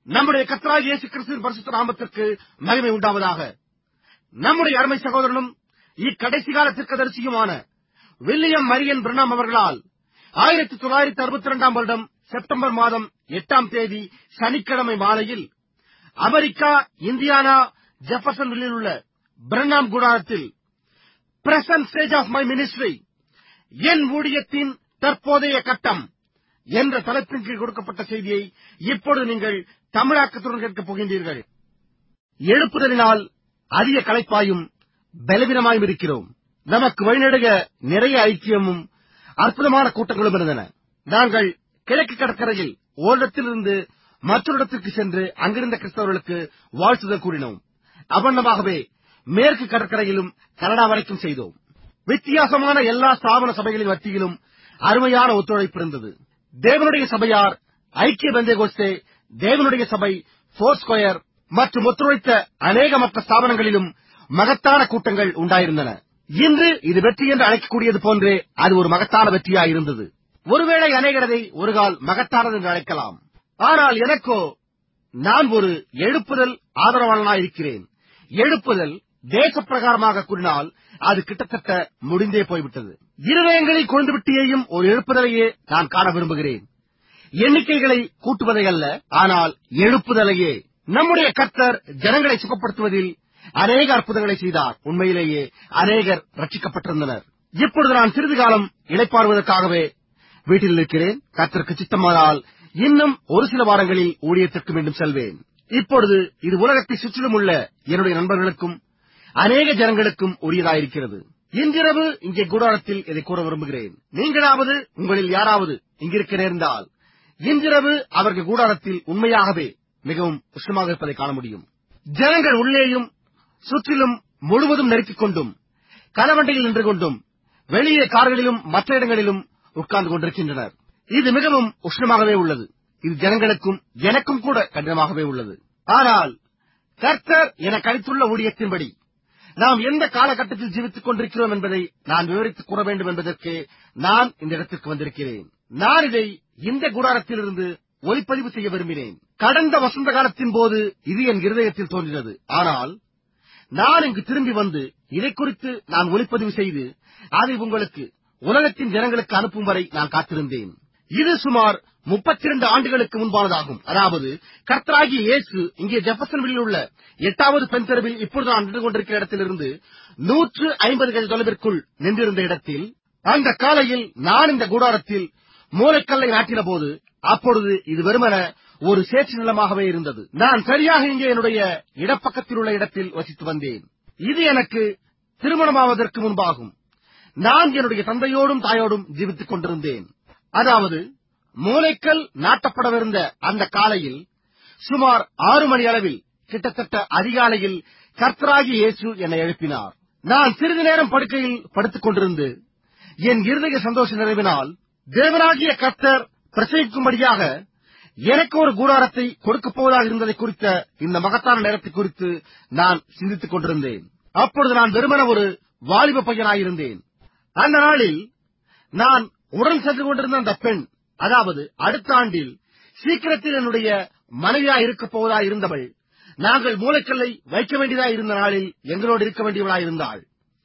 நம்முடைய கர்த்தராகிய இயேசு கிறிஸ்துவின் பரிசுத்த நாமத்திற்கு மகிமை உண்டாவதாக நம்முடைய அருமை சகோதரனும் இக்கடைசி கால தீர்க்கதரிசியுமான வில்லியம் மரியன் பிரணாம் அவர்களால் ஆயிரத்தி தொள்ளாயிரத்தி அறுபத்தி இரண்டாம் வருடம் செப்டம்பர் மாதம் எட்டாம் தேதி சனிக்கிழமை மாலையில் அமெரிக்கா இந்தியானா ஜெஃபர்சன்வில்லில் உள்ள பிரண்ணாம் கூடாரத்தில் present stage of my ministry என் ஊழியத்தின் தற்போதைய கட்டம் என்ற தலைப்பின் கீழ் கொடுக்கப்பட்ட செய்தியை இப்பொழுது நீங்கள் தமிழாக்கத்துடன் கேட்கப் போகின்றீர்கள் எழுப்புதலினால் அதிக களைப்பாயும் பலவீனமாயும் இருக்கிறோம் நமக்கு வழிநடுக நிறைய ஐக்கியமும் அற்புதமான கூட்டங்களும் இருந்தன நாங்கள் கிழக்கு கடற்கரையில் ஓரிடத்திலிருந்து மற்றொரு இடத்திற்கு சென்று அங்கிருந்த கிறிஸ்தவர்களுக்கு வாழ்த்துதல் கூறினோம் அவண்ணமாகவே மேற்கு கடற்கரையிலும் கனடா வரைக்கும் செய்தோம் வித்தியாசமான எல்லா ஸ்தாபன சபைகளின் மத்தியிலும் அருமையான ஒத்துழைப்பு இருந்தது தேவனுடைய சபையார் ஐக்கிய பெந்தேகோஸ்தே தேவனுடைய சபை போர் ஸ்கொயர் மற்றும் ஒத்துழைத்த அநேக மற்ற ஸ்தாபனங்களிலும் மகத்தான கூட்டங்கள் உண்டாயிருந்தன இன்று இது வெற்றி என்று அழைக்கக்கூடியது போன்றே அது ஒரு மகத்தான வெற்றியாயிருந்தது ஒருவேளை அநேகரதை ஒரு கால் மகத்தானது என்று அழைக்கலாம் ஆனால் எனக்கோ நான் ஒரு எழுப்புதல் ஆதரவாளனாயிருக்கிறேன் எழுப்புதல் தேச பிரகாரமாக கூறினால் அது கிட்டத்தட்ட முடிந்தே போய்விட்டது இருதயங்களில் கொழுந்துவிட்டியையும் ஒரு எழுப்புதலையே நான் காண விரும்புகிறேன் எண்ணிக்கைகளை கூட்டுவதை அல்ல ஆனால் எழுப்புதலையே நம்முடைய கர்த்தர் ஜனங்களை சுகப்படுத்துவதில் அநேக அற்புதங்களை செய்தார் உண்மையிலேயே அநேகர் ரட்சிக்கப்பட்டிருந்தனர் இப்பொழுது நான் சிறிது காலம் இளைப்பாறுவதற்காகவே வீட்டில் இருக்கிறேன் கர்த்தருக்கு சித்தமானால் இன்னும் ஒரு சில வாரங்களில் ஊழியத்திற்கு மீண்டும் செல்வேன் இப்பொழுது இது உலகத்தை சுற்றிலும் உள்ள என்னுடைய நண்பர்களுக்கும் அநேக ஜனங்களுக்கும் உரியதாயிருக்கிறது இன்றிரவு இங்கே கூடாரத்தில் இதை கூற விரும்புகிறேன் நீங்களாவது உங்களில் யாராவது இங்கிருக்க நேர்ந்தால் இன்றிரவு அவர்கள் கூடாரத்தில் உண்மையாகவே மிகவும் உஷ்ணமாக இருப்பதை காண முடியும் ஜனங்கள் உள்ளேயும் சுற்றிலும் முழுவதும் நெருக்கிக் கொண்டும் கலவண்டியில் நின்று கொண்டும் வெளியே கார்களிலும் மற்ற இடங்களிலும் உட்கார்ந்து கொண்டிருக்கின்றனர் இது மிகவும் உஷ்ணமாகவே உள்ளது இது ஜனங்களுக்கும் எனக்கும் கூட கடினமாகவே உள்ளது ஆனால் கர்த்தர் எனக்கு அளித்துள்ள ஊழியத்தின்படி நாம் எந்த காலகட்டத்தில் ஜீவித்துக் கொண்டிருக்கிறோம் என்பதை நான் விவரித்துக் கூற வேண்டும் என்பதற்கு நான் இந்த இடத்திற்கு வந்திருக்கிறேன் நான் இதை இந்த கூடாரத்திலிருந்து ஒலிப்பதிவு செய்ய விரும்பினேன் கடந்த வசந்த காலத்தின் போது இது என் இருதயத்தில் தோன்றினது ஆனால் நான் இங்கு திரும்பி வந்து இதை குறித்து நான் ஒலிப்பதிவு செய்து அதை உங்களுக்கு உலகத்தின் ஜனங்களுக்கு அனுப்பும் வரை நான் காத்திருந்தேன் இது சுமார் முப்பத்தி இரண்டு ஆண்டுகளுக்கு முன்பானதாகும் அதாவது கர்த்தராகிய இயேசு இங்கே ஜெபசன்வில் உள்ள எட்டாவது பெண் தெருவில் இப்பொழுது நான் நின்று கொண்டிருக்கிற இடத்திலிருந்து நூற்று ஐம்பது கல் தொலைவிற்குள் நின்றிருந்த இடத்தில் அந்த காலையில் நான் இந்த கூடாரத்தில் மூளைக்கல்லை நாட்டின போது அப்பொழுது இது வெறுமன ஒரு சேற்று நிலமாகவே இருந்தது நான் சரியாக இங்கே என்னுடைய இடப்பக்கத்தில் உள்ள இடத்தில் வசித்து வந்தேன் இது எனக்கு திருமணமாவதற்கு முன்பாகும் நான் என்னுடைய தந்தையோடும் தாயோடும் ஜீவித்துக் கொண்டிருந்தேன் அதாவது மூளைக்கல் நாட்டப்படவிருந்த அந்த காலையில் சுமார் ஆறு மணி அளவில் கிட்டத்தட்ட அதிகாலையில் கர்த்தராகி இயேசு என்னை எழுப்பினார் நான் சிறிது நேரம் படுக்கையில் படுத்துக் கொண்டிருந்து என் இருதய சந்தோஷ நிறைவினால் தேவனாகிய கர்த்தர் பிரசவிக்கும்படியாக எனக்கு ஒரு கூடாரத்தை கொடுக்கப் போவதாக இருந்ததை குறித்த இந்த மகத்தான நேரத்தை குறித்து நான் சிந்தித்துக் கொண்டிருந்தேன் அப்பொழுது நான் வெறுமன ஒரு வாலிப பையனாயிருந்தேன் அந்த நாளில் நான் உடன் சென்று கொண்டிருந்த அந்த பெண் அதாவது அடுத்த ஆண்டில் சீக்கிரத்தில் என்னுடைய மனைவியாய் இருக்கப் போவதாய் இருந்தவள் நாங்கள் மூளைக்கல்லை வைக்க வேண்டியதாய் இருந்த நாளில் எங்களோடு இருக்க வேண்டியவளாய் இருந்தாள்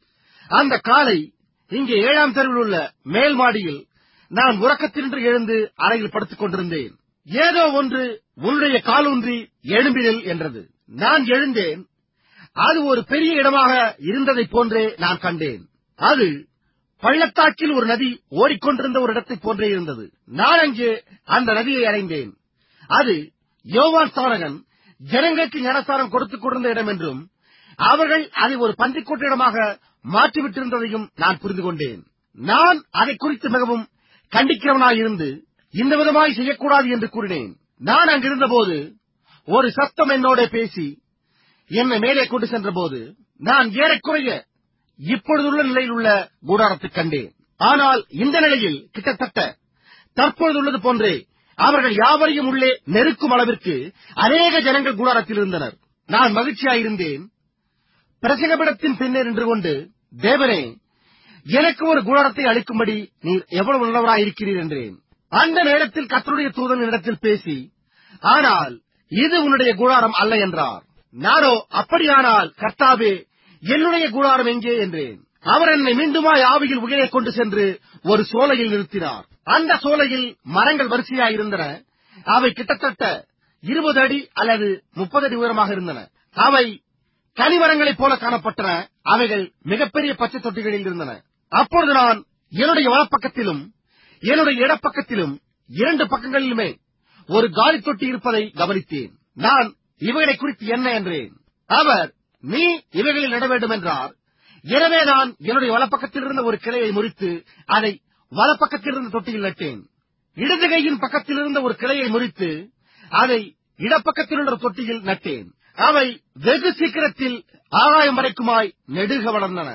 அந்த காலை இங்கே ஏழாம் தெருவில் உள்ள மேல் மாடியில் நான் உறக்கத்தினின்று எழுந்து அறையில் படுத்துக் கொண்டிருந்தேன் ஏதோ ஒன்று உன்னுடைய காலூன்றி எழும்பினில் என்றது நான் எழுந்தேன் அது ஒரு பெரிய இடமாக இருந்ததைப் போன்றே நான் கண்டேன் அது பள்ளத்தாக்கில் ஒரு நதி ஓடிக்கொண்டிருந்த ஒரு இடத்தைப் போன்றே இருந்தது நான் அங்கே அந்த நதியை அடைந்தேன் அது யோவான் ஸ்தானகன் ஜனங்களுக்கு ஞானஸ்தானம் கொடுத்துக் கொண்டிருந்த இடம் என்றும் அவர்கள் அதை ஒரு பன்றிக்கூட்ட இடமாக மாற்றிவிட்டிருந்ததையும் நான் புரிந்து கொண்டேன் நான் அதை குறித்து மிகவும் கண்டிக்கிறவனாயிருந்து இந்த விதமாய் செய்யக்கூடாது என்று கூறினேன் நான் அங்கிருந்தபோது ஒரு சத்தம் என்னோட பேசி என்னை மேலே கொண்டு சென்றபோது நான் ஏறக்குறைய இப்பொழுதுள்ள நிலையில் உள்ள கூடாரத்தைக் கண்டேன் ஆனால் இந்த நிலையில் கிட்டத்தட்ட தற்பொழுதுள்ளது போன்றே அவர்கள் யாவரையும் உள்ளே நெருக்கும் அளவிற்கு அநேக ஜனங்கள் கூடாரத்தில் இருந்தனர் நான் மகிழ்ச்சியாயிருந்தேன் பிரசங்கபிடத்தின் பின்னே நின்று கொண்டு தேவனே எனக்கு ஒரு கூடாரத்தை அளிக்கும்படி நீர் எவ்வளவு நல்லவராயிருக்கிறீர் என்றேன் அந்த நேரத்தில் கத்தருடைய தூதன் இடத்தில் பேசி ஆனால் இது உன்னுடைய கூடாரம் அல்ல என்றார் நானோ அப்படியானால் கர்த்தாவே என்னுடைய கூடாரம் எங்கே என்றேன் அவர் என்னை மீண்டுமாய் ஆவியில் உயிரை கொண்டு சென்று ஒரு சோலையில் நிறுத்தினார் அந்த சோலையில் மரங்கள் வரிசையாயிருந்தன அவை கிட்டத்தட்ட இருபது அடி அல்லது முப்பது அடி உயரமாக இருந்தன அவை கனிமரங்களைப் போல காணப்பட்டன அவைகள் மிகப்பெரிய பச்சை தொட்டிகளில் இருந்தன அப்பொழுது நான் என்னுடைய வலப்பக்கத்திலும் என்னுடைய இடப்பக்கத்திலும் இரண்டு பக்கங்களிலுமே ஒரு காலி தொட்டி இருப்பதை கவனித்தேன் நான் இவைகளை குறித்து என்ன என்றேன் அவர் நீ இவைகளில் நட வேண்டும் என்றார் எனவே நான் என்னுடைய வலப்பக்கத்தில் இருந்த ஒரு கிளையை முறித்து அதை வலப்பக்கத்தில் இருந்த தொட்டியில் நட்டேன் இடது கையின் பக்கத்தில் இருந்த ஒரு கிளையை முறித்து அதை இடப்பக்கத்தில் உள்ள தொட்டியில் நட்டேன் அவை வெகு சீக்கிரத்தில் ஆகாயம் வரைக்குமாய் நெடுக வளர்ந்தன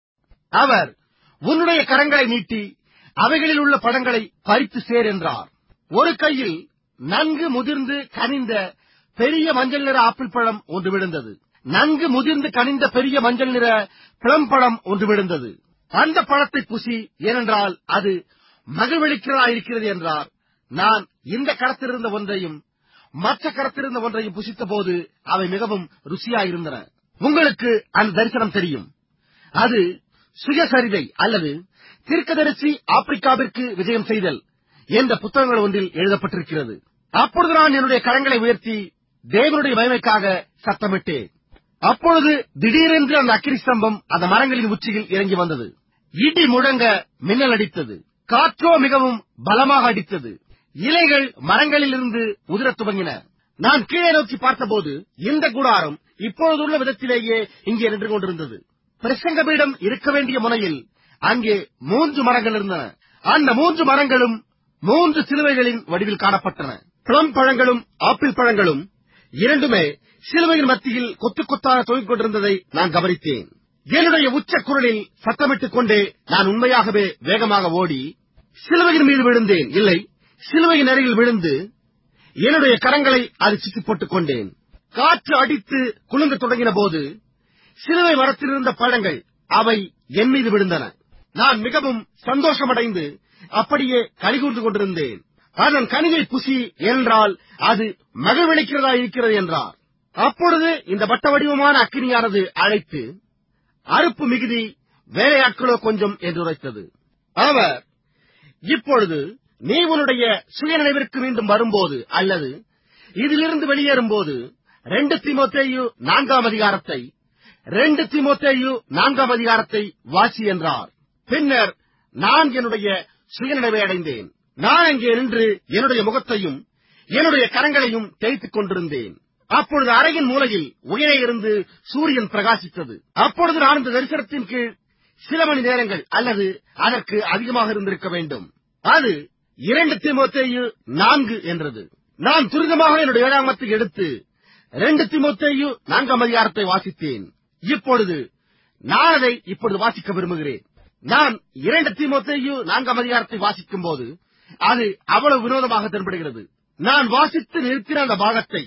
அவர் உன்னுடைய கரங்களை நீட்டி அவைகளில் உள்ள பழங்களை பறித்து சேர் என்றார் ஒரு கையில் நன்கு முதிர்ந்து கனிந்த பெரிய மஞ்சள் நிற ஆப்பிள் பழம் ஒன்று விழுந்தது நன்கு முதிர்ந்து கனிந்த பெரிய மஞ்சள் நிற பிளம்பழம் ஒன்று விழுந்தது அந்த பழத்தை புசி ஏனென்றால் அது மகிழ்வளிக்கிறதா இருக்கிறது என்றார் நான் இந்த கரத்திலிருந்த ஒன்றையும் மற்ற கரத்திலிருந்த ஒன்றையும் புசித்த போது அவை மிகவும் ருசியாயிருந்தன உங்களுக்கு அந்த தரிசனம் தெரியும் அது சுயசரிதை அல்லது தீர்க்கதரிசி ஆப்பிரிக்காவிற்கு விஜயம் செய்தல் என்ற புத்தகங்கள் ஒன்றில் எழுதப்பட்டிருக்கிறது அப்பொழுது நான் என்னுடைய கரங்களை உயர்த்தி தேவனுடைய மகிமைக்காக சத்தமிட்டேன் அப்பொழுது திடீரென்று அந்த அக்கினி ஸ்தம்பம் அந்த மரங்களின் உச்சியில் இறங்கி வந்தது இடி முழங்க மின்னல் அடித்தது காற்றோ மிகவும் பலமாக அடித்தது இலைகள் மரங்களிலிருந்து உதிரத் துவங்கின நான் கீழே நோக்கி பார்த்தபோது இந்த கூடாரம் இப்பொழுதுள்ள விதத்திலேயே இங்கே நின்று கொண்டிருந்தது பிரசங்க பீடம் இருக்க வேண்டிய முனையில் அங்கே மூன்று மரங்கள் இருந்தன அந்த மூன்று மரங்களும் மூன்று சிலுவைகளின் வடிவில் காணப்பட்டன பிளம் பழங்களும் ஆப்பிள் பழங்களும் இரண்டுமே சிலுவையின் மத்தியில் கொத்து கொத்தாக தொங்கிக் கொண்டிருந்ததை நான் கவனித்தேன் என்னுடைய உச்ச குரலில் சத்தமிட்டுக் கொண்டே நான் உண்மையாகவே வேகமாக ஓடி சிலுவையின் மீது விழுந்தேன் இல்லை சிலுவையின் அருகில் விழுந்து என்னுடைய கரங்களை அது சுற்றி போட்டுக் கொண்டேன் காற்று அடித்து குலுங்கத் தொடங்கின போது சிலுவை மரத்தில் இருந்த பழங்கள் அவை என் மீது விழுந்தன நான் மிகவும் சந்தோஷமடைந்து அப்படியே கலிகூர்ந்து கொண்டிருந்தேன் அதன் கனிவை புசி என்றால் அது மகிழ்வளிக்கிறதா இருக்கிறது என்றார் அப்பொழுது இந்த வட்ட வடிவமான அக்கினியானது அழைத்து அறுப்பு மிகுதி வேலையாட்களோ கொஞ்சம் என்று உரைத்தது அவர் இப்பொழுது நீ உன்னுடைய சுயநினைவிற்கு மீண்டும் வரும்போது அல்லது இதிலிருந்து வெளியேறும்போது ரெண்டு திமோத்தேயு நான்காம் அதிகாரத்தை ரெண்டு திமோத்தேயு நான்காம் அதிகாரத்தை வாசி என்றார் பின்னர் நான் என்னுடைய சுயநினைவை அடைந்தேன் நான் அங்கே நின்று என்னுடைய முகத்தையும் என்னுடைய கரங்களையும் தேய்த்துக் கொண்டிருந்தேன் அப்பொழுது அறையின் மூலையில் உயரே இருந்து சூரியன் பிரகாசித்தது அப்பொழுது நான் இந்த தரிசனத்தின் கீழ் சில மணி நேரங்கள் அல்லது அதற்கு அதிகமாக இருந்திருக்க வேண்டும் அது இரண்டு திமுத்தேயு நான்கு என்றது நான் துரிதமாக என்னுடைய வேளாண்மத்தை எடுத்து ரெண்டு திமுத்தேயு நான்காம் அதிகாரத்தை வாசித்தேன் இப்பொழுது நான் அதை இப்பொழுது வாசிக்க விரும்புகிறேன் நான் இரண்டு திமுத்தேயு நான்காம் அதிகாரத்தை வாசிக்கும் போது அது அவ்வளவு வினோதமாக தென்படுகிறது நான் வாசித்து நிறுத்தின அந்த பாகத்தை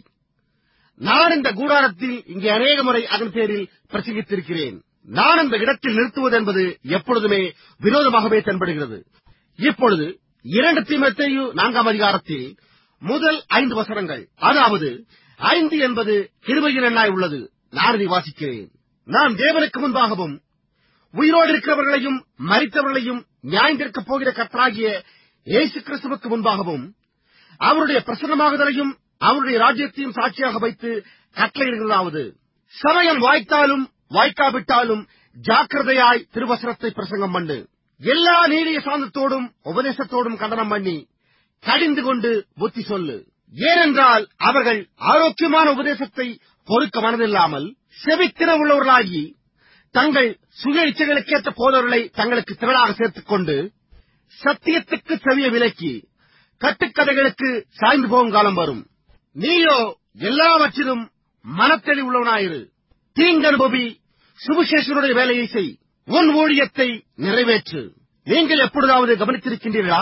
நான் இந்த கூடாரத்தில் இங்கே அநேக முறை அதன் பேரில் பிரசங்கித்திருக்கிறேன் நான் அந்த இடத்தில் நிறுத்துவது என்பது எப்பொழுதுமே வினோதமாகவே தென்படுகிறது இப்பொழுது இரண்டு தீமத்தையு நான்காம் அதிகாரத்தில் முதல் ஐந்து வசனங்கள் அதாவது ஐந்து என்பது கிருபையின் எண்ணாய் உள்ளது நான் இதை வாசிக்கிறேன் நான் தேவனுக்கு முன்பாகவும் உயிரோடு இருக்கிறவர்களையும் மரித்தவர்களையும் நியாயந்திருக்கப் போகிற கர்த்தராகிய இயேசு கிறிஸ்துவுக்கு முன்பாகவும் அவருடைய பிரசன்னமாகுதலையும் அவருடைய ராஜ்யத்தையும் சாட்சியாக வைத்து கட்டளையிடுகிறதாவது சமயம் வாய்த்தாலும் வாய்க்காவிட்டாலும் ஜாக்கிரதையாய் திருவசனத்தை பிரசங்கம் பண்ணு எல்லா நீடிய சாந்தத்தோடும் உபதேசத்தோடும் கண்டனம் பண்ணி கடிந்து கொண்டு புத்தி சொல்லு ஏனென்றால் அவர்கள் ஆரோக்கியமான உபதேசத்தை பொறுக்க மனதில்லாமல் செவித்திர உள்ளவர்களாகி தங்கள் சுய இச்சைகளுக்கேற்ற போதவர்களை தங்களுக்கு திரளாக சேர்த்துக் கொண்டு சத்தியத்துக்கு செவிய விலக்கி கட்டுக்கதைகளுக்கு சாய்ந்து போகும் காலம் வரும் நீயோ எல்லாவற்றிலும் மனத்தெளி உள்ளவனாயிரு தீங்கனுபவி சுவிசேஷனுடைய வேலையை செய் உன் ஊழியத்தை நிறைவேற்று நீங்கள் எப்பொழுதாவது கவனித்திருக்கின்றீர்களா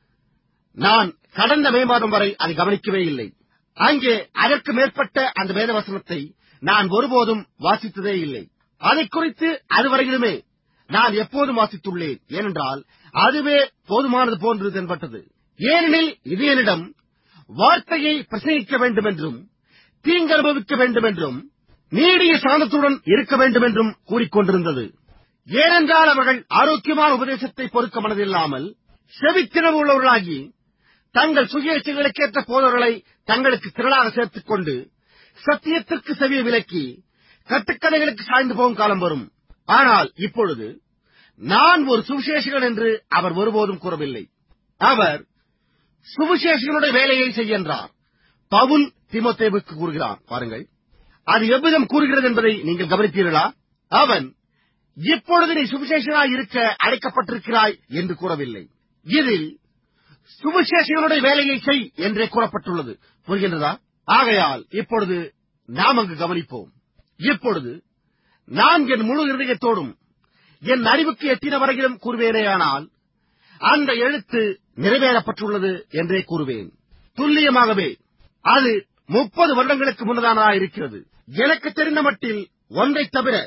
நான் கடந்த மே மாதம் வரை அதை கவனிக்கவே இல்லை அங்கே அதற்கு மேற்பட்ட அந்த வேதவசனத்தை நான் ஒருபோதும் வாசித்ததே இல்லை அதை குறித்து அதுவரையிலுமே நான் எப்போதும் வாசித்துள்ளேன் ஏனென்றால் அதுவே போதுமானது போன்று தென்பட்டது ஏனெனில் இது என்னிடம் வார்த்தையை பிரசங்கிக்க வேண்டும் என்றும் தீங்கு அனுபவிக்க வேண்டும் என்றும் நீடிய சாந்தத்துடன் இருக்க வேண்டும் என்றும் கூறிக்கொண்டிருந்தது ஏனென்றால் அவர்கள் ஆரோக்கியமான உபதேசத்தை பொறுக்க மனதில்லாமல் செவித்திறவு உள்ளவர்களாகி தங்கள் சுயேட்சைகளுக்கேற்ற போதவர்களை தங்களுக்கு திரளாக சேர்த்துக் கொண்டு சத்தியத்திற்கு செவிய விலக்கி கட்டுக்கதைகளுக்கு சாய்ந்து போகும் காலம் வரும் ஆனால் இப்பொழுது நான் ஒரு சுவிசேஷகன் என்று அவர் ஒருபோதும் கூறவில்லை அவர் சுவிசேஷகனுடைய வேலையை செய்கின்றார் பவுல் திமுத்தேவுக்கு கூறுகிறான் பாருங்கள் அது எவ்விதம் கூறுகிறது என்பதை நீங்கள் கவனித்தீர்களா அவன் இப்பொழுது நீ சுவிசேஷனாய் இருக்க அழைக்கப்பட்டிருக்கிறாய் என்று கூறவில்லை இதில் சுவிசேஷகனுடைய வேலையை செய் என்றே கூறப்பட்டுள்ளது புரிகின்றதா ஆகையால் இப்பொழுது நாம் அங்கு கவனிப்போம் இப்பொழுது நான் என் முழு இருதயத்தோடும் என் அறிவுக்கு எத்தின வரையிலும் கூறுவேனேயானால் அந்த எழுத்து நிறைவேறப்பட்டுள்ளது என்றே கூறுவேன் துல்லியமாகவே அது முப்பது வருடங்களுக்கு முன்னதானதா இருக்கிறது எனக்கு தெரிந்த மட்டில் ஒன்றைத் தவிர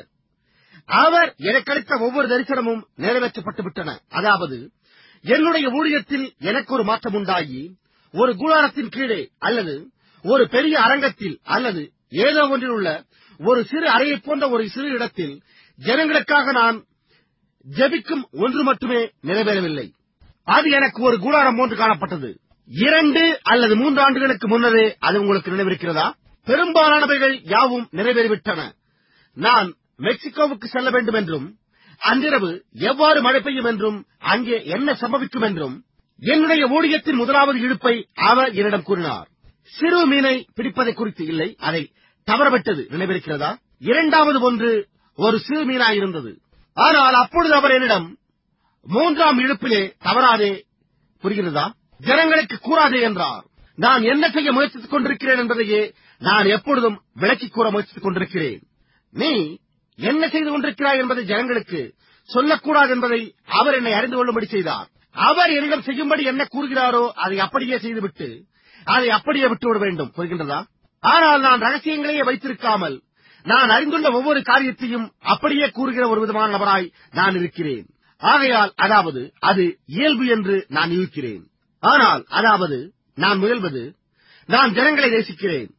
அவர் எனக்களித்த ஒவ்வொரு தரிசனமும் நிறைவேற்றப்பட்டு விட்டன அதாவது என்னுடைய ஊழியத்தில் எனக்கு ஒரு மாற்றம் உண்டாகி ஒரு கூடாரத்தின் கீழே அல்லது ஒரு பெரிய அரங்கத்தில் அல்லது ஏதோ ஒன்றில் உள்ள ஒரு சிறு அறையைப் போன்ற ஒரு சிறு இடத்தில் ஜனங்களுக்காக நான் ஜெபிக்கும் ஒன்று மட்டுமே நிறைவேறவில்லை அது எனக்கு ஒரு கூடாரம் போன்று காணப்பட்டது இரண்டு அல்லது மூன்று ஆண்டுகளுக்கு முன்னரே அது உங்களுக்கு நினைவிருக்கிறதா பெரும்பாலானவைகள் யாவும் நிறைவேறிவிட்டன நான் மெக்சிகோவுக்கு செல்ல வேண்டும் என்றும் அன்றிரவு எவ்வாறு மழை பெய்யும் என்றும் அங்கே என்ன சம்பவிக்கும் என்றும் என்னுடைய ஊழியத்தின் முதலாவது இழுப்பை அவர் என்னிடம் கூறினார் சிறு மீனை பிடிப்பதை குறித்து இல்லை அதை தவறவிட்டது நினைவிருக்கிறதா இரண்டாவது ஒன்று ஒரு சிறு மீனாய் இருந்தது ஆனால் அப்பொழுது அவர் என்னிடம் மூன்றாம் இழுப்பிலே தவறாதே புரிகிறதா ஜனங்களுக்கு கூறாதே என்றார் நான் என்ன செய்ய முயற்சித்துக் கொண்டிருக்கிறேன் என்பதையே நான் எப்பொழுதும் விளக்கிக் கூற முயற்சித்துக் கொண்டிருக்கிறேன் நீ என்ன செய்து கொண்டிருக்கிறாய் என்பதை ஜனங்களுக்கு சொல்லக்கூடாது என்பதை அவர் என்னை அறிந்து கொள்ளும்படி செய்தார் அவர் என்னிடம் செய்யும்படி என்ன கூறுகிறாரோ அதை அப்படியே செய்துவிட்டு அதை அப்படியே விட்டுவிட வேண்டும் புரிகின்றதா ஆனால் நான் ரகசியங்களையே வைத்திருக்காமல் நான் அறிந்துள்ள ஒவ்வொரு காரியத்தையும் அப்படியே கூறுகிற ஒரு விதமான நபராய் நான் இருக்கிறேன் ஆகையால் அதாவது அது இயல்பு என்று நான் யூகிக்கிறேன் ஆனால் அதாவது நான் முயல்வது நான் ஜனங்களை நேசிக்கிறேன்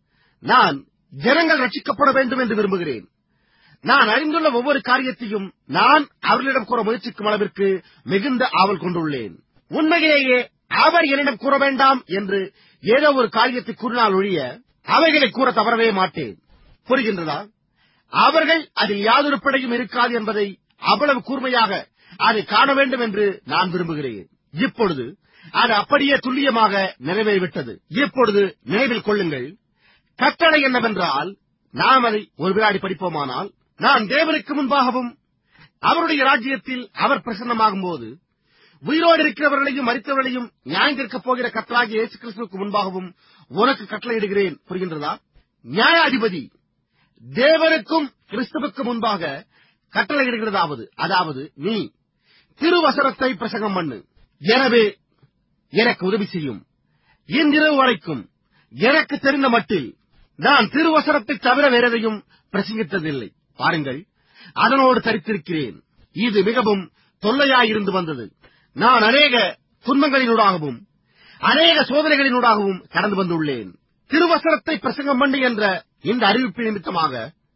நான் ஜனங்கள் ரட்சிக்கப்பட வேண்டும் என்று விரும்புகிறேன் நான் அறிந்துள்ள ஒவ்வொரு காரியத்தையும் நான் அவர்களிடம் கூற முயற்சிக்கும் அளவிற்கு மிகுந்த ஆவல் கொண்டுள்ளேன் உண்மையிலேயே அவர் என்னிடம் கூற வேண்டாம் என்று ஏதோ ஒரு காரியத்தை கூறினால் ஒழிய அவைகளை கூற தவறவே மாட்டேன் புரிகின்றதா அவர்கள் அதில் யாதொரு பிழையும் இருக்காது என்பதை அவ்வளவு கூர்மையாக அதை காண வேண்டும் என்று நான் விரும்புகிறேன் இப்பொழுது அது அப்படியே துல்லியமாக நிறைவேறிவிட்டது இப்பொழுது நினைவில் கொள்ளுங்கள் கட்டளை என்னவென்றால் நாம் அதை ஒரு வினாடி படிப்போமானால் நான் தேவனுக்கு முன்பாகவும் அவருடைய ராஜ்யத்தில் அவர் பிரசன்னமாகும் போது உயிரோடு இருக்கிறவர்களையும் மறித்தவர்களையும் நியாயந்திருக்கப் போகிற கத்தராகிய இயேசு கிறிஸ்துவுக்கு முன்பாகவும் உனக்கு கட்டளையிடுகிறேன் புரிகின்றதா நியாயாதிபதி தேவனுக்கும் கிறிஸ்துவுக்கு முன்பாக கட்டளையிடுகிறதாவது அதாவது நீ திருவசனத்தை பிரசங்கம் பண்ணு எனவே எனக்கு உதவி செய்யும் இன்றிரவு வரைக்கும் எனக்கு தெரிந்த மட்டில் நான் திருவசனத்தை தவிர வேற எதையும் பிரசங்கித்ததில்லை பாருங்கள் அதனோடு தரித்திருக்கிறேன் இது மிகவும் தொல்லையாயிருந்து வந்தது நான் அநேக துன்பங்களினூடாகவும் அநேக சோதனைகளினூடாகவும் கடந்து வந்துள்ளேன் திருவசனத்தை பிரசங்கம் பண்ணு என்ற இந்த அறிவிப்பு நிமித்தமாக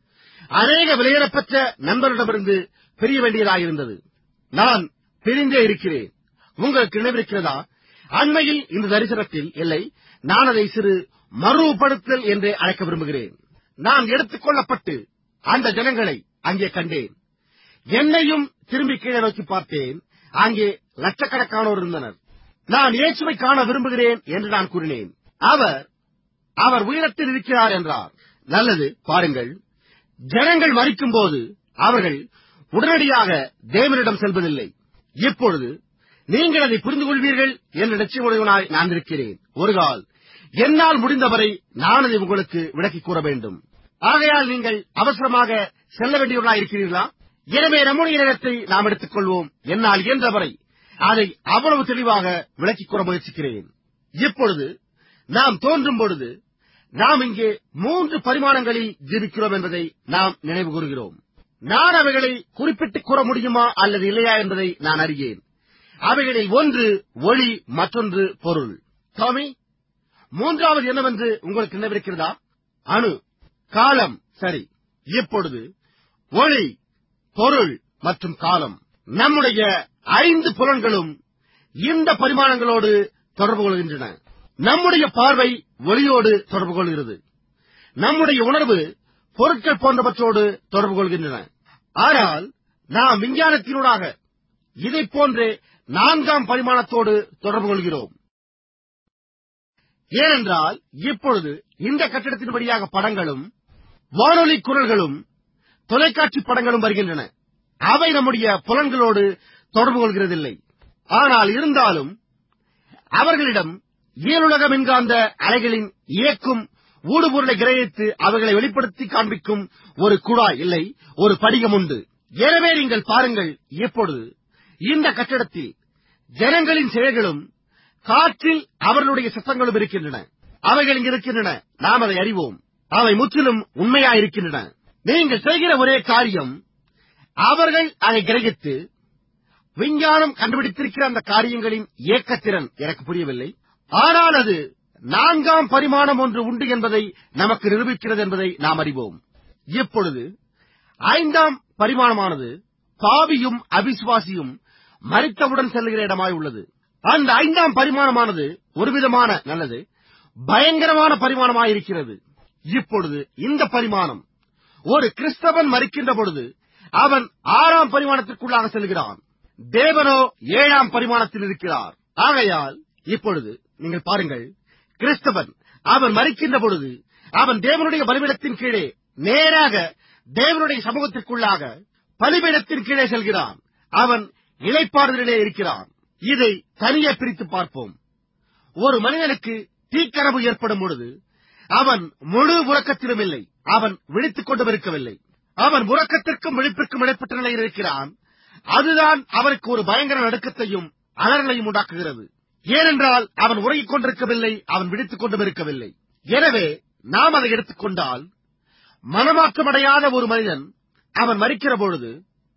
அநேக விலையிடப்பெற்ற நண்பரிடமிருந்து பிரிய வேண்டியதாயிருந்தது நான் பிரிந்தே இருக்கிறேன் உங்களுக்கு நினைவிருக்கிறதா அண்மையில் இந்த தரிசனத்தில் இல்லை நான் அதை சிறு மறுபடுத்தல் என்றே அழைக்க விரும்புகிறேன் நான் எடுத்துக் கொள்ளப்பட்டு அந்த ஜனங்களை அங்கே கண்டேன் என்னையும் திரும்பி கீழே நோக்கி பார்த்தேன் அங்கே லட்சக்கணக்கானோர் இருந்தனர் நான் இயேசுவை காண விரும்புகிறேன் என்று நான் கூறினேன் அவர் அவர் உயரத்தில் இருக்கிறார் என்றார் நல்லது பாருங்கள் ஜனங்கள் மறிக்கும்போது அவர்கள் உடனடியாக தேவனிடம் செல்வதில்லை இப்பொழுது நீங்கள் அதை புரிந்து கொள்வீர்கள் என்ற நிச்சயமுடையவனாய் நான் இருக்கிறேன் ஒரு கால் என்னால் முடிந்தவரை நான் அதை உங்களுக்கு விளக்கிக் கூற வேண்டும் ஆகையால் நீங்கள் அவசரமாக செல்ல வேண்டியவர்களாய் இருக்கிறீர்களா எனவே நம்முடைய நேரத்தை நாம் எடுத்துக் கொள்வோம் என்னால் இயன்றவரை அதை அவ்வளவு தெளிவாக விளக்கிக் கூற முயற்சிக்கிறேன் இப்பொழுது நாம் தோன்றும் பொழுது நாம் இங்கே மூன்று பரிமாணங்களில் ஜீவிக்கிறோம் என்பதை நாம் நினைவு கூறுகிறோம் நான் அவைகளை குறிப்பிட்டுக் கூற முடியுமா அல்லது இல்லையா என்பதை நான் அறியேன் அவைகளில் ஒன்று ஒளி மற்றொன்று பொருள் டாமி மூன்றாவது என்னவென்று உங்களுக்கு நினைவிருக்கிறதா அணு காலம் சரி இப்பொழுது ஒளி பொருள் மற்றும் காலம் நம்முடைய ஐந்து புலன்களும் இந்த பரிமாணங்களோடு தொடர்பு கொள்கின்றன நம்முடைய பார்வை ஒளியோடு தொடர்பு கொள்கிறது நம்முடைய உணர்வு பொருட்கள் போன்றவற்றோடு தொடர்பு கொள்கின்றன ஆனால் நாம் விஞ்ஞானத்தினூடாக இதைப் போன்றே நான்காம் பரிமாணத்தோடு தொடர்பு கொள்கிறோம் ஏனென்றால் இப்பொழுது இந்த கட்டிடத்தின் வழியாக படங்களும் வானொலி குரல்களும் தொலைக்காட்சி படங்களும் வருகின்றன அவை நம்முடைய புலன்களோடு தொடர்பு கொள்கிறதில்லை ஆனால் இருந்தாலும் அவர்களிடம் இயலுலக மின்காந்த அலைகளின் இயக்கும் ஊடுபொருளை கிரகித்து அவைகளை வெளிப்படுத்தி காண்பிக்கும் ஒரு குழாய் இல்லை ஒரு படிகம் உண்டு எனவே நீங்கள் பாருங்கள் இப்பொழுது இந்த கட்டடத்தில் ஜனங்களின் செயல்களும் காற்றில் அவர்களுடைய சத்தங்களும் இருக்கின்றன அவைகள் இங்கு இருக்கின்றன நாம் அதை அறிவோம் அவை முற்றிலும் உண்மையாயிருக்கின்றன நீங்கள் செய்கிற ஒரே காரியம் அவர்கள் அதை கிரகித்து விஞ்ஞானம் கண்டுபிடித்திருக்கிற அந்த காரியங்களின் இயக்கத்திறன் எனக்கு புரியவில்லை ஆனால் அது நான்காம் பரிமாணம் ஒன்று உண்டு என்பதை நமக்கு நிரூபிக்கிறது என்பதை நாம் அறிவோம் இப்பொழுது ஐந்தாம் பரிமாணமானது பாவியும் அவிசுவாசியும் மறித்தவுடன் செல்லுகிற இடமாய் உள்ளது அந்த ஐந்தாம் பரிமாணமானது ஒரு விதமான நல்லது பயங்கரமான பரிமாணமாயிருக்கிறது இப்பொழுது இந்த பரிமாணம் ஒரு கிறிஸ்தவன் மறிக்கின்ற பொழுது அவன் ஆறாம் பரிமாணத்திற்குள்ளாக செல்கிறான் தேவனோ ஏழாம் பரிமாணத்தில் இருக்கிறார் ஆகையால் இப்பொழுது நீங்கள் பாருங்கள் கிறிஸ்தவன் அவன் மறிக்கின்ற பொழுது அவன் தேவனுடைய பலிபீடத்தின் கீழே நேராக தேவனுடைய சமூகத்திற்குள்ளாக பலிபீடத்தின் கீழே செல்கிறான் அவன் இலைப்பாறுதலிலே இருக்கிறான் இதை தனியே பிரித்து பார்ப்போம் ஒரு மனிதனுக்கு தீக்கரவு ஏற்படும் பொழுது அவன் முழு உறக்கத்திலும் இல்லை அவன் விழித்துக் கொண்டும் இருக்கவில்லை அவன் உறக்கத்திற்கும் விழிப்பிற்கும் இடைப்பட்ட நிலையில் இருக்கிறான் அதுதான் அவனுக்கு ஒரு பயங்கர நடுக்கத்தையும் அலறலையும் உண்டாக்குகிறது ஏனென்றால் அவன் உறங்கிக் கொண்டிருக்கவில்லை அவன் விழித்துக் கொண்டும் இருக்கவில்லை எனவே நாம் அதை எடுத்துக்கொண்டால் மனமாற்றமடையாத ஒரு மனிதன் அவன் மறிக்கிற பொழுது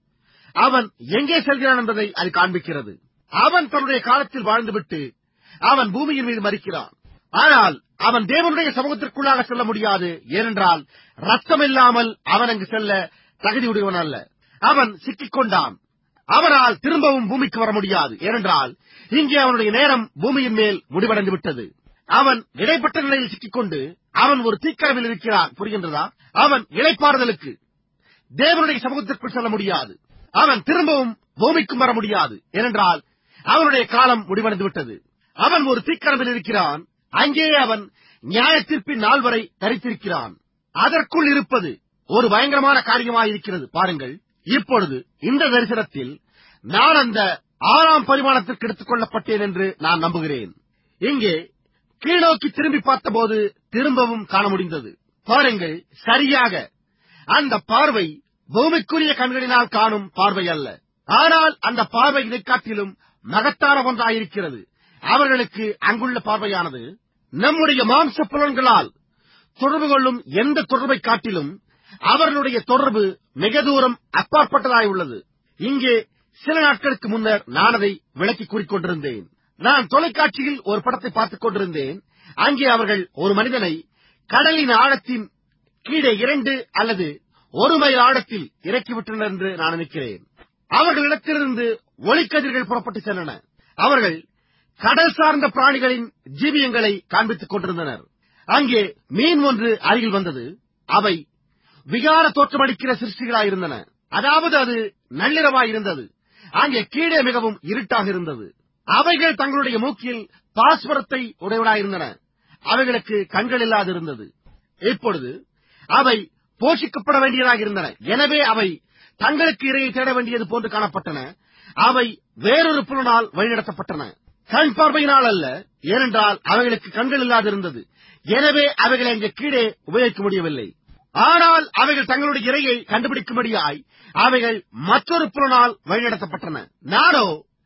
அவன் எங்கே செல்கிறான் என்பதை அது காண்பிக்கிறது அவன் தன்னுடைய காலத்தில் வாழ்ந்துவிட்டு அவன் பூமியின் மீது மறிக்கிறான் ஆனால் அவன் தேவனுடைய சமூகத்திற்குள்ளாக செல்ல முடியாது ஏனென்றால் ரத்தம் இல்லாமல் அவன் அங்கு செல்ல தகுதியுடையவன் அல்ல அவன் சிக்கிக் கொண்டான் அவனால் திரும்பவும் பூமிக்கு வர முடியாது ஏனென்றால் இங்கே அவனுடைய நேரம் பூமியின் மேல் முடிவடைந்து விட்டது அவன் இடைப்பட்ட நிலையில் சிக்கிக்கொண்டு அவன் ஒரு தீக்கரவில் இருக்கிறான் புரிகின்றதா அவன் இழைப்பாறுதலுக்கு தேவனுடைய சமூகத்திற்குள் செல்ல முடியாது அவன் திரும்பவும் பூமிக்கும் வர முடியாது ஏனென்றால் அவனுடைய காலம் முடிவடைந்து விட்டது அவன் ஒரு தீக்கரவில் இருக்கிறான் அங்கேயே அவன் நியாயத்தீர்ப்பின் நாள் வரை தரித்திருக்கிறான் அதற்குள் இருப்பது ஒரு பயங்கரமான காரியமாயிருக்கிறது பாருங்கள் இப்பொழுது இந்த தரிசனத்தில் நான் அந்த ஆறாம் பரிமாணத்திற்கு எடுத்துக் கொள்ளப்பட்டேன் என்று நான் நம்புகிறேன் இங்கே கீழ்நோக்கி திரும்பி பார்த்தபோது திரும்பவும் காண முடிந்தது பாருங்கள் சரியாக அந்த பார்வை பூமிக்குரிய கண்களினால் காணும் பார்வை அல்ல ஆனால் அந்த பார்வை இதைக் காட்டிலும் மகத்தான ஒன்றாயிருக்கிறது அவர்களுக்கு அங்குள்ள பார்வையானது நம்முடைய மாம்ச புலன்களால் தொடர்பு கொள்ளும் எந்த தொடர்பை காட்டிலும் அவர்களுடைய தொடர்பு மிக தூரம் அப்பாற்பட்டதாய் உள்ளது இங்கே சில நாட்களுக்கு முன்னர் நான் அதை விளக்கி கூறிக்கொண்டிருந்தேன் நான் தொலைக்காட்சியில் ஒரு படத்தை பார்த்துக் கொண்டிருந்தேன் அங்கே அவர்கள் ஒரு மனிதனை கடலின் ஆழத்தின் கீழே இரண்டு அல்லது ஒரு மைல் ஆழத்தில் இறக்கிவிட்டனர் என்று நான் நினைக்கிறேன் அவர்களிடத்திலிருந்து ஒளிக்கதிர்கள் புறப்பட்டு சென்றன அவர்கள் கடல் சார்ந்த பிராணிகளின் ஜீவியங்களை காண்பித்துக் கொண்டிருந்தனர் அங்கே மீன் ஒன்று அருகில் வந்தது அவை விகார தோற்றமளிக்கிற சிருஷ்டிகளாயிருந்தன அதாவது அது நள்ளிரவாயிருந்தது அங்கே கீழே மிகவும் இருட்டாக இருந்தது அவைகள் தங்களுடைய மூக்கில் பாஸ்வரத்தை உடையவனாயிருந்தன அவைகளுக்கு கண்கள் இல்லாதிருந்தது இப்பொழுது அவை போஷிக்கப்பட வேண்டியதாக இருந்தன எனவே அவை தங்களுக்கு இரையை தேட வேண்டியது போன்று காணப்பட்டன அவை வேறொரு புலனால் வழிநடத்தப்பட்டன கண் பார்வையினால் அல்ல ஏனென்றால் அவைகளுக்கு கண்கள் இல்லாதிருந்தது எனவே அவைகளை அங்கே கீழே உபயோகிக்க முடியவில்லை ஆனால் அவைகள் தங்களுடைய இரையை கண்டுபிடிக்கும்படியாய் அவைகள் மற்றொரு புலனால் வழிநடத்தப்பட்டன நானோ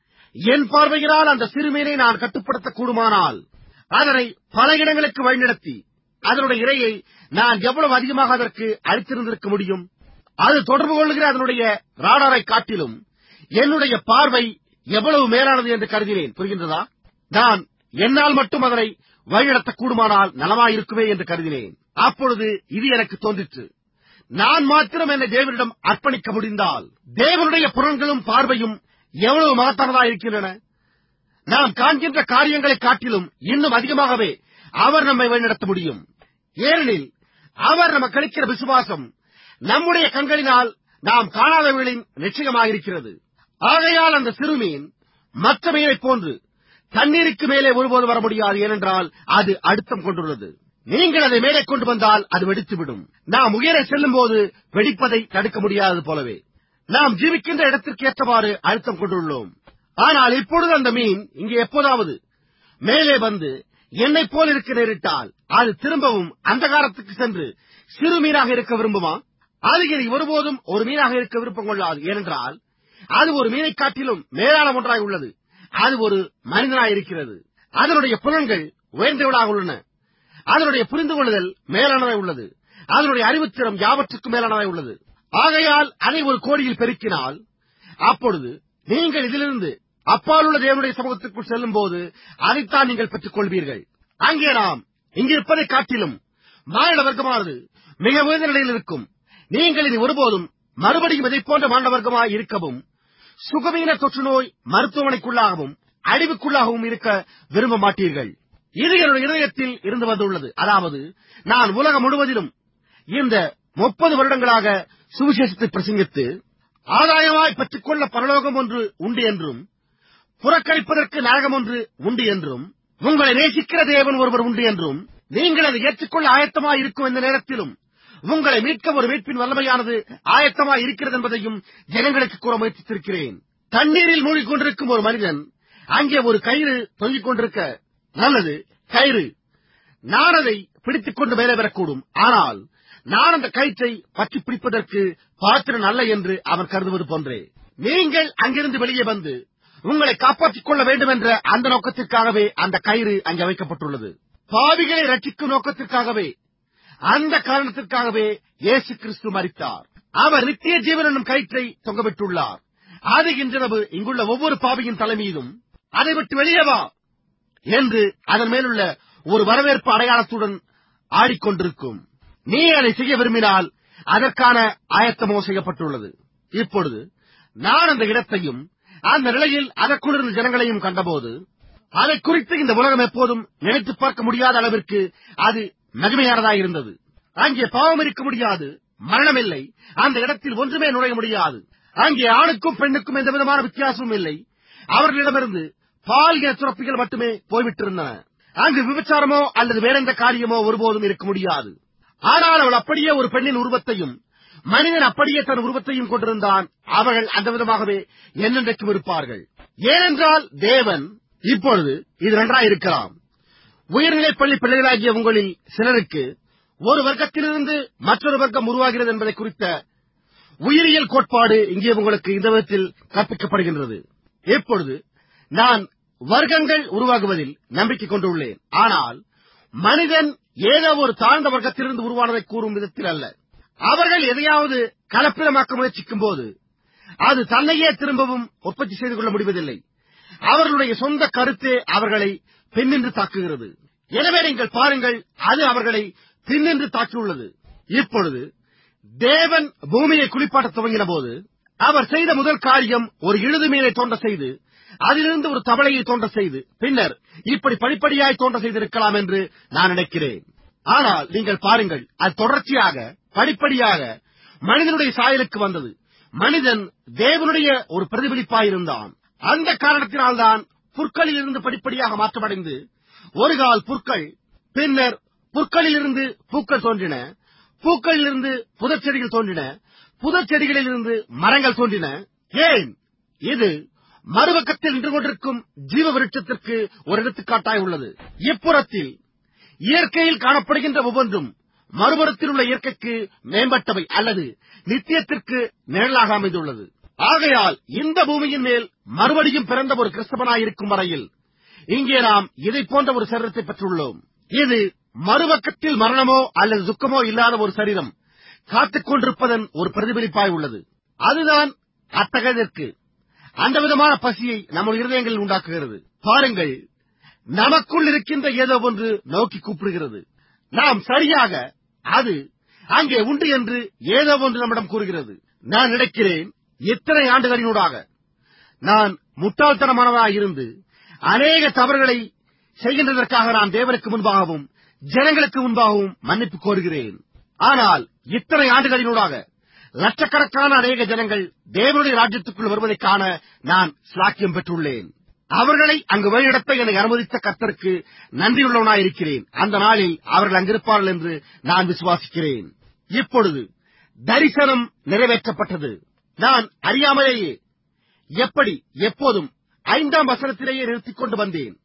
என் பார்வையினால் அந்த சிறுமீனை நான் கட்டுப்படுத்த கூடுமானால் அதனை பல இடங்களுக்கு வழிநடத்தி அதனுடைய இரையை நான் எவ்வளவு அதிகமாக அதற்கு அளித்திருந்திருக்க முடியும் அது தொடர்பு கொள்ளுகிற அதனுடைய ராடாரை காட்டிலும் என்னுடைய பார்வை எவ்வளவு மேலானது என்று கருதினேன் புரிகின்றதா நான் என்னால் மட்டும் அதனை வழிநடத்தக் கூடுமானால் நலமாயிருக்குமே என்று கருதினேன் அப்பொழுது இது எனக்கு தோன்றிற்று நான் மாத்திரம் என்னை தேவனிடம் அர்ப்பணிக்க முடிந்தால் தேவனுடைய புலன்களும் பார்வையும் எவ்வளவு மகத்தானதா இருக்கின்றன நாம் காண்கின்ற காரியங்களைக் காட்டிலும் இன்னும் அதிகமாகவே அவர் நம்மை வழிநடத்த முடியும் ஏனெனில் அவர் நமக்கு அளிக்கிற விசுவாசம் நம்முடைய கண்களினால் நாம் காணாதவர்களின் நிச்சயமாயிருக்கிறது ஆகையால் அந்த சிறுமீன் மற்ற மீனைப் போன்று தண்ணீருக்கு மேலே ஒருபோது வர முடியாது ஏனென்றால் அது அழுத்தம் கொண்டுள்ளது நீங்கள் அதை மேலே கொண்டு வந்தால் அது வெடித்துவிடும் நாம் உயர செல்லும் போது வெடிப்பதை தடுக்க முடியாதது போலவே நாம் ஜீவிக்கின்ற இடத்திற்கு ஏற்றவாறு அழுத்தம் கொண்டுள்ளோம் ஆனால் இப்பொழுது அந்த மீன் இங்கே எப்போதாவது மேலே வந்து என்னைப் போல் இருக்க நேரிட்டால் அது திரும்பவும் அந்தகாரத்துக்கு சென்று சிறு மீனாக இருக்க விரும்புமா அது இனி ஒருபோதும் ஒரு மீனாக இருக்க விருப்பம் கொள்ளாது ஏனென்றால் அது ஒரு மீனைக் காட்டிலும் மேலான ஒன்றாய் உள்ளது அது ஒரு மனிதனாய் இருக்கிறது அதனுடைய புலன்கள் உயர்ந்தவளாக உள்ளன அதனுடைய புரிந்து கொள்ளுதல் மேலானதாய் உள்ளது அதனுடைய அறிவுத்திறம் யாவற்றுக்கும் மேலானதாய் உள்ளது ஆகையால் அதை ஒரு கோடியில் பெருக்கினால் அப்பொழுது நீங்கள் இதிலிருந்து அப்பாலுள்ள தேவனுடைய சமூகத்திற்குள் செல்லும் போது அதைத்தான் நீங்கள் பெற்றுக் கொள்வீர்கள் அங்கே நாம் இங்கிருப்பதைக் காட்டிலும் மானிட வர்க்கமானது மிக உயர்ந்த நிலையில் இருக்கும் நீங்கள் இனி ஒருபோதும் மறுபடியும் இதைப் போன்ற மானிட வர்க்கமாய் இருக்கவும் சுகவீன தொற்று நோய் மருத்துவமனைக்குள்ளாகவும் அழிவுக்குள்ளாகவும் இருக்க விரும்ப மாட்டீர்கள் இது என்னுடைய இதயத்தில் இருந்து வந்துள்ளது அதாவது நான் உலகம் முழுவதிலும் இந்த முப்பது வருடங்களாக சுவிசேஷத்தை பிரசங்கித்து ஆதாயமாய் பெற்றுக்கொள்ள பரலோகம் ஒன்று உண்டு என்றும் புறக்கணிப்பதற்கு நரகம் ஒன்று உண்டு என்றும் உங்களை நேசிக்கிற தேவன் ஒருவர் உண்டு என்றும் நீங்கள் அதை ஏற்றுக்கொள்ள ஆயத்தமாய் இருக்கும் இந்த நேரத்திலும் உங்களை மீட்க ஒரு மீட்பின் வல்லமையானது ஆயத்தமாய் இருக்கிறது என்பதையும் ஜனங்களுக்கு கூற முயற்சித்திருக்கிறேன் தண்ணீரில் மூழ்கிக் கொண்டிருக்கும் ஒரு மனிதன் அங்கே ஒரு கயிறு தொங்கிக் கொண்டிருக்க நல்லது கயிறு நான் அதை பிடித்துக் கொண்டு மேலே வரக்கூடும் ஆனால் நான் அந்த கயிற்றை பற்றி பிடிப்பதற்கு பாத்திரன் அல்ல என்று அவர் கருதுவது போன்றே நீங்கள் அங்கிருந்து வெளியே வந்து உங்களை காப்பாற்றிக் கொள்ள வேண்டும் என்ற அந்த நோக்கத்திற்காகவே அந்த கயிறு அங்கே வைக்கப்பட்டுள்ளது பாவிகளை ரட்சிக்கும் நோக்கத்திற்காகவே அந்த காரணத்திற்காகவே இயேசு கிறிஸ்து மரித்தார் அவர் நித்திய ஜீவன் என்னும் கயிற்றை தொங்கவிட்டுள்ளார் அது இன்றிரவு இங்குள்ள ஒவ்வொரு பாவியின் தலைமீதும் அதை விட்டு வெளியே வா என்று அதன் மேலுள்ள ஒரு வரவேற்பு அடையாளத்துடன் ஆடிக்கொண்டிருக்கும் நீ அதை செய்ய விரும்பினால் அதற்கான ஆயத்தமோ செய்யப்பட்டுள்ளது இப்பொழுது நான் அந்த இடத்தையும் அந்த நிலையில் அதற்குள் இருந்த ஜனங்களையும் கண்டபோது அதை குறித்து இந்த உலகம் எப்போதும் நினைத்துப் பார்க்க முடியாத அளவிற்கு அது மகிமையானதாய் இருந்தது அங்கே பாவம் இருக்க முடியாது மரணமில்லை அந்த இடத்தில் ஒன்றுமே நுழைய முடியாது அங்கே ஆணுக்கும் பெண்ணுக்கும் எந்த விதமான வித்தியாசமும் இல்லை அவர்களிடமிருந்து பால் என சுரப்பிகள் மட்டுமே போய்விட்டிருந்தன அங்கு விபச்சாரமோ அல்லது வேறெந்த காரியமோ ஒருபோதும் இருக்க முடியாது ஆனால் அவள் அப்படியே ஒரு பெண்ணின் உருவத்தையும் மனிதன் அப்படியே தன் உருவத்தையும் கொண்டிருந்தான் அவர்கள் அந்த விதமாகவே என்னென்றைக்கும் இருப்பார்கள் ஏனென்றால் தேவன் இப்பொழுது இது நன்றாயிருக்கலாம் உயர்நிலைப் பள்ளி பிள்ளைகளாகிய உங்களில் சிலருக்கு ஒரு வர்க்கத்திலிருந்து மற்றொரு வர்க்கம் உருவாகிறது என்பதை குறித்த உயிரியல் கோட்பாடு இங்கே உங்களுக்கு இந்த விதத்தில் கற்பிக்கப்படுகின்றது இப்பொழுது நான் வர்க்கங்கள் உருவாகுவதில் நம்பிக்கை கொண்டுள்ளேன் ஆனால் மனிதன் ஏதோ ஒரு தாழ்ந்த வர்க்கத்திலிருந்து உருவானதை கூறும் விதத்தில் அல்ல அவர்கள் எதையாவது கலப்பிடமாக்க முயற்சிக்கும் போது அது தன்னையே திரும்பவும் உற்பத்தி செய்து கொள்ள முடிவதில்லை அவர்களுடைய சொந்த கருத்தே அவர்களை பின்னின்று தாக்குகிறது எனவே நீங்கள் பாருங்கள் அது அவர்களை பின்னின்று தாக்கியுள்ளது இப்பொழுது தேவன் பூமியை குளிப்பாட்டத் துவங்கின போது அவர் செய்த முதல் காரியம் ஒரு இழுது மீனை தோண்ட செய்து அதிலிருந்து ஒரு தவளையை தோண்ட செய்து பின்னர் இப்படி படிப்படியாய் தோண்ட செய்திருக்கலாம் என்று நான் நினைக்கிறேன் ஆனால் நீங்கள் பாருங்கள் அது தொடர்ச்சியாக படிப்படியாக மனிதனுடைய சாயலுக்கு வந்தது மனிதன் தேவனுடைய ஒரு பிரதிபலிப்பாயிருந்தான் அந்த காரணத்தினால்தான் புற்களில் இருந்து படிப்படியாக மாற்றமடைந்து ஒரு கால் புற்கள் பின்னர் புற்களிலிருந்து பூக்கள் தோன்றின பூக்களிலிருந்து புதர் செடிகள் தோன்றின புதர் செடிகளிலிருந்து மரங்கள் தோன்றின ஏன் இது மறுபக்கத்தில் நின்று கொண்டிருக்கும் ஜீவ விருட்சத்திற்கு ஒரு எடுத்துக்காட்டாய் உள்ளது இப்புறத்தில் இயற்கையில் காணப்படுகின்ற ஒவ்வொன்றும் மறுபுறத்தில் உள்ள இயற்கைக்கு மேம்பட்டவை அல்லது நித்தியத்திற்கு நிழலாக அமைந்துள்ளது ஆகையால் இந்த பூமியின் மேல் மறுபடியும் பிறந்த ஒரு கிறிஸ்தவனாய் இருக்கும் வரையில் இங்கே நாம் இதைப் போன்ற ஒரு சரீரத்தை பெற்றுள்ளோம் இது மறுபக்கத்தில் மரணமோ அல்லது துக்கமோ இல்லாத ஒரு சரீரம் காத்துக் கொண்டிருப்பதன் ஒரு பிரதிபலிப்பாய் உள்ளது அதுதான் அத்தகையதற்கு அந்த விதமான பசியை நம்ம இருதயங்களில் உண்டாக்குகிறது பாருங்கள் நமக்குள் இருக்கின்ற ஏதோ ஒன்று நோக்கி கூப்பிடுகிறது நாம் சரியாக அது அங்கே உண்டு என்று ஏதோ ஒன்று நம்மிடம் கூறுகிறது நான் நினைக்கிறேன் இத்தனை ஆண்டுகளினூடாக நான் முட்டாள்தனமானவராக இருந்து அநேக தவறுகளை செய்கின்றதற்காக நான் தேவனுக்கு முன்பாகவும் ஜனங்களுக்கு முன்பாகவும் மன்னிப்பு கோருகிறேன் ஆனால் இத்தனை ஆண்டுகளினூடாக லட்சக்கணக்கான அநேக ஜனங்கள் தேவனுடைய ராஜ்யத்துக்குள் வருவதைக் காண நான் சிலாக்கியம் பெற்றுள்ளேன் அவர்களை அங்கு வழிநடத்த என்னை அனுமதித்த கர்த்தருக்கு நன்றியுள்ளவனாயிருக்கிறேன் அந்த நாளில் அவர்கள் அங்கிருப்பார்கள் என்று நான் விசுவாசிக்கிறேன் இப்பொழுது தரிசனம் நிறைவேற்றப்பட்டது நான் அறியாமலேயே எப்படி எப்போதும் ஐந்தாம் வசனத்திலேயே நிறுத்திக் கொண்டு வந்தேன்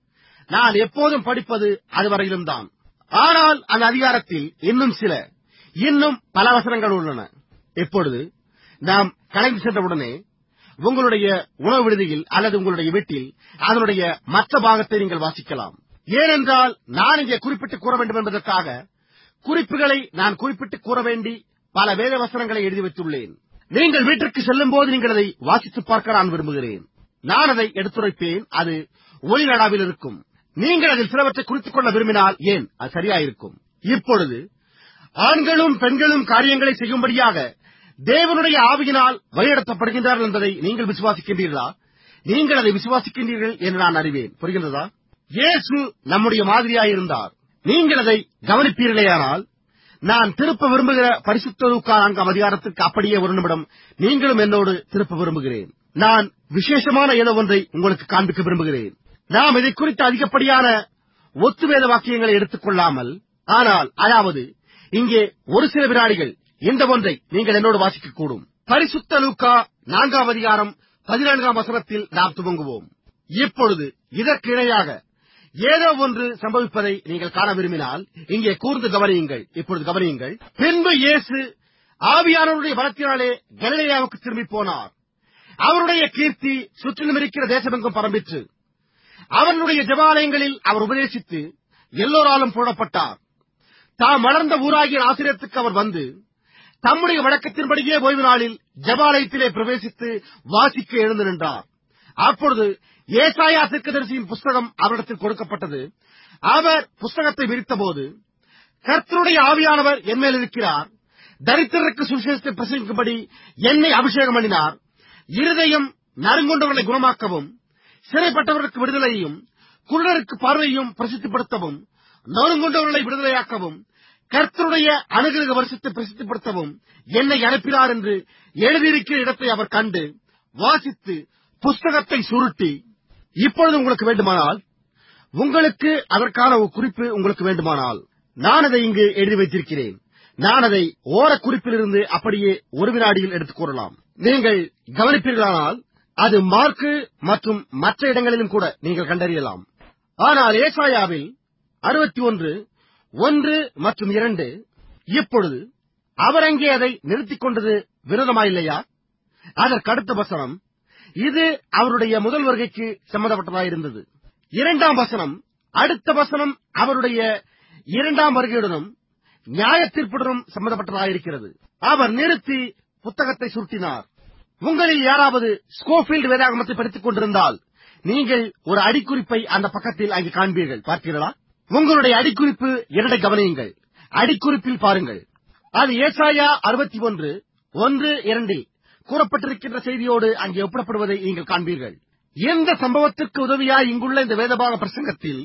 நான் எப்போதும் படிப்பது அதுவரையிலும் தான் ஆனால் அந்த அதிகாரத்தில் இன்னும் சில இன்னும் பல வசனங்கள் உள்ளன இப்பொழுது நாம் கலைந்து சென்றவுடனே உங்களுடைய உணவு விடுதியில் அல்லது உங்களுடைய வீட்டில் அதனுடைய மற்ற பாகத்தை நீங்கள் வாசிக்கலாம் ஏனென்றால் நான் இங்கே குறிப்பிட்டு கூற வேண்டும் என்பதற்காக குறிப்புகளை நான் குறிப்பிட்டு கூற வேண்டி பல வேத வசனங்களை எழுதி வைத்துள்ளேன் நீங்கள் வீட்டிற்கு செல்லும் போது நீங்கள் அதை வாசித்து பார்க்க நான் விரும்புகிறேன் நான் அதை எடுத்துரைப்பேன் அது ஒளிநடாவில் இருக்கும் நீங்கள் அதில் சிலவற்றை குறித்துக் கொள்ள விரும்பினால் ஏன் அது சரியாயிருக்கும் இப்பொழுது ஆண்களும் பெண்களும் காரியங்களை செய்யும்படியாக தேவனுடைய ஆவியினால் வழிநடத்தப்படுகின்றார்கள் என்பதை நீங்கள் விசுவாசிக்கின்றீர்களா நீங்கள் அதை விசுவாசிக்கின்றீர்கள் என்று நான் அறிவேன் புரிகின்றதா இயேசு நம்முடைய மாதிரியாயிருந்தார் நீங்கள் அதை கவனிப்பீர்களேயானால் நான் திருப்ப விரும்புகிற பரிசுத்தருக்கா நான்காம் அதிகாரத்திற்கு அப்படியே ஒரு நிமிடம் நீங்களும் என்னோடு திருப்ப விரும்புகிறேன் நான் விசேஷமான ஏதோ ஒன்றை உங்களுக்கு காண்பிக்க விரும்புகிறேன் நாம் இதை குறித்து அதிகப்படியான ஒத்துவேத வாக்கியங்களை எடுத்துக் கொள்ளாமல் ஆனால் அதாவது இங்கே ஒரு சில வினாடிகள் இந்த ஒன்றை நீங்கள் என்னோடு வாசிக்கக்கூடும் பரிசுத்த லூக்கா நான்காம் அதிகாரம் பதினான்காம் வசனத்தில் நாம் துவங்குவோம் இப்பொழுது இதற்கு இணையாக ஏதோ ஒன்று சம்பவிப்பதை நீங்கள் காண விரும்பினால் இங்கே கூர்ந்து கவனியுங்கள் இப்பொழுது கவனியுங்கள் பின்பு இயேசு ஆவியானவருடைய பலத்தினாலே கலிலேயாவுக்கு திரும்பி போனார் அவருடைய கீர்த்தி சுற்றிலும் இருக்கிற தேசமெங்கும் பரம்பிற்று அவர்களுடைய ஜபாலயங்களில் அவர் உபதேசித்து எல்லோராலும் போடப்பட்டார் தாம் வளர்ந்த ஊராகிய ஆசிரியத்துக்கு அவர் வந்து தம்முடைய வழக்கத்தின்படியே ஓய்வு நாளில் ஜபாலயத்திலே பிரவேசித்து வாசிக்க எழுந்து நின்றார் அப்பொழுது ஏசாயா தீர்க்கதரிசியின் புஸ்தகம் அவரிடத்தில் கொடுக்கப்பட்டது அவர் புஸ்தகத்தை விரித்தபோது கர்த்தருடைய ஆவியானவர் என்மேல் இருக்கிறார் தரித்திரருக்கு சுவிசேஷத்தை பிரசங்கிக்கும்படி என்னை அபிஷேகம் பண்ணினார் இருதயம் நறுங்குண்டவர்களை குணமாக்கவும் சிறைப்பட்டவர்களுக்கு விடுதலையும் குருடருக்கு பார்வையும் பிரசித்திப்படுத்தவும் நொறுங்குண்டவர்களை விடுதலையாக்கவும் கர்த்தருடைய அனுகிரக வருஷத்தை பிரசித்திப்படுத்தவும் என்னை அனுப்பினார் என்று எழுதியிருக்கிற இடத்தை அவர் கண்டு வாசித்து புஸ்தகத்தை சுருட்டி இப்பொழுது உங்களுக்கு வேண்டுமானால் உங்களுக்கு அதற்கான ஒரு குறிப்பு உங்களுக்கு வேண்டுமானால் நான் அதை இங்கு எழுதி வைத்திருக்கிறேன் நான் அதை ஓர குறிப்பிலிருந்து அப்படியே ஒரு வினாடியில் எடுத்துக் கூறலாம் நீங்கள் கவனிப்பீர்களானால் அது மார்க்கு மற்றும் மற்ற இடங்களிலும் கூட நீங்கள் கண்டறியலாம் ஆனால் ஏசாயாவில் அறுபத்தி ஒன்று ஒன்று மற்றும் இரண்டு இப்பொழுது அவர் அங்கே அதை நிறுத்திக் கொண்டது விரோதமாயில்லையா அதற்கு அடுத்த வசனம் இது அவருடைய முதல் வருகைக்கு சம்பந்தப்பட்டதாயிருந்தது இரண்டாம் வசனம் அடுத்த வசனம் அவருடைய இரண்டாம் வருகையுடனும் நியாயத்தீர்ப்புடனும் சம்பந்தப்பட்டதாயிருக்கிறது அவர் நிறுத்தி புத்தகத்தை சுருட்டினார் உங்களில் யாராவது ஸ்கோஃபீல்டு வேதாகமத்தை படித்துக் கொண்டிருந்தால் நீங்கள் ஒரு அடிக்குறிப்பை அந்த பக்கத்தில் அங்கே காண்பீர்கள் பார்த்தீர்களா உங்களுடைய அடிக்குறிப்பு இரண்டை கவனியுங்கள் அடிக்குறிப்பில் பாருங்கள் அது ஏசாயா அறுபத்தி ஒன்று ஒன்று இரண்டில் கூறப்பட்டிருக்கின்ற செய்தியோடு அங்கே ஒப்பிடப்படுவதை நீங்கள் காண்பீர்கள் எந்த சம்பவத்திற்கு உதவியாய் இங்குள்ள இந்த வேதபாக பிரசங்கத்தில்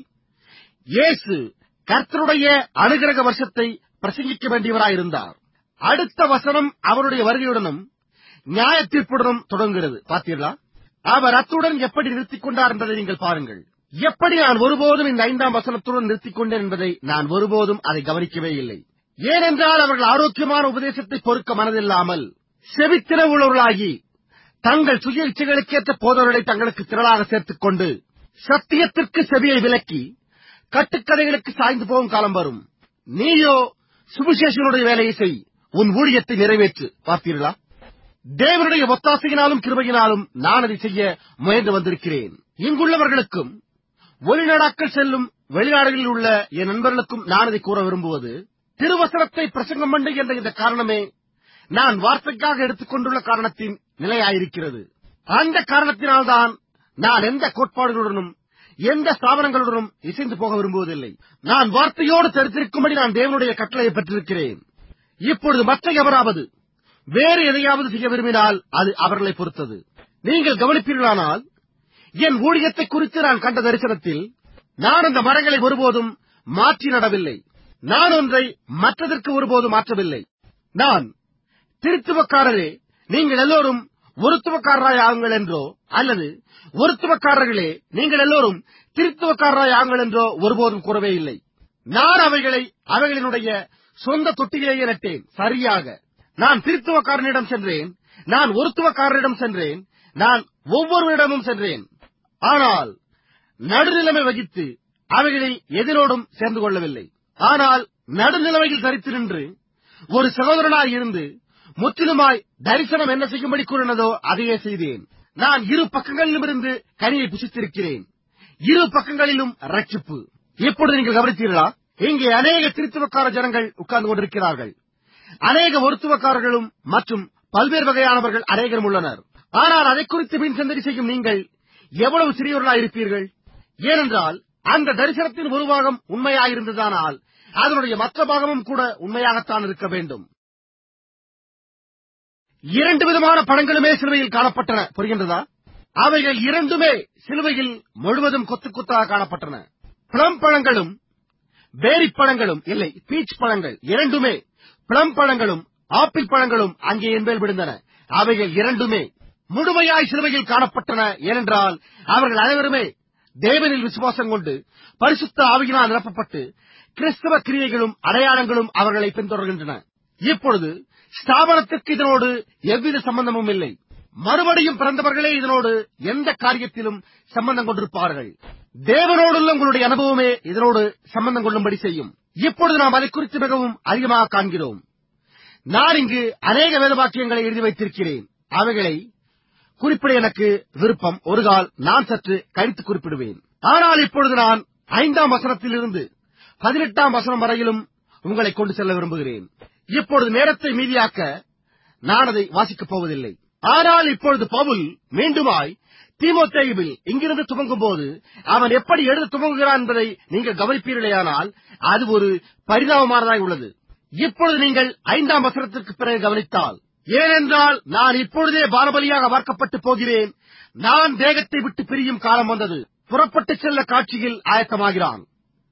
இயேசு கர்த்தருடைய அனுகிரக வருஷத்தை பிரசங்கிக்க வேண்டியவராயிருந்தார் அடுத்த வசனம் அவருடைய வருகையுடனும் நியாய தீர்ப்புடனும் தொடங்குகிறது பார்த்தீர்களா அவர் அத்துடன் எப்படி நிறுத்திக் கொண்டார் என்பதை நீங்கள் பாருங்கள் எப்படி நான் ஒருபோதும் இந்த ஐந்தாம் வசனத்துடன் நிறுத்திக் கொண்டேன் என்பதை நான் ஒருபோதும் அதை கவனிக்கவே இல்லை ஏனென்றால் அவர்கள் ஆரோக்கியமான உபதேசத்தை பொறுக்க மனதில்லாமல் செவித்திர உள்ளவர்களாகி தங்கள் சுய இச்சைகளுக்கேற்ற போதவர்களை தங்களுக்கு திரளாக சேர்த்துக் கொண்டு சத்தியத்திற்கு செவியை விலக்கி கட்டுக்கதைகளுக்கு சாய்ந்து போகும் காலம் வரும் நீயோ சுவிசேஷனுடைய வேலையை செய் உன் ஊழியத்தை நிறைவேற்று பார்த்தீர்களா தேவனுடைய ஒத்தாசையினாலும் கிருபையினாலும் நான் அதை செய்ய முயன்று வந்திருக்கிறேன் இங்குள்ளவர்களுக்கும் வெளிநாடாக்கள் செல்லும் வெளிநாடுகளில் உள்ள என் நண்பர்களுக்கும் நான் இதை கூற விரும்புவது திருவசனத்தை பிரசங்கம் பண்ணு என்ற இந்த காரணமே நான் வார்த்தைக்காக எடுத்துக்கொண்டுள்ள காரணத்தின் நிலையாயிருக்கிறது அந்த காரணத்தினால்தான் நான் எந்த கோட்பாடுகளுடனும் எந்த ஸ்தாபனங்களுடனும் இசைந்து போக விரும்புவதில்லை நான் வார்த்தையோடு தரித்திருக்கும்படி நான் தேவனுடைய கட்டளையை பெற்றிருக்கிறேன் இப்பொழுது மற்ற எவராவது வேறு எதையாவது செய்ய விரும்பினால் அது அவர்களை பொறுத்தது நீங்கள் கவனிப்பீர்களானால் என் ஊழியத்தை குறித்து நான் கண்ட தரிசனத்தில் நான் அந்த மரங்களை ஒருபோதும் மாற்றி நடவில்லை நான் ஒன்றை மற்றதற்கு ஒருபோதும் மாற்றவில்லை நான் திருத்துவக்காரரே நீங்கள் எல்லோரும் ஒருத்துவக்காரராய் ஆகுங்கள் என்றோ அல்லது ஒருத்துவக்காரர்களே நீங்கள் எல்லோரும் திருத்துவக்காரராய் ஆகுங்கள் என்றோ ஒருபோதும் கூறவே இல்லை நான் அவைகளை அவைகளினுடைய சொந்த தொட்டியிலேயே நட்டேன் சரியாக நான் திருத்துவக்காரனிடம் சென்றேன் நான் ஒருத்துவக்காரரிடம் சென்றேன் நான் ஒவ்வொருவரிடமும் சென்றேன் ஆனால் நடுநிலைமை வகித்து அவைகளை எதிரோடும் சேர்ந்து கொள்ளவில்லை ஆனால் நடுநிலைமையில் தரித்து நின்று ஒரு சகோதரனாய் இருந்து முற்றிலுமாய் தரிசனம் என்ன செய்யும்படி கூறினதோ அதையே செய்தேன் நான் இரு பக்கங்களிலும் இருந்து கனியை புசித்திருக்கிறேன் இரு பக்கங்களிலும் ரட்சிப்பு இப்பொழுது நீங்கள் கவனித்தீர்களா இங்கே அநேக திருத்துவக்கார ஜனங்கள் உட்கார்ந்து கொண்டிருக்கிறார்கள் அநேக ஒருத்துவக்காரர்களும் மற்றும் பல்வேறு வகையானவர்கள் அநேகரும் உள்ளனர் ஆனால் அதை குறித்து மீன் சிந்தனை செய்யும் நீங்கள் எவ்வளவு சிறியவர்களாய் இருப்பீர்கள் ஏனென்றால் அந்த தரிசனத்தின் ஒரு பாகம் உண்மையாயிருந்ததானால் அதனுடைய மற்ற பாகமும் கூட உண்மையாகத்தான் இருக்க வேண்டும் இரண்டு விதமான படங்களுமே சிலுவையில் காணப்பட்டன புரிகின்றதா அவைகள் இரண்டுமே சிலுவையில் முழுவதும் கொத்து கொத்தாக காணப்பட்டன பிளம் பழங்களும் பேரி பழங்களும் இல்லை பீச் பழங்கள் இரண்டுமே பிளம் பழங்களும் ஆப்பிள் பழங்களும் அங்கே என்பேல் விழுந்தன அவைகள் இரண்டுமே முழுமையாய் சிலுவையில் காணப்பட்டன ஏனென்றால் அவர்கள் அனைவருமே தேவனில் விசுவாசம் கொண்டு பரிசுத்த ஆவியினால் நிரப்பப்பட்டு கிறிஸ்தவ கிரியைகளும் அடையாளங்களும் அவர்களை பின்தொடர்கின்றன இப்பொழுது ஸ்தாபனத்திற்கு இதனோடு எவ்வித சம்பந்தமும் இல்லை மறுபடியும் பிறந்தவர்களே இதனோடு எந்த காரியத்திலும் சம்பந்தம் கொண்டிருப்பார்கள் தேவனோடுள்ள உங்களுடைய அனுபவமே இதனோடு சம்பந்தம் கொள்ளும்படி செய்யும் இப்பொழுது நாம் அதை குறித்து மிகவும் அதிகமாக காண்கிறோம் நான் இங்கு அநேக வேத வாக்கியங்களை எழுதி வைத்திருக்கிறேன் அவைகளை குறிப்பிட எனக்கு விருப்பம் ஒரு கால் நான் சற்று கழித்து குறிப்பிடுவேன் ஆனால் இப்பொழுது நான் ஐந்தாம் வசனத்திலிருந்து பதினெட்டாம் வசனம் வரையிலும் உங்களை கொண்டு செல்ல விரும்புகிறேன் இப்பொழுது நேரத்தை மீதியாக்க நான் அதை வாசிக்கப் போவதில்லை ஆனால் இப்பொழுது பவுல் மீண்டுமாய் தீமோத்தேயுவில் இங்கிருந்து துவங்கும் போது அவன் எப்படி எழுத துவங்குகிறான் என்பதை நீங்கள் கவனிப்பீர்களேயானால் அது ஒரு பரிணாமமானதாய் உள்ளது இப்பொழுது நீங்கள் ஐந்தாம் வசனத்திற்கு பிறகு கவனித்தால் ஏனென்றால் நான் இப்பொழுதே பாரபலியாக வார்க்கப்பட்டு போகிறேன் நான் தேகத்தை விட்டு பிரியும் காலம் வந்தது புறப்பட்டு செல்ல காட்சியில் ஆயத்தமாகிறான்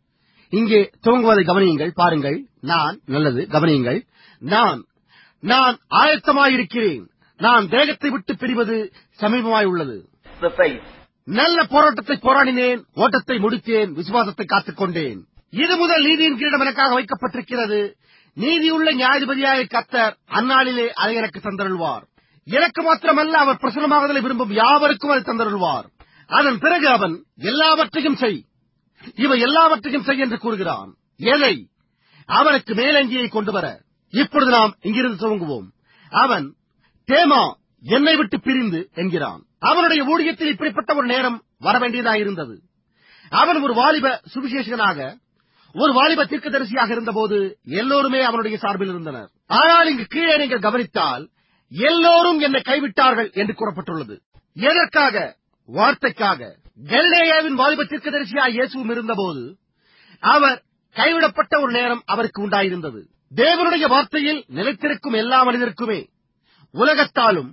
இங்கே துவங்குவதை கவனியுங்கள் பாருங்கள் நான் நல்லது கவனியுங்கள் நான் நான் ஆயத்தமாயிருக்கிறேன் நான் தேகத்தை விட்டு பிரிவது சமீபமாய் உள்ளது the faith. நல்ல போராட்டத்தை போராடினேன் ஓட்டத்தை முடித்தேன் விசுவாசத்தை காத்துக் கொண்டேன் இது முதல் நீதியின் கிரீடம் எனக்காக வைக்கப்பட்டிருக்கிறது நீதியுள்ள நியாயாதிபதியாய கத்தர் அந்நாளிலே அதை எனக்கு தந்தருள்வார் எனக்கு மாத்திரமல்ல அவர் பிரசனமாகுதலை விரும்பும் யாவருக்கும் அதை தந்தருள்வார் அதன் பிறகு அவன் எல்லாவற்றையும் செய் இவை எல்லாவற்றையும் செய் என்று கூறுகிறான் எதை அவனுக்கு மேலங்கியை கொண்டு வர இப்பொழுது நாம் இங்கிருந்து துவங்குவோம் அவன் தேமா என்னை விட்டு பிரிந்து என்கிறான் அவனுடைய ஊழியத்தில் இப்படிப்பட்ட ஒரு நேரம் வரவேண்டியதாயிருந்தது அவன் ஒரு வாலிப சுவிசேஷகனாக ஒரு வாலிப தீர்க்கதரிசியாக இருந்தபோது எல்லோருமே அவனுடைய சார்பில் இருந்தனர் ஆனால் இங்கு கீழே நீங்கள் கவனித்தால் எல்லோரும் என்னை கைவிட்டார்கள் என்று கூறப்பட்டுள்ளது எதற்காக வார்த்தைக்காக கலிலேயாவின் வாலிப தீர்க்கதரிசியாய் இயேசுவும் இருந்தபோது அவர் கைவிடப்பட்ட ஒரு நேரம் அவருக்கு உண்டாயிருந்தது தேவனுடைய வார்த்தையில் நிலைத்திருக்கும் எல்லா மனிதருக்குமே உலகத்தாலும்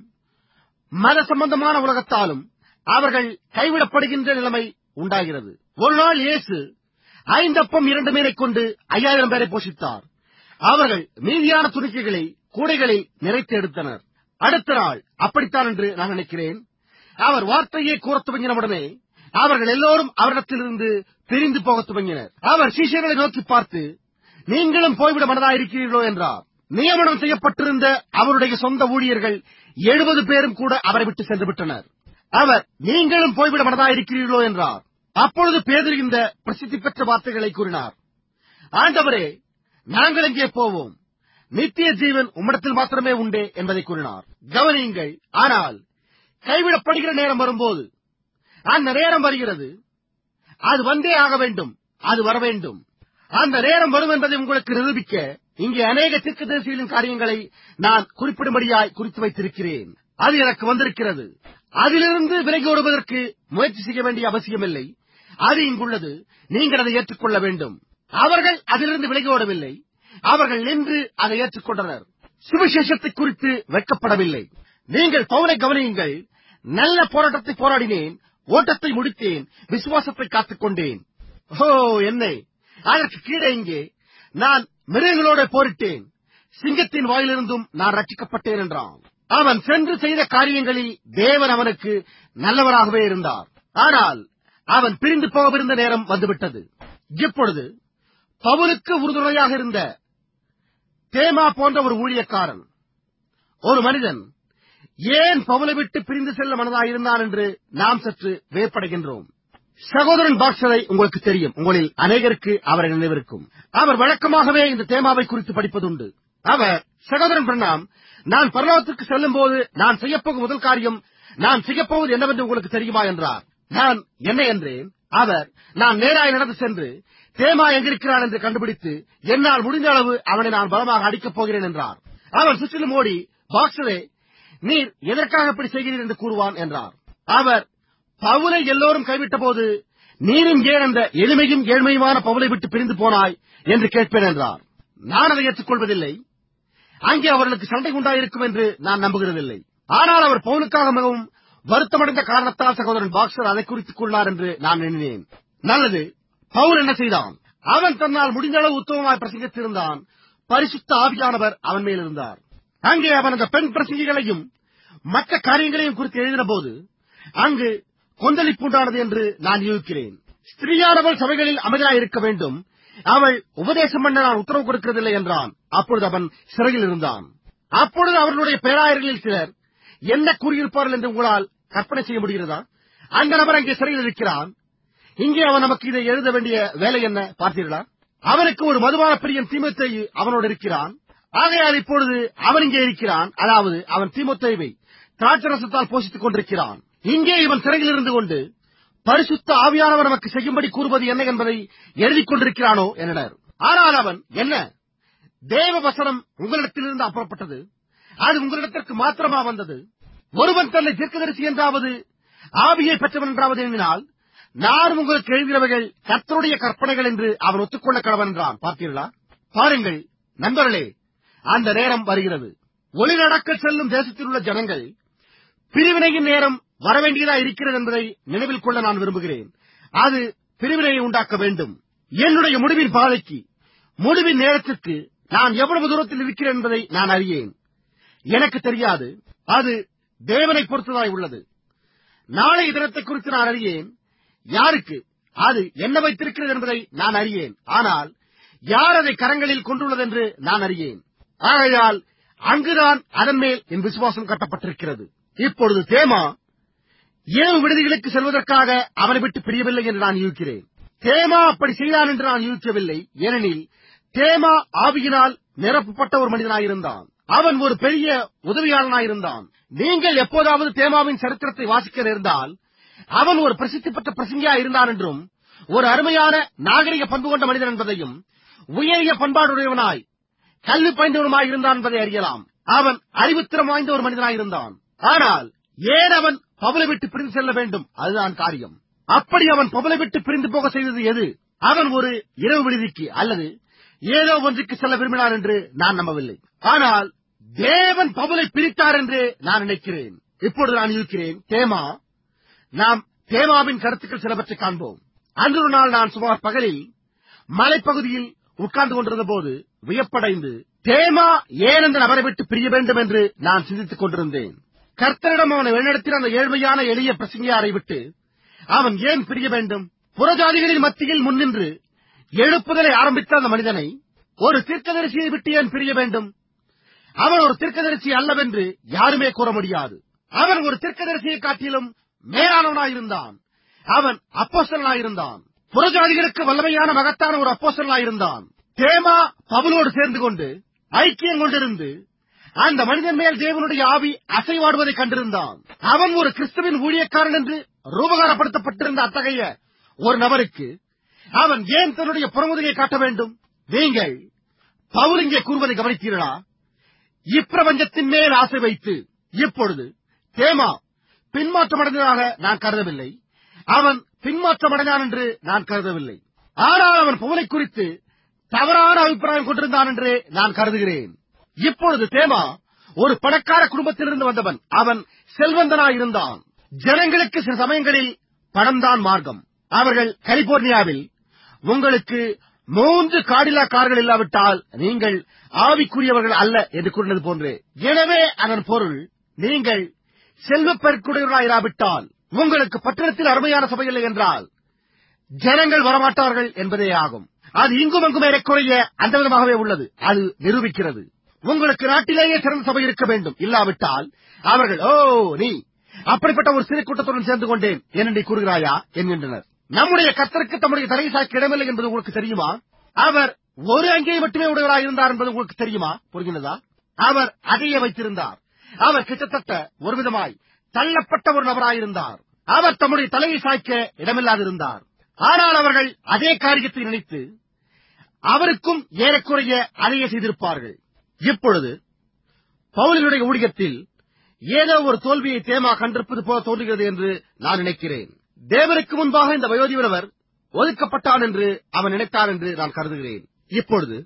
மத சம்பந்தமான உலகத்தாலும் அவர்கள் கைவிடப்படுகின்ற நிலைமை உண்டாகிறது ஒரு நாள் இயேசு ஐந்தப்பம் இரண்டு மீனை கொண்டு ஐயாயிரம் பேரை போஷித்தார் அவர்கள் மீதியான துணிக்கைகளை கூடைகளில் நிறைத்து எடுத்தனர் அடுத்த நாள் அப்படித்தான் என்று நான் நினைக்கிறேன் அவர் வார்த்தையை கூறத் துவங்கினவுடனே அவர்கள் எல்லோரும் அவரிடத்திலிருந்து பிரிந்து போகத் துவங்கினர் அவர் சீஷர்களை நோக்கி பார்த்து நீங்களும் போய்விட மனதாயிருக்கிறீர்களோ என்றார் நியமனம் செய்யப்பட்டிருந்த அவருடைய சொந்த ஊழியர்கள் எழுபது பேரும் கூட அவரை விட்டு சென்று விட்டனர் அவர் நீங்களும் போய்விட மனதாயிருக்கிறீர்களோ என்றார் அப்பொழுது பேதர் இந்த பிரசித்தி பெற்ற வார்த்தைகளை கூறினார் ஆண்டவரே நாங்கள் எங்கே போவோம் நித்திய ஜீவன் உம்மிடத்தில் மாத்திரமே உண்டே என்பதை கூறினார் கவனியுங்கள் ஆனால் கைவிடப்படுகிற நேரம் வரும்போது அந்த நேரம் வருகிறது அது வந்தே ஆக வேண்டும் அது வர வேண்டும் அந்த நேரம் வரும் என்பதை உங்களுக்கு நிரூபிக்க இங்கே அநேக தீர்க்கதரிசிகளின் காரியங்களை நான் குறிப்பிடும்படியாய் குறித்து வைத்திருக்கிறேன் அது எனக்கு வந்திருக்கிறது அதிலிருந்து விலகி ஓடுவதற்கு முயற்சி செய்ய வேண்டிய அவசியமில்லை அது இங்குள்ளது நீங்கள் அதை ஏற்றுக்கொள்ள வேண்டும் அவர்கள் அதிலிருந்து விலகி ஓடவில்லை அவர்கள் நின்று அதை ஏற்றுக்கொண்டனர் சுவிசேஷத்தை குறித்து வெட்கப்படவில்லை நீங்கள் பவுலை கவனியுங்கள் நல்ல போராட்டத்தை போராடினேன் ஓட்டத்தை முடித்தேன் விசுவாசத்தை காத்துக் கொண்டேன் ஓ என்னை அதற்கு கீழே இங்கே நான் மிருகங்களோட போரிட்டேன் சிங்கத்தின் வாயிலிருந்தும் நான் ரட்சிக்கப்பட்டேன் என்றான் அவன் சென்று செய்த காரியங்களில் தேவன் அவனுக்கு நல்லவராகவே இருந்தார் ஆனால் அவன் பிரிந்து போகவிருந்த நேரம் வந்துவிட்டது இப்பொழுது பவுலுக்கு உறுதுணையாக இருந்த தேமா போன்ற ஒரு ஊழியக்காரன் ஒரு மனிதன் ஏன் பவுலை விட்டு பிரிந்து செல்ல மனதாயிருந்தான் என்று நாம் சற்று வேப்படைகின்றோம் சகோதரன் பாக்ஸரை உங்களுக்கு தெரியும் உங்களில் அநேகருக்கு அவரை நினைவிருக்கும் அவர் வழக்கமாகவே இந்த தேமாவை குறித்து படிப்பதுண்டு அவர் சகோதரன் பிரணாம் நான் பரலோகத்திற்கு செல்லும் போது நான் செய்யப்போகும் முதல் காரியம் நான் செய்யப்போவது என்னவென்று உங்களுக்கு தெரியுமா என்றார் நான் என்ன என்றேன் அவர் நான் நேராய் நடந்து சென்று தேமா எங்கிருக்கிறான் என்று கண்டுபிடித்து என்னால் முடிந்த அளவு அவனை நான் பலமாக அடிக்கப் போகிறேன் என்றார் அவர் சுற்றிலும் ஓடி பாக்ஸரே நீர் எதற்காக இப்படி செய்கிறீர் என்று கூறுவான் என்றார் அவர் பவுலை எல்லோரும் கைவிட்ட போது நீரும் ஏன் அந்த எளிமையும் ஏழ்மையுமான பவுலை விட்டு பிரிந்து போனாய் என்று கேட்பேன் என்றார் நான் அதை ஏற்றுக்கொள்வதில்லை அங்கே அவர்களுக்கு சண்டை உண்டாயிருக்கும் என்று நான் நம்புகிறதில்லை ஆனால் அவர் பவுலுக்காக மிகவும் வருத்தமடைந்த காரணத்தால் சகோதரன் பாக்ஸர் அதை குறித்துக் கொள்ளார் என்று நான் எண்ணினேன் நல்லது பவுல் என்ன செய்தான் அவன் தன்னால் முடிந்த அளவு உத்தமமாய் பிரசங்கித்திருந்தான் பரிசுத்த ஆவியானவர் அவன் மேல் இருந்தார் அங்கே அவன் அந்த பெண் பிரசங்கிகளையும் மற்ற காரியங்களையும் குறித்து எழுதின போது அங்கு கொந்தளிப்பு உண்டானது என்று நான் யூகிக்கிறேன் ஸ்திரீயானவள் சபைகளில் அமைதியாய் இருக்க வேண்டும் அவள் உபதேசம் பண்ண நான் உத்தரவு கொடுக்கிறதில்லை என்றான் அப்பொழுது அவன் சிறையில் இருந்தான் அப்பொழுது அவர்களுடைய பேராயர்களில் சிலர் என்ன கூறியிருப்பார்கள் என்று உங்களால் கற்பனை செய்ய முடிகிறதா அந்த நபர் அங்கே சிறையில் இருக்கிறான் இங்கே அவன் நமக்கு இதை எழுத வேண்டிய வேலை என்ன பார்த்தீர்களா அவனுக்கு ஒரு மதுபான பிரியன் தீமத்தை அவனோடு இருக்கிறான் ஆகையால் இப்பொழுது அவன் இங்கே இருக்கிறான் அதாவது அவன் தீமத்தைவை திராட்சரசத்தால் போஷித்துக் கொண்டிருக்கிறான் இங்கே இவன் சிறையில் இருந்து கொண்டு பரிசுத்த ஆவியானவர் நமக்கு செய்யும்படி கூறுவது என்ன என்பதை எழுதிக் கொண்டிருக்கிறானோ என்றனர் ஆனால் அவன் என்ன தேவ வசனம் உங்களிடத்திலிருந்து அப்புறப்பட்டது அது உங்களிடத்திற்கு மாத்திரமா வந்தது ஒருவன் தன்னை தீர்க்கதரிசி என்றாவது ஆவியை பெற்றவன் என்றாவது எண்ணினால் நான் உங்களுக்கு எழுதினவைகள் கர்த்தருடைய கற்பனைகள் என்று அவன் ஒத்துக்கொள்ள கடவன் என்றான் பார்த்தீர்களா பாருங்கள் நண்பர்களே அந்த நேரம் வருகிறது ஒளி நடக்க செல்லும் தேசத்தில் உள்ள ஜனங்கள் பிரிவினையின் நேரம் வரவேண்டியதா இருக்கிறது என்பதை நினைவில் கொள்ள நான் விரும்புகிறேன் அது பிரிவினையை உண்டாக்க வேண்டும் என்னுடைய முடிவின் பாதைக்கு முடிவின் நேரத்திற்கு நான் எவ்வளவு தூரத்தில் இருக்கிறேன் என்பதை நான் அறியேன் எனக்கு தெரியாது அது தேவனை பொறுத்ததாய் உள்ளது நாளை தினத்தை குறித்து நான் அறியேன் யாருக்கு அது என்ன வைத்திருக்கிறது என்பதை நான் அறியேன் ஆனால் யார் அதை கரங்களில் கொண்டுள்ளது என்று நான் அறியேன் ஆகையால் அங்குதான் அதன் மேல் என் விசுவாசம் கட்டப்பட்டிருக்கிறது இப்பொழுது தேமா இரவு விடுதிகளுக்கு செல்வதற்காக அவனை விட்டு பிரியவில்லை என்று நான் யூகிக்கிறேன் தேமா அப்படி செய்தான் என்று நான் யூகிக்கவில்லை ஏனெனில் தேமா ஆவியினால் நிரப்பப்பட்ட ஒரு மனிதனாயிருந்தான் அவன் ஒரு பெரிய உதவியாளனாயிருந்தான் நீங்கள் எப்போதாவது தேமாவின் சரித்திரத்தை வாசிக்க நேர்ந்தால் அவன் ஒரு பிரசித்தி பெற்ற பிரசங்கியா இருந்தான் என்றும் ஒரு அருமையான நாகரிக பண்பு கொண்ட மனிதன் என்பதையும் உயரிய பண்பாடுடையவனாய் கல்வி பயின்றவனுமாய் இருந்தான் என்பதை அறியலாம் அவன் அறிவுத்திறம் வாய்ந்த ஒரு மனிதனாயிருந்தான் ஆனால் ஏன் அவன் பவலை விட்டு பிரிந்து செல்ல வேண்டும் அதுதான் காரியம் அப்படி அவன் பவலை விட்டு பிரிந்து போக செய்தது எது அவன் ஒரு இரவு விடுதிக்கு அல்லது ஏதோ ஒன்றுக்கு செல்ல விரும்பினான் என்று நான் நம்பவில்லை ஆனால் தேவன் பவுலை பிரித்தார் என்று நான் நினைக்கிறேன் இப்பொழுது நான் இருக்கிறேன் தேமா நாம் தேமாவின் கருத்துக்கள் சிலவற்றை காண்போம் அன்று ஒரு நாள் நான் சுமார் பகலில் மலைப்பகுதியில் உட்கார்ந்து கொண்டிருந்த போது வியப்படைந்து தேமா ஏன் அந்த நபரை விட்டு பிரிய வேண்டும் என்று நான் சிந்தித்துக் கொண்டிருந்தேன் கர்த்தரிடம் அவனை வழிநடத்தின அந்த ஏழ்மையான எளிய பிரசங்கியாரை விட்டு அவன் ஏன் பிரிய வேண்டும் புறஜாதிகளின் மத்தியில் முன்னின்று எழுப்புதலை ஆரம்பித்த அந்த மனிதனை ஒரு தீர்க்கதரிசியை விட்டு ஏன் பிரிய வேண்டும் அவன் ஒரு தீர்க்கதரிசி அல்லவென்று யாருமே கூற முடியாது அவன் ஒரு தீர்க்கதரிசியை காட்டிலும் மேலானவனாயிருந்தான் அவன் அப்போசலனாயிருந்தான் புறஜாதிகளுக்கு வல்லமையான மகத்தான ஒரு அப்போசலனாயிருந்தான் தேமா பவுலோடு சேர்ந்து கொண்டு ஐக்கியம் கொண்டிருந்து அந்த மனிதன் மேல் தேவனுடைய ஆவி அசைவாடுவதை கண்டிருந்தான் அவன் ஒரு கிறிஸ்துவின் ஊழியக்காரன் என்று ரூபகாரப்படுத்தப்பட்டிருந்த அத்தகைய ஒரு நபருக்கு அவன் ஏன் தன்னுடைய புறமுதுகை காட்ட வேண்டும் நீங்கள் பவுல் இங்கே கூறுவதை கவனித்தீர்களா இப்பிரபஞ்சத்தின் மேல் ஆசை வைத்து இப்பொழுது தேமா பின்மாற்றமடைந்ததாக நான் கருதவில்லை அவன் பின்மாற்றமடைந்தான் என்று நான் கருதவில்லை ஆனால் அவன் பவுலை குறித்து தவறான அபிப்பிராயம் கொண்டிருந்தான் என்று நான் கருதுகிறேன் இப்பொழுது தேமா ஒரு பணக்கார குடும்பத்திலிருந்து வந்தவன் அவன் செல்வந்தனாயிருந்தான் ஜனங்களுக்கு சில சமயங்களில் பணம்தான் மார்க்கம் அவர்கள் கலிபோர்னியாவில் உங்களுக்கு மூன்று காடிலா கார்கள் இல்லாவிட்டால் நீங்கள் ஆவிக்குரியவர்கள் அல்ல என்று கூறினது போன்று எனவே அதன் பொருள் நீங்கள் செல்வப்பெருக்குடையவர்களாயிராவிட்டால் உங்களுக்கு பட்டணத்தில் அருமையான சபை இல்லை என்றால் ஜனங்கள் வரமாட்டார்கள் என்பதே ஆகும் அது இங்கும் அங்கும் ஏறக்குறைய அந்த விதமாகவே உள்ளது அது நிரூபிக்கிறது உங்களுக்கு நாட்டிலேயே சிறந்த சபை இருக்க வேண்டும் இல்லாவிட்டால் அவர்கள் ஓ நீ அப்படிப்பட்ட ஒரு சிறு கூட்டத்துடன் சேர்ந்து கொண்டேன் என்று நீ கூறுகிறாயா என்கின்றனர் நம்முடைய கத்தருக்கு தம்முடைய தலை சாய்க்க இடமில்லை என்பது உங்களுக்கு தெரியுமா அவர் ஒரு அங்கேயை மட்டுமே உடையவராக இருந்தார் என்பது உங்களுக்கு தெரியுமா புரிகிறதா அவர் அதையே வைத்திருந்தார் அவர் கிட்டத்தட்ட ஒரு விதமாய் தள்ளப்பட்ட ஒரு நபராயிருந்தார் அவர் தம்முடைய தலையை சாய்க்க இடமில்லாதிருந்தார் ஆனால் அவர்கள் அதே காரியத்தை நினைத்து அவருக்கும் ஏறக்குறைய அதையே செய்திருப்பார்கள் இப்பொழுது பவுலினுடைய ஊழியத்தில் ஏதோ ஒரு தோல்வியை தேமா கண்டிருப்பது போல தோன்றுகிறது என்று நான் நினைக்கிறேன் தேவனுக்கு முன்பாக இந்த வயோதிபரவர் ஒதுக்கப்பட்டான் என்று அவன் நினைத்தான் என்று நான் கருதுகிறேன் இப்பொழுது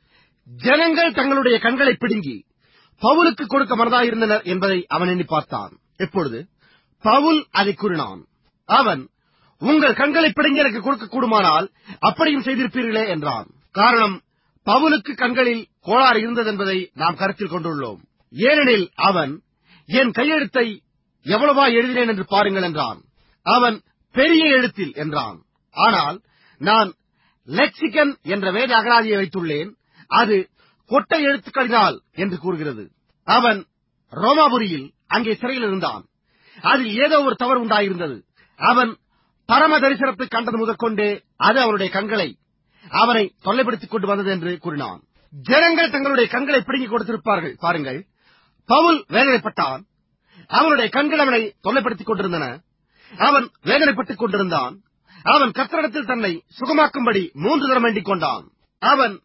ஜனங்கள் தங்களுடைய கண்களை பிடுங்கி பவுலுக்கு கொடுக்க மனதாயிருந்தனர் என்பதை அவன் எண்ணி பார்த்தான் இப்பொழுது பவுல் அதை கூறினான் அவன் உங்கள் கண்களை பிடுங்கி எனக்கு கொடுக்க கூடுமானால் அப்படியும் செய்திருப்பீர்களே என்றான் காரணம் பவுலுக்கு கண்களில் கோளாறு இருந்தது என்பதை நாம் கருத்தில் கொண்டுள்ளோம் ஏனெனில் அவன் என் கையெழுத்தை எவ்வளவா எழுதினேன் என்று பாருங்கள் என்றான் அவன் பெரிய எழுத்தில் என்றான் ஆனால் நான் லெக்சிகன் என்ற வேத அகராதியை வைத்துள்ளேன் அது கொட்டை எழுத்துக்களினால் என்று கூறுகிறது அவன் ரோமாபுரியில் அங்கே சிறையில் இருந்தான் அதில் ஏதோ ஒரு தவறு உண்டாயிருந்தது அவன் பரம தரிசனத்தை கண்டது முதற்கொண்டே அது அவனுடைய கண்களை அவனை தொல்லைப்படுத்திக் கொண்டு வந்தது என்று கூறினான் ஜனங்கள் தங்களுடைய கண்களை பிடுங்கிக் கொடுத்திருப்பார்கள் பாருங்கள் பவுல் வேதனைப்பட்டான் அவனுடைய கண்கள் அவனை தொல்லைப்படுத்திக் கொண்டிருந்தன அவன் வேதனைப்பட்டுக் கொண்டிருந்தான் அவன் கத்தரிடத்தில் தன்னை சுகமாக்கும்படி மூன்று தரம் வேண்டிக் கொண்டான் அவன்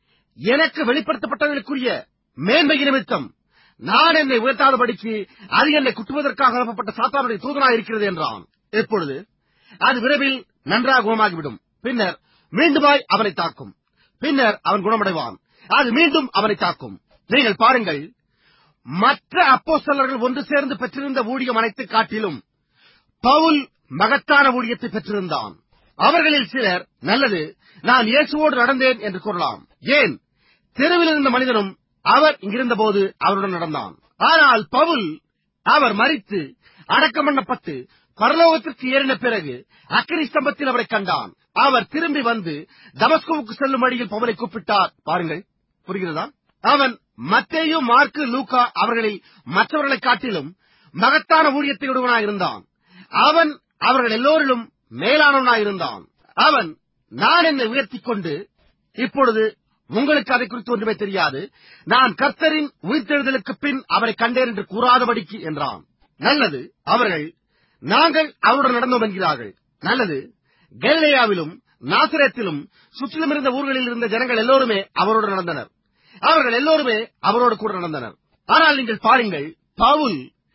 எனக்கு வெளிப்படுத்தப்பட்டவர்களுக்குரிய மேன்மை நிமித்தம் நான் என்னை உயர்த்தாதபடிக்கு அது என்னை குட்டுவதற்காக அனுப்பப்பட்ட சாத்தானுடைய தூதனாக இருக்கிறது என்றான் எப்பொழுது அது விரைவில் நன்றாக குணமாகிவிடும் பின்னர் மீண்டுமாய் அவனை தாக்கும் பின்னர் அவன் குணமடைவான் அது மீண்டும் அவனை தாக்கும் நீங்கள் பாருங்கள் மற்ற அப்போஸ்தலர்கள் ஒன்று சேர்ந்து பெற்றிருந்த ஊழியம் அனைத்து காட்டிலும் பவுல் மகத்தான ஊழியத்தை பெற்றிருந்தான் அவர்களில் சிலர் நல்லது நான் இயேசுவோடு நடந்தேன் என்று கூறலாம் ஏன் தெருவில் இருந்த மனிதனும் அவர் இங்கிருந்தபோது அவருடன் நடந்தான் ஆனால் பவுல் அவர் மறித்து அடக்கம் பண்ணப்பட்டு பரலோகத்திற்கு ஏறின பிறகு அக்கினி ஸ்தம்பத்தில் அவரை கண்டான் அவர் திரும்பி வந்து தமஸ்கோவுக்கு செல்லும் வழியில் பவுலை கூப்பிட்டார் பாருங்கள் புரிகிறதா அவன் மத்தேயு மார்க்கு லூக்கா அவர்களில் மற்றவர்களைக் காட்டிலும் மகத்தான ஊழியத்தை உடையவனாயிருந்தான் அவன் அவர்கள் எல்லோரிலும் மேலானவனாயிருந்தான் அவன் நான் என்னை உயர்த்திக் கொண்டு இப்பொழுது உங்களுக்கு அதை குறித்து ஒன்றுமே தெரியாது நான் கர்த்தரின் உயிர்த்தெழுதலுக்கு பின் அவரை கண்டேன் என்று கூறாதபடிக்கு என்றான் நல்லது அவர்கள் நாங்கள் அவருடன் நடந்தோம் என்கிறார்கள் நல்லது கலிலேயாவிலும் நாசிரத்திலும் சுற்றிலும் இருந்த ஊர்களில் இருந்த ஜனங்கள் எல்லோருமே அவரோடு நடந்தனர் அவர்கள் எல்லோருமே அவரோடு கூட நடந்தனர் ஆனால் நீங்கள் பாருங்கள் பவுல்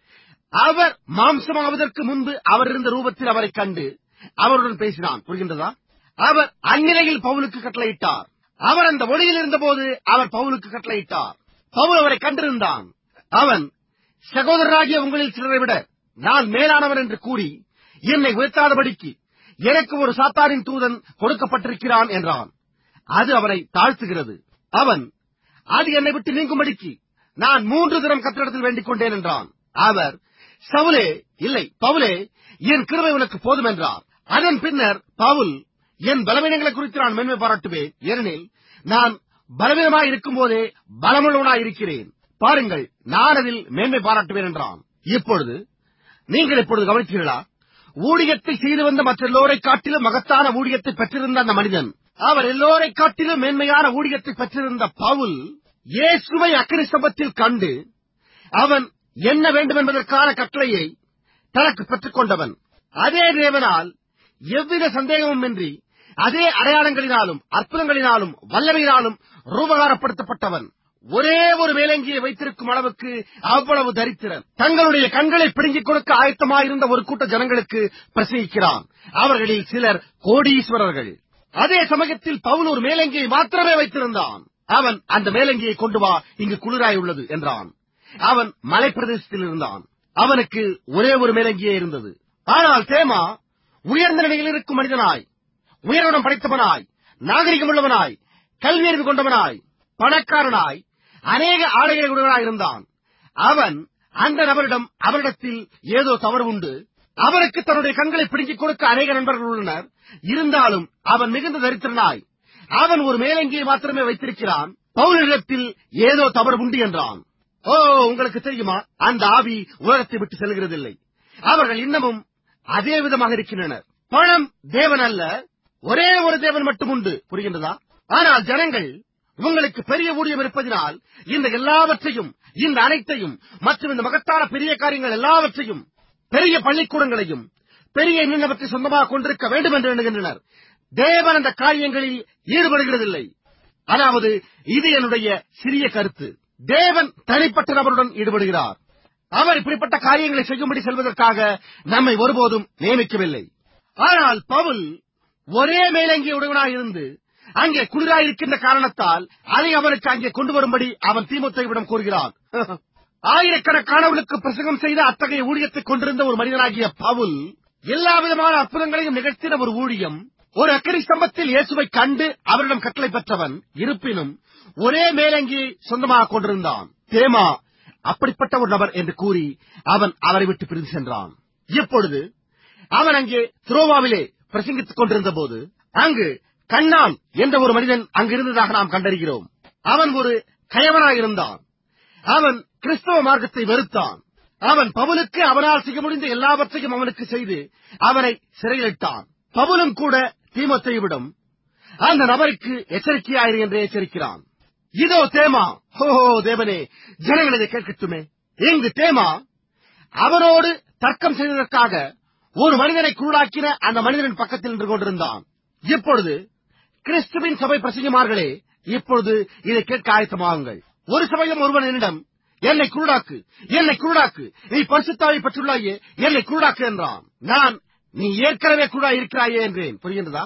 அவர் மாம்சமாவதற்கு முன்பு அவர் இருந்த ரூபத்தில் அவரை கண்டு அவருடன் பேசினான் புரிகின்றதா அவர் அந்நிலையில் பவுலுக்கு கட்டளையிட்டார் அவர் அந்த ஒளியில் இருந்தபோது அவர் பவுலுக்கு கட்டளையிட்டார் பவுல் அவரை கண்டிருந்தான் அவன் சகோதரராகிய உங்களில் சிலரை விட நான் மேலானவன் என்று கூறி என்னை உயர்த்தாதபடிக்கு எனக்கு ஒரு சாத்தானின் தூதன் கொடுக்கப்பட்டிருக்கிறான் என்றான் அது அவனை தாழ்த்துகிறது அவன் அது என்னை விட்டு நீங்கும்படிக்கு நான் மூன்று தினம் கத்திரிடத்தில் வேண்டிக் கொண்டேன் என்றான் அவர் சவுலே இல்லை பவுலே என் கிருபை உனக்கு போதும் என்றார் அதன் பின்னர் பவுல் என் பலவீனங்களை குறித்து நான் மேன்மை பாராட்டுவேன் ஏனெனில் நான் பலவீனமாய் இருக்கும் போதே பலமுள்ளவனாய் இருக்கிறேன் பாருங்கள் நான் அதில் மேன்மை பாராட்டுவேன் என்றான் இப்பொழுது நீங்கள் இப்பொழுது கவனித்தீர்களா ஊழியத்தை செய்து வந்த மற்ற எல்லோரை காட்டிலும் மகத்தான ஊழியத்தை பெற்றிருந்த அந்த மனிதன் அவர் எல்லோரை காட்டிலும் மேன்மையான ஊழியத்தை பெற்றிருந்த பவுல் இயேசுவை அக்கினிஸ்தம்பத்தில் கண்டு அவன் என்ன வேண்டும் என்பதற்கான கட்டளையை தனக்கு பெற்றுக் கொண்டவன் அதே தேவனால் எவ்வித சந்தேகமுமின்றி அதே அடையாளங்களினாலும் அற்புதங்களினாலும் வல்லமையினாலும் ரூபகாரப்படுத்தப்பட்டவன் ஒரே ஒரு மேலங்கியை வைத்திருக்கும் அளவுக்கு அவ்வளவு தரித்திரன் தங்களுடைய கண்களை பிடுங்கிக் கொடுக்க ஆயத்தமாயிருந்த ஒரு கூட்ட ஜனங்களுக்கு பிரசங்கிக்கிறான் அவர்களில் சிலர் கோடீஸ்வரர்கள் அதே சமயத்தில் பவுல் ஒரு மேலங்கியை மாத்திரமே வைத்திருந்தான் அவன் அந்த மேலங்கியை கொண்டு வா இங்கு குளிராய் உள்ளது என்றான் அவன் மலைப்பிரதேசத்தில் இருந்தான் அவனுக்கு ஒரே ஒரு மேலங்கியே இருந்தது ஆனால் தேமா உயர்ந்த நிலையில் இருக்கும் மனிதனாய் உயர்விடம் படைத்தவனாய் நாகரிகமுள்ளவனாய் கல்வியறிவு கொண்டவனாய் பணக்காரனாய் அநேக ஆடைகளை உடையவனாய் இருந்தான் அவன் அந்த நபரிடம் அவரிடத்தில் ஏதோ தவறு உண்டு அவருக்கு தன்னுடைய கண்களை பிடுங்கிக் கொடுக்க அநேக நண்பர்கள் உள்ளனர் இருந்தாலும் அவன் மிகுந்த தரித்திரனாய் அவன் ஒரு மேலங்கியை மாத்திரமே வைத்திருக்கிறான் பவுலிடத்தில் ஏதோ தவறு உண்டு என்றான் ஓ உங்களுக்கு தெரியுமா அந்த ஆவி உலகத்தை விட்டு செல்கிறதில்லை அவர்கள் இன்னமும் அதே விதமாக இருக்கின்றனர் பணம் தேவன் அல்ல ஒரே ஒரு தேவன் மட்டும் உண்டு புரிகின்றதா ஆனால் ஜனங்கள் உங்களுக்கு பெரிய ஊழியம் இருப்பதினால் இந்த எல்லாவற்றையும் இந்த அனைத்தையும் மற்றும் இந்த மகத்தான பெரிய காரியங்கள் எல்லாவற்றையும் பெரிய பள்ளிக்கூடங்களையும் பெரிய இன்னவற்றை சொந்தமாக கொண்டிருக்க வேண்டும் என்று எண்ணுகின்றனர் தேவன் அந்த காரியங்களில் ஈடுபடுகிறதில்லை அதாவது இது என்னுடைய சிறிய கருத்து தேவன் தனிப்பட்ட நபருடன் ஈடுபடுகிறார் அவர் இப்படிப்பட்ட காரியங்களை செய்யும்படி செல்வதற்காக நம்மை ஒருபோதும் நியமிக்கவில்லை ஆனால் பவுல் ஒரே மேலங்கிய உடையவனாய் இருந்து அங்கே குளிராயிருக்கின்ற காரணத்தால் அதை அவனுக்கு அங்கே கொண்டு வரும்படி அவன் தீமுத்தைவிடம் கூறுகிறான் ஆயிரக்கணக்கானவர்களுக்கு பிரசங்கம் செய்த அத்தகைய ஊழியத்தை கொண்டிருந்த ஒரு மனிதனாகிய பவுல் எல்லா விதமான அற்புதங்களையும் நிகழ்த்தின ஒரு ஊழியம் ஒரு அக்கறை ஸ்தம்பத்தில் இயேசுவை கண்டு அவரிடம் கட்டளை பெற்றவன் இருப்பினும் ஒரே மேலங்கியை சொந்தமாக கொண்டிருந்தான் தேமா அப்படிப்பட்ட ஒரு நபர் என்று கூறி அவன் அவரை விட்டு பிரிந்து சென்றான் இப்பொழுது அவன் அங்கே துரோவாவிலே பிரசங்கித்துக் கொண்டிருந்த போது அங்கு கண்ணான் என்ற ஒரு மனிதன் அங்கிருந்ததாக நாம் கண்டறிகிறோம் அவன் ஒரு கயவனாயிருந்தான் அவன் கிறிஸ்தவ மார்க்கத்தை வெறுத்தான் அவன் பவுலுக்கு அவனால் செய்ய முடிந்த எல்லாவற்றையும் அவனுக்கு செய்து அவனை சிறையிலிட்டான் பவுலும் கூட தீமத்தைவிடம் அந்த நபருக்கு எச்சரிக்கையாயிரு என்று எச்சரிக்கிறான் இதோ தேமா ஹோ தேவனே ஜனங்கள் இதை கேட்கட்டுமே இங்கு தேமா அவனோடு தர்க்கம் செய்ததற்காக ஒரு மனிதனை குருடாக்கின அந்த மனிதனின் பக்கத்தில் நின்று கொண்டிருந்தான் இப்பொழுது கிறிஸ்துவின் சபை பிரசங்கமார்களே இப்பொழுது இதை கேட்க ஆயத்தமாகுங்கள் ஒரு சமயம் ஒருவன் என்னிடம் என்னை குருடாக்கு என்னை குருடாக்கு நீ பரிசுத்தாவை பெற்றுள்ளாயே என்னை குருடாக்கு என்றான் நான் நீ ஏற்கனவே குருடா இருக்கிறாயே என்றேன் புரிகின்றதா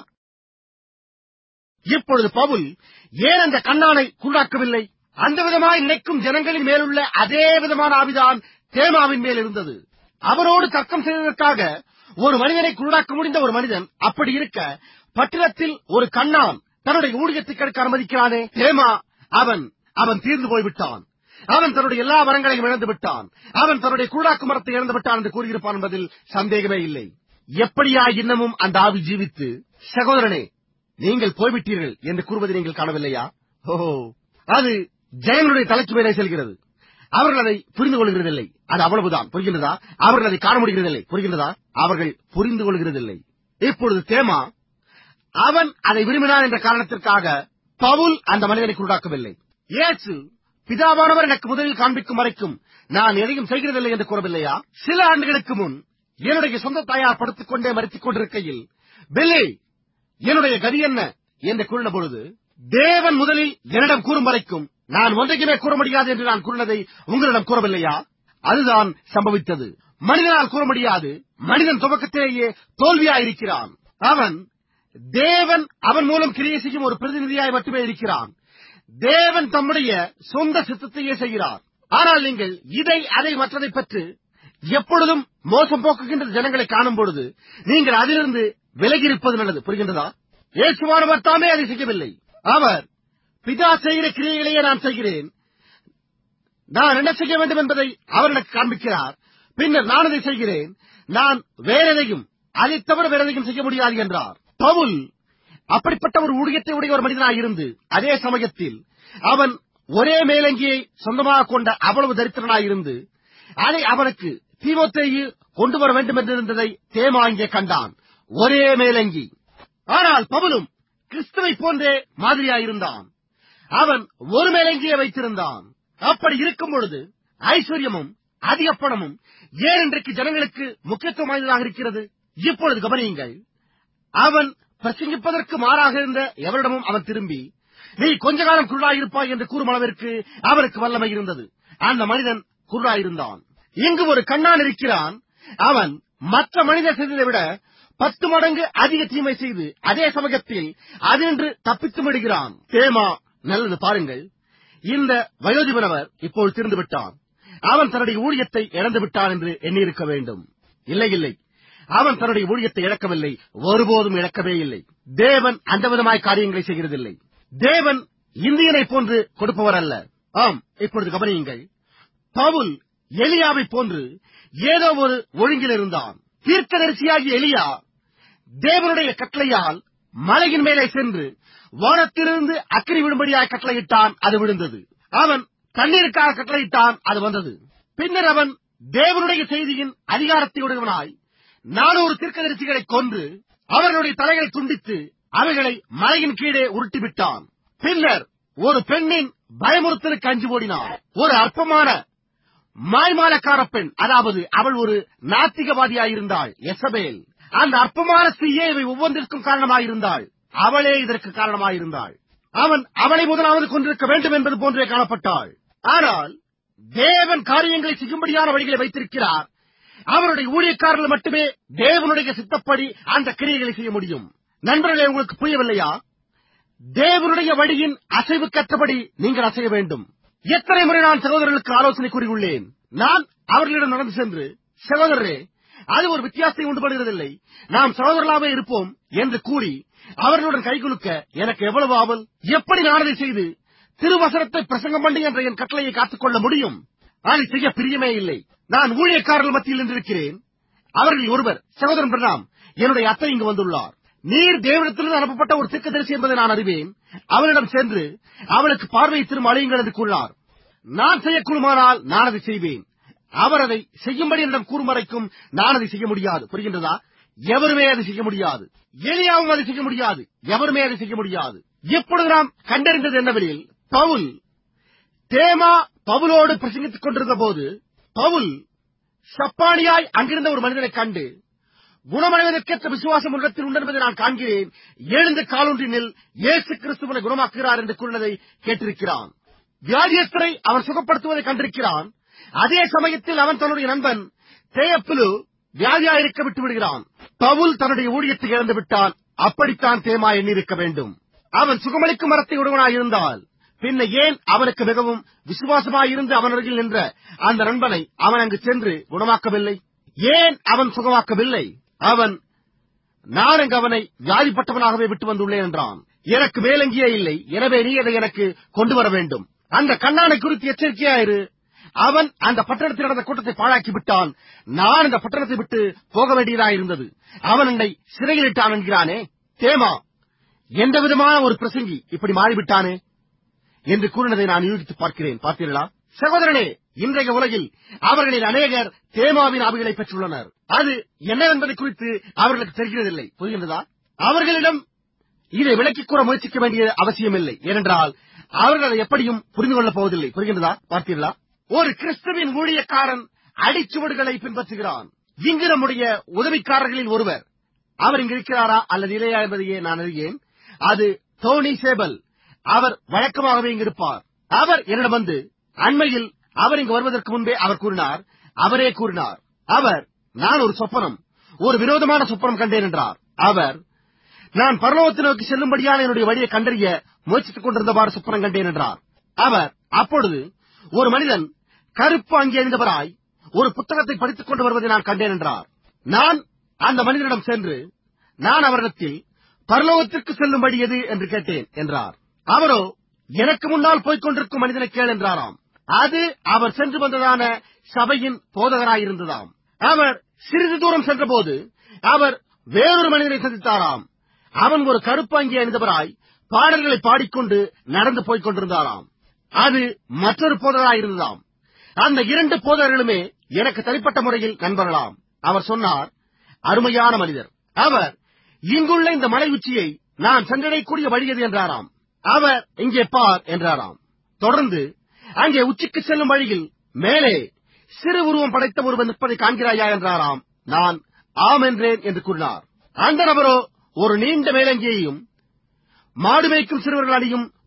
இப்பொழுது பவுல் ஏன் அந்த கண்ணானை குருடாக்கவில்லை அந்த விதமாய் நினைக்கும் ஜனங்களின் மேலுள்ள அதே விதமான ஆவிதான் தேமாவின் மேல் இருந்தது அவரோடு தர்க்கம் செய்ததற்காக ஒரு மனிதனை குருடாக்க முடிந்த ஒரு மனிதன் அப்படி இருக்க பட்டினத்தில் ஒரு கண்ணான் தன்னுடைய ஊழியத்தை கெடுக்க அனுமதிக்கிறானே தேமா அவன் அவன் தீர்ந்து போய்விட்டான் அவன் தன்னுடைய எல்லா வரங்களையும் இழந்து விட்டான் அவன் தன்னுடைய குருடாக்கு மரத்தை இழந்து விட்டான் என்று கூறியிருப்பான் என்பதில் சந்தேகமே இல்லை எப்படியா இன்னமும் அந்த ஆவி ஜீவித்து சகோதரனே நீங்கள் போய்விட்டீர்கள் என்று கூறுவதை நீங்கள் காணவில்லையா ஓஹோ அது ஜெயனுடைய தலைக்கு மேலே செல்கிறது அவர்கள் அதை புரிந்து கொள்கிறதில்லை அது அவ்வளவுதான் புரிகின்றதா அவர்கள் அதை காண முடிகிறதில்லை புரிகின்றதா அவர்கள் புரிந்து கொள்கிறதில்லை இப்பொழுது தேமா அவன் அதை விரும்பினான் என்ற காரணத்திற்காக பவுல் அந்த மனிதனை குருடாக்கவில்லை இயேசு பிதாவானவர் எனக்கு முதலில் காண்பிக்கும் வரைக்கும் நான் எதையும் செய்கிறதில்லை என்று கூறவில்லையா சில ஆண்டுகளுக்கு முன் என்னுடைய சொந்த தாயார் படுத்துக் கொண்டே மறித்துக் கொண்டிருக்கையில் பில்லி என்னுடைய கதி என்ன என்று கூறின பொழுது தேவன் முதலில் என்னிடம் கூறும் வரைக்கும் நான் ஒன்றைக்குமே கூற முடியாது என்று நான் கூறினதை உங்களிடம் கூறவில்லையா அதுதான் சம்பவித்தது மனிதனால் கூற முடியாது மனிதன் துவக்கத்திலேயே தோல்வியாயிருக்கிறான் அவன் தேவன் அவன் மூலம் கிரியை செய்யும் ஒரு பிரதிநிதியாய் மட்டுமே இருக்கிறான் தேவன் தம்முடைய சொந்த சித்தத்தையே செய்கிறார் ஆனால் நீங்கள் இதை அதை மற்றதை பற்றி எப்பொழுதும் மோசம் போக்குகின்ற ஜனங்களை காணும் பொழுது நீங்கள் அதிலிருந்து விலகி இருப்பது நல்லது புரிகின்றதா இயேசுவானவர் தாமே அதை செய்யவில்லை அவர் பிதா செய்கிற கிரியைகளையே நான் செய்கிறேன் நான் என்ன செய்ய வேண்டும் என்பதை அவர் எனக்கு காண்பிக்கிறார் பின்னர் நான் அதை செய்கிறேன் நான் வேற எதையும் அதை தவிர வேற எதையும் செய்ய முடியாது என்றார் பவுல் அப்படிப்பட்ட ஒரு ஊழியத்தை உடைய ஒரு மனிதனாக இருந்து அதே சமயத்தில் அவன் ஒரே மேலங்கியை சொந்தமாக கொண்ட அவ்வளவு தரித்திரனாய் இருந்து அதை அவனுக்கு தீமோத்தேயு கொண்டு வர வேண்டும் என்றிருந்ததை தேமா இங்கே கண்டான் ஒரே மேலங்கி ஆனால் பவுலும் கிறிஸ்துவை போன்றே மாதிரியாயிருந்தான் அவன் ஒரு மேலங்கியை வைத்திருந்தான் அப்படி இருக்கும் பொழுது ஐஸ்வர்யமும் அதிக பணமும் ஏன் இன்றைக்கு ஜனங்களுக்கு முக்கியத்துவம் வாய்ந்ததாக இருக்கிறது இப்பொழுது கவனியுங்கள் அவன் பிரசங்கிப்பதற்கு மாறாக இருந்த எவரிடமும் அவன் திரும்பி நீ கொஞ்ச காலம் குருடாயிருப்பாய் என்று கூறும் அளவிற்கு அவருக்கு வல்லமை இருந்தது அந்த மனிதன் குருடாயிருந்தான் இங்கு ஒரு கண்ணான் இருக்கிறான் அவன் மற்ற மனிதர் செய்ததை விட பத்து மடங்கு அதிக தீமை செய்து அதே சமயத்தில் அதின்று தப்பித்து விடுகிறான் தேமா நல்லது பாருங்கள் இந்த வயோதிபனவர் இப்போது திருந்து விட்டான் அவன் தன்னுடைய ஊழியத்தை இழந்து விட்டான் என்று எண்ணியிருக்க வேண்டும் இல்லை இல்லை அவன் தன்னுடைய ஊழியத்தை இழக்கவில்லை ஒருபோதும் இழக்கவே இல்லை தேவன் அந்த விதமாய் காரியங்களை செய்கிறதில்லை தேவன் இந்தியனை போன்று கொடுப்பவர் அல்ல ஆம் இப்பொழுது கவனியுங்கள் பவுல் எலியாவை போன்று ஏதோ ஒரு ஒழுங்கில் இருந்தான் தீர்க்கதரிசியாகிய எலியா தேவனுடைய கட்டளையால் மலையின் மேலே சென்று வானத்திலிருந்து அக்கினி விடும்படியாய் கட்டளையிட்டான் அது விழுந்தது அவன் தண்ணீருக்காக கட்டளையிட்டான் அது வந்தது பின்னர் அவன் தேவனுடைய செய்தியின் அதிகாரத்தை உடையவனாய் நானூறு தீர்க்கதரிசிகளை கொன்று அவர்களுடைய தலைகளை துண்டித்து அவைகளை மலையின் கீழே உருட்டிவிட்டான் பின்னர் ஒரு பெண்ணின் பயமுறுத்தலுக்கு அஞ்சு ஓடினான் ஒரு அற்பமான மாய்மாலக்கார பெண் அதாவது அவள் ஒரு நாத்திகவாதியாயிருந்தாள் எசபேல் அந்த அற்பமான ஸ்திரீயே இவை ஒவ்வொன்றிற்கும் காரணமாயிருந்தாள் அவளே இதற்கு காரணமாயிருந்தாள் அவன் அவளை முதலாவது கொண்டிருக்க வேண்டும் என்பது போன்றே காணப்பட்டாள் ஆனால் தேவன் காரியங்களை செய்யும்படியான வழிகளை வைத்திருக்கிறார் அவருடைய ஊழியக்காரர்கள் மட்டுமே தேவனுடைய சித்தப்படி அந்த கிரியைகளை செய்ய முடியும் நண்பர்களே உங்களுக்கு புரியவில்லையா தேவனுடைய வழியின் அசைவுக்கற்றபடி நீங்கள் அசைய வேண்டும் எத்தனை முறை நான் சகோதரர்களுக்கு ஆலோசனை கூறியுள்ளேன் நான் அவர்களிடம் நடந்து சென்று சகோதரரே அது ஒரு வித்தியாசத்தை உண்டுபடுகிறதில்லை நாம் சகோதரர்களாவே இருப்போம் என்று கூறி அவர்களுடன் கைகுலுக்க எனக்கு எவ்வளவு ஆவல் எப்படி நான் அதை செய்து திருவசனத்தை பிரசங்கம் பண்ணி என்ற என் கட்டளையை காத்துக்கொள்ள முடியும் அதை செய்ய பிரியமே இல்லை நான் ஊழியக்காரர்கள் மத்தியில் நின்றிருக்கிறேன் அவர்கள் ஒருவர் சகோதரன் பிரணாம் என்னுடைய அத்தை இங்கு வந்துள்ளார் நீர் தேவனிடத்திலிருந்து அனுப்பப்பட்ட ஒரு தரிசி என்பதை நான் அறிவேன் அவனிடம் சென்று அவனுக்கு பார்வை திரும்ப அழையுங்கள் என்று கூறினார் நான் செய்யக்கூடுமானால் நான் அதை செய்வேன் அவர் அதை செய்யும்படி என்னிடம் கூறும் வரைக்கும் நான் அதை செய்ய முடியாது புரிகின்றதா எவருமே அதை செய்ய முடியாது எலியாவும் அதை செய்ய முடியாது எவருமே அதை செய்ய முடியாது இப்பொழுது நாம் கண்டறிந்தது என்னவெனில் பவுல் தேமா பவுலோடு பிரசங்கித்துக் கொண்டிருந்த போது பவுல் சப்பானியாய் அங்கிருந்த ஒரு மனிதனை கண்டு குணமடைவதற்கேற்ற விசுவாசம் உள்ளத்தில் உண்டு என்பதை நான் காண்கிறேன் எழுந்த காலொன்றினில் இயேசு கிறிஸ்துவனை குணமாக்குகிறார் என்று கூறினதை கேட்டிருக்கிறான் வியாதியஸ்தரை அவன் சுகப்படுத்துவதை கண்டிருக்கிறான் அதே சமயத்தில் அவன் தன்னுடைய நண்பன் தேயப்பிலு வியாதியாயிருக்க விட்டு விடுகிறான் பவுல் தன்னுடைய ஊழியத்தை இழந்து விட்டான் அப்படித்தான் தேமா எண்ணிருக்க வேண்டும் அவன் சுகமளிக்கும் மரத்தை உடையவனாயிருந்தால் பின்ன ஏன் அவனுக்கு மிகவும் விசுவாசமாயிருந்து அவன் அருகில் நின்ற அந்த நண்பனை அவன் அங்கு சென்று குணமாக்கவில்லை ஏன் அவன் சுகமாக்கவில்லை அவன் நான் அங்கு அவனை வியாதிப்பட்டவனாகவே விட்டு வந்துள்ளேன் என்றான் எனக்கு மேலங்கியே இல்லை எனவே நீ அதை எனக்கு கொண்டு வர வேண்டும் அந்த கண்ணானை குறித்து எச்சரிக்கையாயிரு அவன் அந்த பட்டணத்தில் நடந்த கூட்டத்தை பாழாக்கி விட்டான் நான் இந்த பட்டணத்தை விட்டு போக வேண்டியதாயிருந்தது அவன் என்னை சிறையிலிட்டான் என்கிறானே தேமா எந்த விதமான ஒரு பிரசங்கி இப்படி மாறிவிட்டானே என்று கூறினதை நான் யூகித்து பார்க்கிறேன் பார்த்தீர்களா சகோதரனே இன்றைய உலகில் அவர்களில் அநேகர் தேமாவின் ஆவிகளை பெற்றுள்ளனர் அது என்னவென்பதை குறித்து அவர்களுக்கு தெரிகிறதில்லை புரிகின்றதா அவர்களிடம் இதை விளக்கிக் கூற முயற்சிக்க வேண்டிய அவசியமில்லை ஏனென்றால் அவர்கள் அதை எப்படியும் புரிந்து கொள்ளப் போவதில்லை புரிகின்றதா பார்த்தீர்களா ஒரு கிறிஸ்துவின் ஊழியக்காரன் அடிச்சுவடுகளை பின்பற்றுகிறான் இங்கு நம்முடைய உதவிக்காரர்களில் ஒருவர் அவர் இங்கு இருக்கிறாரா அல்லது இல்லையா என்பதையே நான் அறியேன் அது டோனி சேபல் அவர் வழக்கமாகவே இங்கு இருப்பார் அவர் என்னிடம் வந்து அண்மையில் அவர் இங்கு வருவதற்கு முன்பே அவர் கூறினார் அவரே கூறினார் அவர் நான் ஒரு சொப்பனம் ஒரு விரோதமான சொப்பனம் கண்டேன் என்றார் அவர் நான் பரலோகத்தை நோக்கி செல்லும்படியான என்னுடைய வழியை கண்டறிய முயற்சித்துக் கொண்டிருந்தவாறு சொப்பனம் கண்டேன் என்றார் அவர் அப்பொழுது ஒரு மனிதன் கருப்பு அங்கி அணிந்தவராய் ஒரு புத்தகத்தை படித்துக் கொண்டு வருவதை நான் கண்டேன் என்றார் நான் அந்த மனிதனிடம் சென்று நான் அவரிடத்தில் பரலோகத்திற்கு செல்லும்படி எது என்று கேட்டேன் என்றார் அவரோ எனக்கு முன்னால் போய்க் கொண்டிருக்கும் மனிதனை கேள் என்றாராம் அது அவர் சென்று வந்ததான சபையின் போதகராயிருந்ததாம் அவர் சிறிது தூரம் சென்றபோது அவர் வேறொரு மனிதனை சந்தித்தாராம் அவன் ஒரு கருப்பு அங்கி அணிந்தவராய் பாடல்களை பாடிக்கொண்டு நடந்து போய்க் கொண்டிருந்தாராம் அது மற்றொரு போதகராயிருந்ததாம் அந்த இரண்டு போதகர்களுமே எனக்கு தனிப்பட்ட முறையில் நண்பர்களாம் அவர் சொன்னார் அருமையான மனிதர் அவர் இங்குள்ள இந்த மலை உச்சியை நான் சென்றடையக்கூடிய வழி எது என்றாராம் அவர் இங்கே பார் என்றாராம் தொடர்ந்து அங்கே உச்சிக்கு செல்லும் வழியில் மேலே சிறு உருவம் படைத்த ஒருவன் நிற்பதை காண்கிறாயா என்றாராம் நான் ஆம் என்றேன் என்று கூறினார் அந்த நபரோ ஒரு நீண்ட மேலங்கியையும் மாடு மேய்க்கும் சிறுவர்கள் அணியும்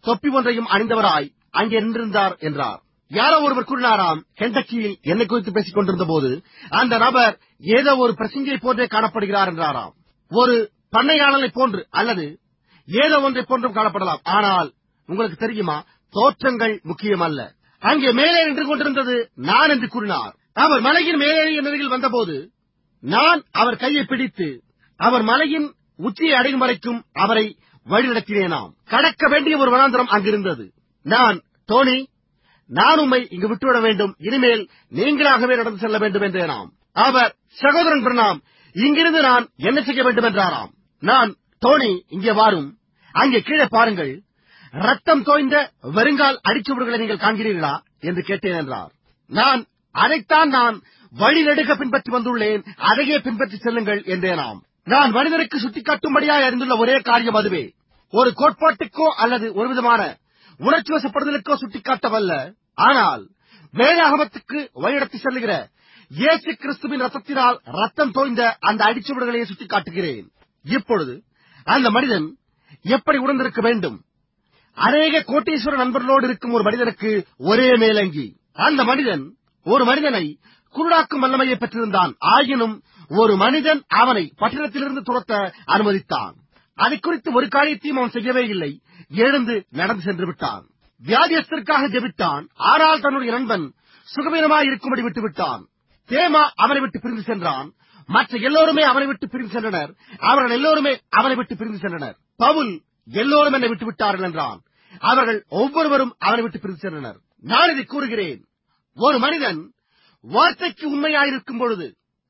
தொப்பி ஒன்றையும் அணிந்தவராய் அங்கே நின்றிருந்தார் என்றார் யாரோ ஒருவர் கூறினாராம் கெண்டக்கியில் என்னை குறித்து பேசிக் கொண்டிருந்த போது அந்த நபர் ஏதோ ஒரு பிரசங்கியை போன்றே காணப்படுகிறார் என்றாராம் ஒரு பண்ணையாளனை போன்று அல்லது ஏதோ ஒன்றை போன்றும் காணப்படலாம் ஆனால் உங்களுக்கு தெரியுமா தோற்றங்கள் முக்கியமல்ல அங்கே மேலே நின்று கொண்டிருந்தது நான் என்று கூறினார் அவர் மலையின் மேலே என் அருகில் வந்தபோது நான் அவர் கையை பிடித்து அவர் மலையின் உச்சியை அடையும் வரைக்கும் அவரை வழிநடத்தினேனாம் கடக்க வேண்டிய ஒரு வனாந்தரம் அங்கிருந்தது நான் டோனி நான் உம்மை இங்கு விட்டுவிட வேண்டும் இனிமேல் நீங்களாகவே நடந்து செல்ல வேண்டும் என்றேனாம் அவர் சகோதரன் பிரணாம் இங்கிருந்து நான் என்ன செய்ய வேண்டும் என்றாராம் நான் டோனி இங்கே வாரும் அங்கே கீழே பாருங்கள் ரத்தம் தோய்ந்த வெறுங்கால் அடிச்சுவடுகளை நீங்கள் காண்கிறீர்களா என்று கேட்டேன் என்றார் நான் அதைத்தான் நான் வழி நெடுக பின்பற்றி வந்துள்ளேன் அதையே பின்பற்றி செல்லுங்கள் என்றேனாம் நான் மனிதனுக்கு சுட்டிக்காட்டும்படியாக அறிந்துள்ள ஒரே காரியம் அதுவே ஒரு கோட்பாட்டுக்கோ அல்லது ஒரு விதமான உணர்ச்சி வசப்படுதலுக்கோ சுட்டிக்காட்டவல்ல ஆனால் வேதாகமத்துக்கு வழிநடத்தி செல்லுகிற இயேசு கிறிஸ்துவின் ரத்தத்தினால் ரத்தம் தோய்ந்த அந்த அடிச்சுவடுகளையே சுட்டிக்காட்டுகிறேன் இப்பொழுது அந்த மனிதன் எப்படி உணர்ந்திருக்க வேண்டும் அநேக கோட்டீஸ்வர நண்பர்களோடு இருக்கும் ஒரு மனிதனுக்கு ஒரே மேலங்கி அந்த மனிதன் ஒரு மனிதனை குருடாக்கும் வல்லமையை பெற்றிருந்தான் ஆயினும் ஒரு மனிதன் அவனை பட்டணத்திலிருந்து துரத்த அனுமதித்தான் அதை குறித்து ஒரு காரியத்தையும் அவன் செய்யவே இல்லை எழுந்து நடந்து சென்று விட்டான் வியாதியஸ்தருக்காக ஜெபித்தான் ஆனால் தன்னுடைய நண்பன் சுகவீனமாய் இருக்கும்படி விட்டு விட்டான் தேமா அவனை விட்டு பிரிந்து சென்றான் மற்ற எல்லோருமே அவனை விட்டு பிரிந்து சென்றனர் அவர்கள் எல்லோருமே அவனை விட்டு பிரிந்து சென்றனர் பவுல் எல்லோரும் என்னை விட்டு விட்டார்கள் என்றான் அவர்கள் ஒவ்வொருவரும் அவனை விட்டு பிரிந்து சென்றனர் நான் இதை கூறுகிறேன் ஒரு மனிதன் வார்த்தைக்கு உண்மையாயிருக்கும் பொழுது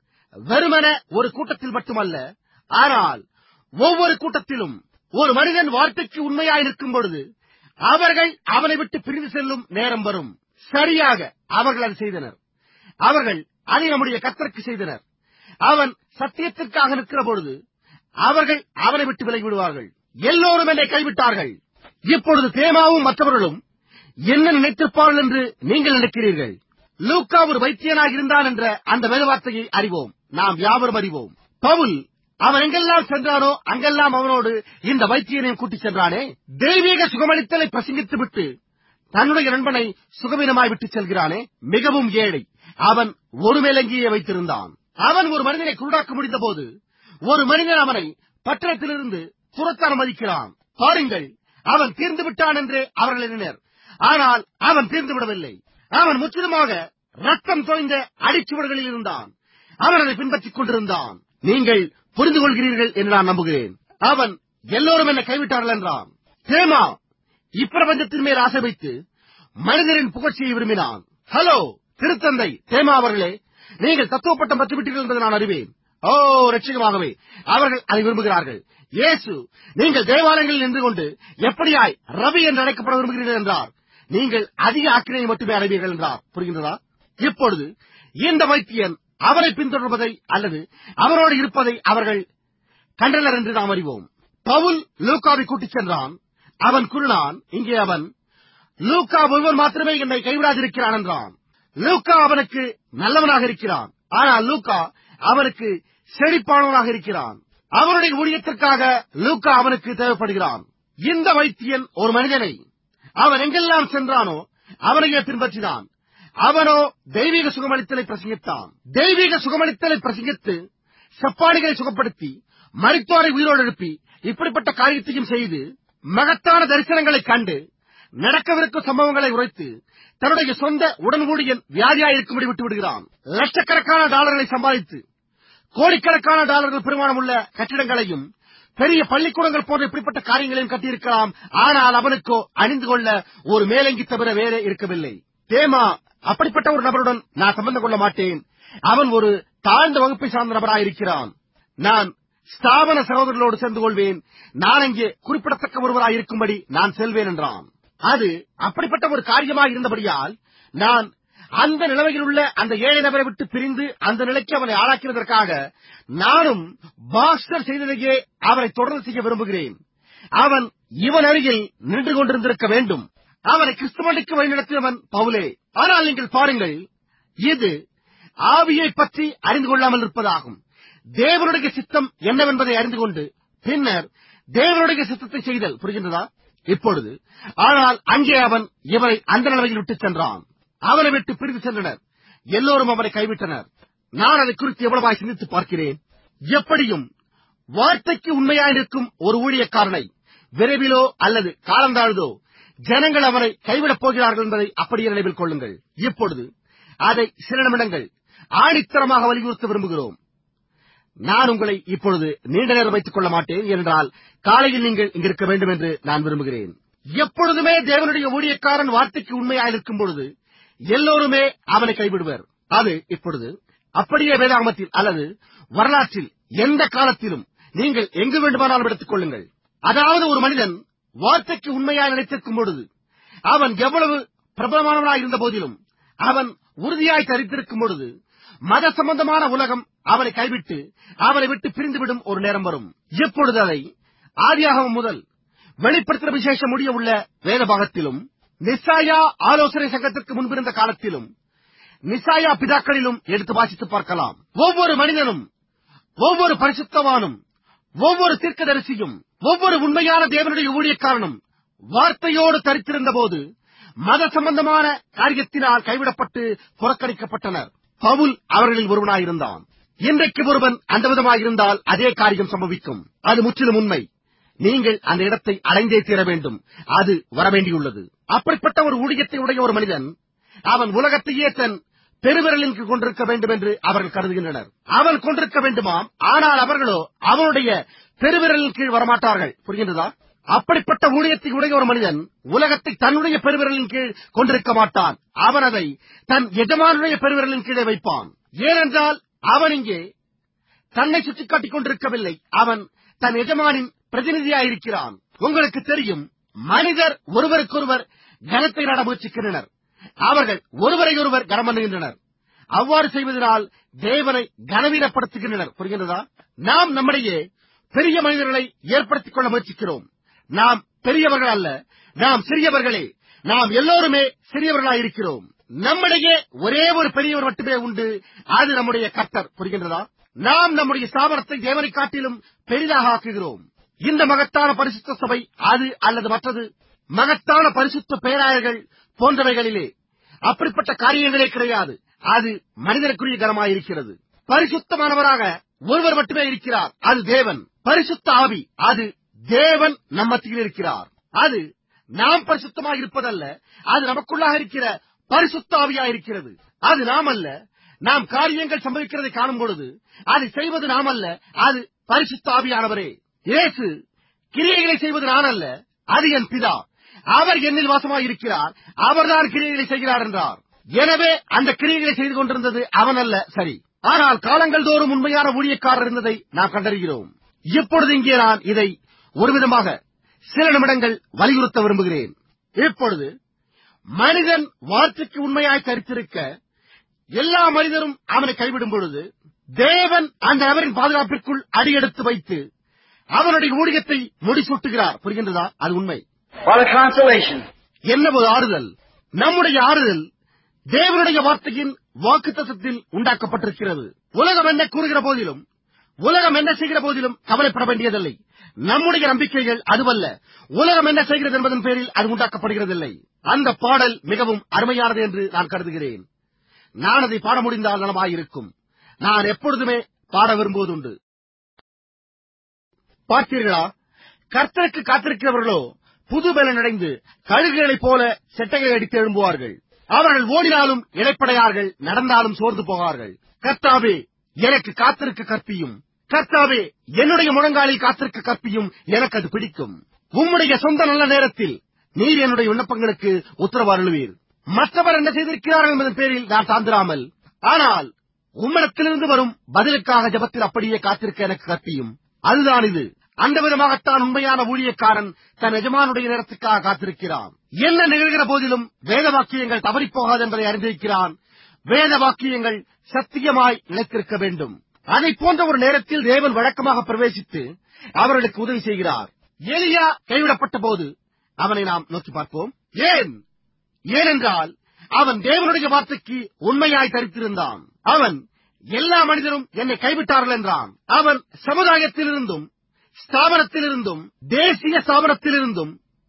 வெறுமன ஒரு கூட்டத்தில் மட்டுமல்ல ஆனால் ஒவ்வொரு கூட்டத்திலும் ஒரு மனிதன் வார்த்தைக்கு உண்மையாய் நிற்கும் பொழுது அவர்கள் அவனை விட்டு பிரிந்து செல்லும் நேரம் வரும் சரியாக அவர்கள் அதை செய்தனர் அவர்கள் அதை நம்முடைய கத்தருக்கு செய்தனர் அவன் சத்தியத்திற்காக நிற்கிற பொழுது அவர்கள் அவனை விட்டு விலகி விடுவார்கள் எல்லோரும் என்னை கைவிட்டார்கள் இப்பொழுது தேமாவும் மற்றவர்களும் என்ன நினைத்திருப்பார்கள் என்று நீங்கள் நினைக்கிறீர்கள் லூக்கா ஒரு வைத்தியனாக இருந்தான் என்ற அந்த வேறுவார்த்தையை அறிவோம் நாம் யாவரும் அறிவோம் பவுல் அவன் எங்கெல்லாம் சென்றானோ அங்கெல்லாம் அவனோடு இந்த வைத்தியனையும் கூட்டிச் சென்றானே தெய்வீக சுகமளித்தலை பிரசங்கித்து விட்டு தன்னுடைய நண்பனை சுகவீனமாய் விட்டுச் செல்கிறானே மிகவும் ஏழை அவன் ஒரு மேலங்கியை வைத்திருந்தான் அவன் ஒரு மனிதனை குருடாக்க முடிந்த போது ஒரு மனிதன் அவனை பட்டணத்திலிருந்து துரத்த அனுமதிக்கிறான் பாருங்கள் அவன் தீர்ந்து விட்டான் என்று அவர்கள் எண்ணினர் ஆனால் அவன் தீர்ந்து விடவில்லை அவன் முற்றிலுமாக ரத்தம் தோய்ந்த அடிச்சுவடுகளில் இருந்தான் அவன் அதை பின்பற்றிக் கொண்டிருந்தான் நீங்கள் புரிந்து கொள்கிறீர்கள் என்று நான் நம்புகிறேன் அவன் எல்லோரும் என்னை கைவிட்டார்கள் என்றான் தேமா இப்பிரபஞ்சத்தின் மேல் ஆசை வைத்து மனிதரின் புகழ்ச்சியை விரும்பினான் ஹலோ திருத்தந்தை தேமா அவர்களே நீங்கள் தத்துவப்பட்டம் பெற்றுவிட்டீர்கள் என்பதை நான் அறிவேன் ஓ ரட்சிகமாகவே அவர்கள் அதை விரும்புகிறார்கள் இயேசு நீங்கள் தேவாலயங்களில் நின்று கொண்டு எப்படியாய் ரவி என்று அழைக்கப்பட விரும்புகிறீர்கள் என்றார் நீங்கள் அதிக ஆக்கிரையை மட்டுமே அடைவீர்கள் என்றார் புரிகின்றதா இப்பொழுது இந்த வைத்தியன் அவரை பின்தொடர்வதை அல்லது அவரோடு இருப்பதை அவர்கள் கண்டனர் என்று நாம் அறிவோம் பவுல் லூக்காவை கூட்டிச் சென்றான் அவன் கூறினான் இங்கே அவன் லூக்கா ஒருவன் மாத்திரமே என்னை கைவிடாதிருக்கிறான் என்றான் லூக்கா அவனுக்கு நல்லவனாக இருக்கிறான் ஆனால் லூக்கா அவனுக்கு செழிப்பானவனாக இருக்கிறான் அவனுடைய ஊழியத்திற்காக லூக்கா அவனுக்கு தேவைப்படுகிறான் இந்த வைத்தியன் ஒரு மனிதனை அவன் எங்கெல்லாம் சென்றானோ அவனையே பின்பற்றினான் அவனோ தெய்வீக சுகமளித்தலை பிரசங்கித்தான் தெய்வீக சுகமளித்தலை பிரசங்கித்து செப்பாடிகளை சுகப்படுத்தி மருத்துவரை உயிரோடு எழுப்பி இப்படிப்பட்ட காரியத்தையும் செய்து மகத்தான தரிசனங்களைக் கண்டு நடக்கவிருக்கும் சம்பவங்களை உரைத்து தன்னுடைய சொந்த உடன் ஊழியன் வியாதியாயிருக்கும்படி விட்டு விடுகிறான் லட்சக்கணக்கான டாலர்களை சம்பாதித்து கோடிக்கணக்கான டாலர்கள் பெருமானம் உள்ள கட்டிடங்களையும் பெரிய பள்ளிக்கூடங்கள் போன்ற இப்படிப்பட்ட காரியங்களையும் கட்டியிருக்கலாம் ஆனால் அவனுக்கோ அணிந்து கொள்ள ஒரு மேலங்கி தவிர வேறே இருக்கவில்லை தேமா அப்படிப்பட்ட ஒரு நபருடன் நான் சம்பந்தம் கொள்ள மாட்டேன் அவன் ஒரு தாழ்ந்த வகுப்பை சார்ந்த நபராயிருக்கிறான் நான் ஸ்தாபன சகோதரர்களோடு சேர்ந்து கொள்வேன் நான் அங்கே குறிப்பிடத்தக்க ஒருவராய் இருக்கும்படி நான் செல்வேன் என்றான் அது அப்படிப்பட்ட ஒரு காரியமாக இருந்தபடியால் நான் அந்த நிலைமையில் உள்ள அந்த ஏழை நபரை விட்டு பிரிந்து அந்த நிலைக்கு அவனை ஆளாக்கிறதற்காக நானும் பாஸ்டர் செய்ததையே அவரை தொடர்ந்து செய்ய விரும்புகிறேன் அவன் இவன் அருகில் நின்று கொண்டிருந்திருக்க வேண்டும் அவனை கிறிஸ்துவனுக்கு வழிநடத்தியவன் பவுலே ஆனால் நீங்கள் பாருங்கள் இது ஆவியை பற்றி அறிந்து கொள்ளாமல் இருப்பதாகும் தேவனுடைய சித்தம் என்னவென்பதை அறிந்து கொண்டு பின்னர் தேவனுடைய சித்தத்தை செய்தல் புரிகின்றதா இப்பொழுது ஆனால் அங்கே அவன் இவனை அந்த நிலையில் விட்டுச் சென்றான் அவனை விட்டு பிரிந்து சென்றனர் எல்லோரும் அவனை கைவிட்டனர் நான் அதை குறித்து எவ்வளவாய் சிந்தித்து பார்க்கிறேன் எப்படியும் வார்த்தைக்கு உண்மையாயிருக்கும் ஒரு ஊழியக்காரனை விரைவிலோ அல்லது காலந்தாழ்தோ ஜனங்கள் அவனை கைவிடப் போகிறார்கள் என்பதை அப்படியே நினைவில் கொள்ளுங்கள் இப்பொழுது அதை சில நிமிடங்கள் ஆணித்தரமாக வலியுறுத்த விரும்புகிறோம் நான் உங்களை இப்பொழுது நீண்ட நேரம் வைத்துக் கொள்ள மாட்டேன் என்றால் காலையில் நீங்கள் இங்கிருக்க வேண்டும் என்று நான் விரும்புகிறேன் எப்பொழுதுமே தேவனுடைய ஊழியக்காரன் வார்த்தைக்கு உண்மையாயிருக்கும் பொழுது எல்லோருமே அவனை கைவிடுவர் அது இப்பொழுது அப்படியே வேதாகமத்தில் அல்லது வரலாற்றில் எந்த காலத்திலும் நீங்கள் எங்கு வேண்டுமானாலும் எடுத்துக் கொள்ளுங்கள் அதாவது ஒரு மனிதன் வார்த்தைக்கு உண்மையாக நினைத்திருக்கும் பொழுது அவன் எவ்வளவு பிரபலமானவனாய் இருந்த போதிலும் அவன் உறுதியாய் தரித்திருக்கும் பொழுது மத சம்பந்தமான உலகம் அவனை கைவிட்டு அவனை விட்டு பிரிந்துவிடும் ஒரு நேரம் வரும் இப்பொழுது அதை ஆதியாகமம் முதல் வெளிப்படுத்தின விசேஷம் முடிய உள்ள வேத பாகத்திலும் நிசாயா ஆலோசனை சங்கத்திற்கு முன்பிருந்த காலத்திலும் நிசாயா பிதாக்களிலும் எடுத்து வாசித்து பார்க்கலாம் ஒவ்வொரு மனிதனும் ஒவ்வொரு பரிசுத்தவானும் ஒவ்வொரு தீர்க்கதரிசியும் ஒவ்வொரு உண்மையான தேவனுடைய ஊழியக்காரனும் வார்த்தையோடு தரித்திருந்த போது மத சம்பந்தமான காரியத்தினால் கைவிடப்பட்டு புறக்கணிக்கப்பட்டனர் பவுல் அவர்களில் ஒருவனாயிருந்தான் இன்றைக்கு ஒருவன் அந்த விதமாயிருந்தால் அதே காரியம் சம்பவிக்கும் அது முற்றிலும் உண்மை நீங்கள் அந்த இடத்தை அடைந்தே தீர வேண்டும் அது வரவேண்டியுள்ளது அப்படிப்பட்ட ஒரு ஊழியத்தை உடைய ஒரு மனிதன் அவன் உலகத்தையே தன் பெருவிரலின் கீழ் கொண்டிருக்க வேண்டும் என்று அவர்கள் கருதுகின்றனர் அவன் கொண்டிருக்க வேண்டுமாம் ஆனால் அவர்களோ அவனுடைய பெருவிரலின் கீழ் வரமாட்டார்கள் புரிகின்றதா அப்படிப்பட்ட ஊழியத்தை உடைய ஒரு மனிதன் உலகத்தை தன்னுடைய பெருவிரலின் கீழ் கொண்டிருக்க மாட்டான் அவன் அதை தன் எஜமானுடைய பெருவிரலின் கீழே வைப்பான் ஏனென்றால் அவன் இங்கே தன்னை சுட்டிக் காட்டிக் கொண்டிருக்கவில்லை அவன் தன் எஜமானின் பிரதிநிதியாயிருக்கிறான் உங்களுக்கு தெரியும் மனிதர் ஒருவருக்கொருவர் கனத்தை நட முயற்சிக்கின்றனர் அவர்கள் ஒருவரையொருவர் கனம் பண்ணுகின்றனர் அவ்வாறு செய்வதனால் தேவனை கனவீனப்படுத்துகின்றனர் புரிகின்றதா நாம் நம்மிடையே பெரிய மனிதர்களை ஏற்படுத்திக் கொள்ள முயற்சிக்கிறோம் நாம் பெரியவர்கள் அல்ல நாம் சிறியவர்களே நாம் எல்லோருமே சிறியவர்களாய் இருக்கிறோம் நம்மிடையே ஒரே ஒரு பெரியவர் மட்டுமே உண்டு அது நம்முடைய கர்த்தர் புரிகின்றதா நாம் நம்முடைய ஸ்தாபனத்தை தேவனை காட்டிலும் பெரிதாக ஆக்குகிறோம் இந்த மகத்தான பரிசுத்த சபை அது அல்லது மற்றது மகத்தான பரிசுத்த பேராயர்கள் போன்றவைகளிலே அப்படிப்பட்ட காரியங்களே கிடையாது அது மனிதனுக்குரிய கனமாயிருக்கிறது பரிசுத்தமானவராக ஒருவர் மட்டுமே இருக்கிறார் அது தேவன் பரிசுத்த ஆவி அது தேவன் நம் மத்தியில் இருக்கிறார் அது நாம் பரிசுத்தமாக இருப்பதல்ல அது நமக்குள்ளாக இருக்கிற பரிசுத்த ஆவியா இருக்கிறது அது நாம் அல்ல நாம் காரியங்கள் சம்பவிக்கிறதை காணும் பொழுது அதை செய்வது நாம் அல்ல அது பரிசுத்த ஆவியானவரே இயேசு கிரியைகளை செய்வது நான் அல்ல அது என் பிதா அவர் என்னில் வாசமாய் இருக்கிறார் அவர்தான் கிரியைகளை செய்கிறார் என்றார் எனவே அந்த கிரியைகளை செய்து கொண்டிருந்தது அவன் அல்ல சரி ஆனால் காலங்கள் தோறும் உண்மையான ஊழியக்காரர் இருந்ததை நாம் கண்டறிகிறோம் இப்பொழுது இங்கே நான் இதை ஒரு விதமாக சில நிமிடங்கள் வலியுறுத்த விரும்புகிறேன் இப்பொழுது மனிதன் வார்த்தைக்கு உண்மையாய் கருத்திருக்க எல்லா மனிதரும் அவனை கைவிடும் பொழுது தேவன் அந்த நபரின் பாதுகாப்பிற்குள் அடியெடுத்து வைத்து அவனுடைய ஊழியத்தை முடிசூட்டுகிறார் புரிகின்றதா அது உண்மை What a consolation. என்ன ஒரு ஆறுதல் நம்முடைய ஆறுதல் தேவனுடைய வார்த்தையின் வாக்குத்தத்தத்தில் உண்டாக்கப்பட்டிருக்கிறது உலகம் என்ன கூறுகிற போதிலும் உலகம் என்ன செய்கிற போதிலும் கவலைப்பட வேண்டியதில்லை நம்முடைய நம்பிக்கைகள் அதுவல்ல உலகம் என்ன செய்கிறது என்பதன் பேரில் அது உண்டாக்கப்படுகிறதில்லை அந்த பாடல் மிகவும் அருமையானது என்று நான் கருதுகிறேன் நான் அதை பாட முடிந்தால் நலமாயிருக்கும் நான் எப்பொழுதுமே பாட விரும்புவதுண்டு பார்த்தீர்களா கர்த்தருக்கு காத்திருக்கிறவர்களோ புது பலன் அடைந்து கழுகுகளைப் போல செட்டையை அடித்து எழும்புவார்கள் அவர்கள் ஓடினாலும் இடைப்படையார்கள் நடந்தாலும் சோர்ந்து போவார்கள் கர்த்தாவே எனக்கு காத்திருக்க கற்பியும் கர்த்தாவே என்னுடைய முழங்காலில் காத்திருக்க கற்பியும் எனக்கு அது பிடிக்கும் உம்முடைய சொந்த நல்ல நேரத்தில் நீர் என்னுடைய விண்ணப்பங்களுக்கு உத்தரவு அருளுவீர் மற்றவர் என்ன செய்திருக்கிறார்கள் என்பதன் பேரில் நான் சார்ந்திராமல் ஆனால் உம்மிடத்திலிருந்து வரும் பதிலுக்காக ஜபத்தில் அப்படியே காத்திருக்க எனக்கு கற்பியும் அதுதான் இது அந்த விதமாகத்தான் உண்மையான ஊழியக்காரன் தன் எஜமானுடைய நேரத்துக்காக காத்திருக்கிறான் என்ன நிகழ்கிற போதிலும் வேத வாக்கியங்கள் தவறிப் போகாது என்பதை அறிந்திருக்கிறான் வேத வாக்கியங்கள் சத்தியமாய் நிலைத்திருக்க வேண்டும் அதை போன்ற ஒரு நேரத்தில் தேவன் வழக்கமாக பிரவேசித்து அவர்களுக்கு உதவி செய்கிறார் எலியா கைவிடப்பட்ட போது அவனை நாம் நோக்கி பார்ப்போம் ஏன் ஏனென்றால் அவன் தேவனுடைய வார்த்தைக்கு உண்மையாய் தரித்திருந்தான் அவன் எல்லா மனிதரும் என்னை கைவிட்டார்கள் என்றான் அவன் சமுதாயத்திலிருந்தும் ஸ்தாபனத்திலிருந்தும் தேசிய ஸ்தாபனத்திலிருந்தும்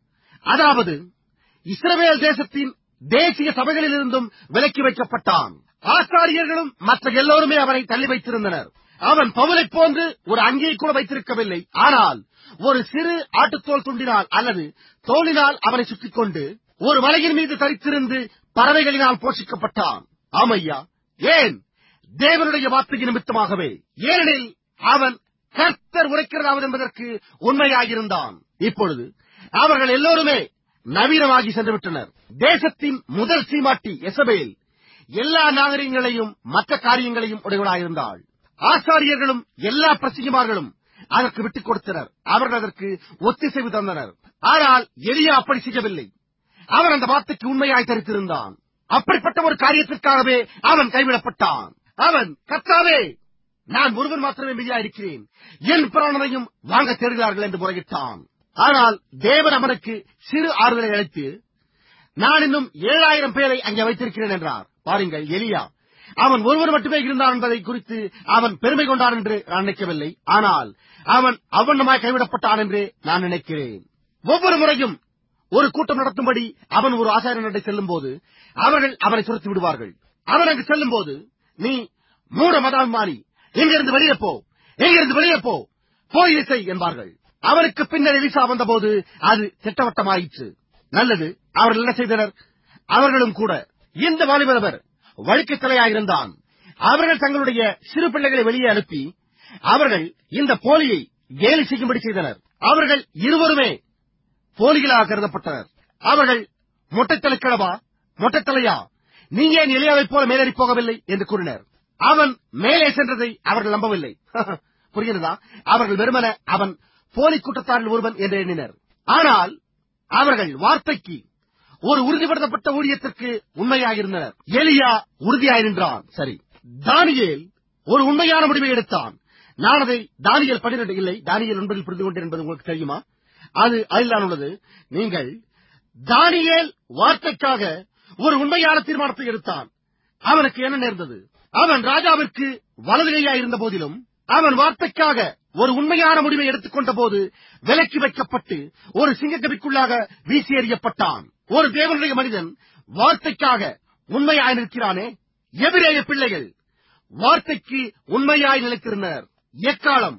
அதாவது இஸ்ரவேல் தேசத்தின் தேசிய சபைகளிலிருந்தும் விலக்கி வைக்கப்பட்டான் ஆசாரியர்களும் மற்ற எல்லோருமே அவனை தள்ளி வைத்திருந்தனர் அவன் பவுலைப் போன்று ஒரு அங்கியை கூட வைத்திருக்கவில்லை ஆனால் ஒரு சிறு ஆட்டுத்தோல் துண்டினால் அல்லது தோலினால் அவனை சுற்றிக் கொண்டு ஒரு மலையின் மீது தரித்திருந்து பறவைகளினால் போஷிக்கப்பட்டான் ஆமையா ஏன் தேவனுடைய வார்த்தையின் நிமித்தமாகவே ஏனெனில் அவன் கர்த்தர் உரைக்கிறதாவது என்பதற்கு உண்மையாயிருந்தான் இப்பொழுது அவர்கள் எல்லோருமே நவீனமாகி சென்று விட்டனர் தேசத்தின் முதல் சீமாட்டி எசபேல் எல்லா நாகரிகங்களையும் மற்ற காரியங்களையும் உடையவளாயிருந்தாள் ஆசாரியர்களும் எல்லா பிரசிங்கமார்களும் அதற்கு விட்டுக் கொடுத்தனர் அவர்கள் அதற்கு ஒத்திசைவு தந்தனர் ஆனால் எலியா அப்படி செய்யவில்லை அவன் அந்த வார்த்தைக்கு உண்மையாய் தரித்திருந்தான் அப்படிப்பட்ட ஒரு காரியத்திற்காகவே அவன் கைவிடப்பட்டான் அவன் கர்த்தாவே நான் ஒருவன் மாத்திரமே மெய்யா இருக்கிறேன் என் பிராணனையும் வாங்க தேடுகிறார்கள் என்று முறையிட்டான் ஆனால் தேவன் அவனுக்கு சிறு ஆறுதலை அளித்து நான் இன்னும் ஏழாயிரம் பேரை அங்கே வைத்திருக்கிறேன் என்றார் பாருங்கள் எலியா அவன் ஒருவர் மட்டுமே இருந்தான் என்பதை குறித்து அவன் பெருமை கொண்டான் என்று நான் நினைக்கவில்லை ஆனால் அவன் அவண்ணமாய் கைவிடப்பட்டான் என்று நான் நினைக்கிறேன் ஒவ்வொரு முறையும் ஒரு கூட்டம் நடத்தும்படி அவன் ஒரு ஆசாரியனிடை செல்லும் போது அவர்கள் அவனை துரத்தி விடுவார்கள் அவன் அங்கு செல்லும் போது நீ மூட மதால் மாறி எங்கிருந்து வெளியே போ எங்கிருந்து வெளியே போ போய் இதை செய் என்பார்கள் அவனுக்கு பின்னர் எலிசா வந்தபோது அது திட்டவட்டமாயிற்று நல்லது அவர்கள் என்ன செய்தனர் அவர்களும் கூட இந்த வாலிபரவர் வழுக்கு தலையாயிருந்தான் அவர்கள் தங்களுடைய சிறு பிள்ளைகளை வெளியே அனுப்பி அவர்கள் இந்த போலியை கேலி செய்யும்படி செய்தனர் அவர்கள் இருவருமே போலிகளாக கருதப்பட்டனர் அவர்கள் மொட்டைத்தலைக்கிழவா மொட்டைத்தலையா நீ ஏன் எளியாவைப் போல மேலேறி போகவில்லை என்று கூறினர் அவன் மேலே சென்றதை அவர்கள் நம்பவில்லை புரிகிறதா அவர்கள் வெறுமன அவன் போலி கூட்டத்தாரில் ஒருவன் என்று எண்ணினர் ஆனால் அவர்கள் வார்த்தைக்கு ஒரு உறுதிப்படுத்தப்பட்ட ஊழியத்திற்கு உண்மையாயிருந்தனர் எலியா உறுதியாய் நின்றான் சரி தானியேல் ஒரு உண்மையான முடிவை எடுத்தான் நான் அதை தானியல் பன்னிரண்டு இல்லை தானியல் ஒன்பதில் புரிந்து கொண்டேன் என்பது உங்களுக்கு தெரியுமா அது அதில்தான் உள்ளது நீங்கள் தானியேல் வார்த்தைக்காக ஒரு உண்மையான தீர்மானத்தை எடுத்தான் அவனுக்கு என்ன நேர்ந்தது அவன் ராஜாவிற்கு வலதுகையா இருந்த போதிலும் அவன் வார்த்தைக்காக ஒரு உண்மையான முடிவை எடுத்துக்கொண்ட போது விலக்கி வைக்கப்பட்டு ஒரு சிங்கக்கபிக்குள்ளாக வீசி எறியப்பட்டான் ஒரு தேவனுடைய மனிதன் வார்த்தைக்காக உண்மையாய் நிற்கிறானே எதிரேய பிள்ளைகள் வார்த்தைக்கு உண்மையாய் நிலைத்திருந்தனர் எக்காலம்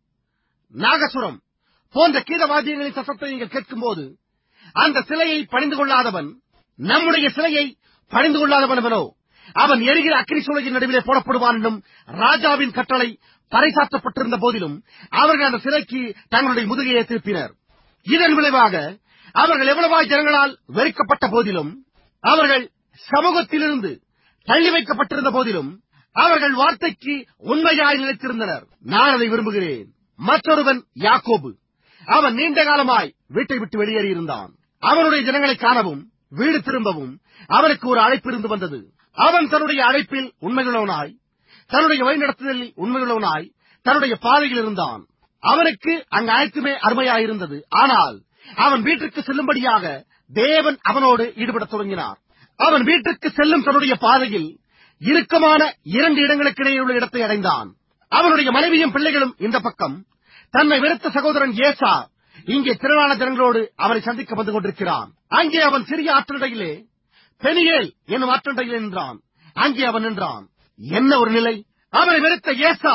நாகசுரம் போன்ற கீதவாத்தியங்களின் சத்தத்தை நீங்கள் கேட்கும்போது அந்த சிலையை பணிந்து கொள்ளாதவன் நம்முடைய சிலையை பணிந்து கொள்ளாதவனவனோ அவன் எரிகிற அக்கினி சூளையின் நடுவிலே போடப்படுவான் என்னும் ராஜாவின் கட்டளை பறைசாற்றப்பட்டிருந்த போதிலும் அவர்கள் அந்த சிலைக்கு தங்களுடைய முதுகையை திருப்பினர் இதன் விளைவாக அவர்கள் எவ்வளவாய் ஜனங்களால் வெறுக்கப்பட்ட போதிலும் அவர்கள் சமூகத்திலிருந்து தள்ளி வைக்கப்பட்டிருந்த போதிலும் அவர்கள் வார்த்தைக்கு உண்மையாய் நிலைத்திருந்தனர் நான் அதை விரும்புகிறேன் மற்றொருவன் யாக்கோபு அவன் நீண்ட காலமாய் வீட்டை விட்டு வெளியேறியிருந்தான் அவனுடைய ஜனங்களை காணவும் வீடு திரும்பவும் அவனுக்கு ஒரு அழைப்பு இருந்து வந்தது அவன் தன்னுடைய அழைப்பில் உண்மையுள்ளவனாய் தன்னுடைய வழிநடத்துதலில் உண்மையுள்ளவனாய் தன்னுடைய பாதையில் இருந்தான் அவனுக்கு அங்கு அனைத்துமே அருமையாயிருந்தது ஆனால் அவன் வீட்டிற்கு செல்லும்படியாக தேவன் அவனோடு ஈடுபடத் தொடங்கினார் அவன் வீட்டிற்கு செல்லும் தன்னுடைய பாதையில் இறுக்கமான இரண்டு இடங்களுக்கிடையே உள்ள இடத்தை அடைந்தான் அவனுடைய மனைவியும் பிள்ளைகளும் இந்த பக்கம் தன்னை வெறுத்த சகோதரன் ஏசா இங்கே திரளான ஜனங்களோடு அவனை சந்திக்க வந்து கொண்டிருக்கிறான் அங்கே அவன் சிறிய ஆற்றடையிலே பெனியேல் என்னும் ஆற்றண்டையில் நின்றான் அங்கே அவன் நின்றான் என்ன ஒரு நிலை அவனை வெறுத்த ஏசா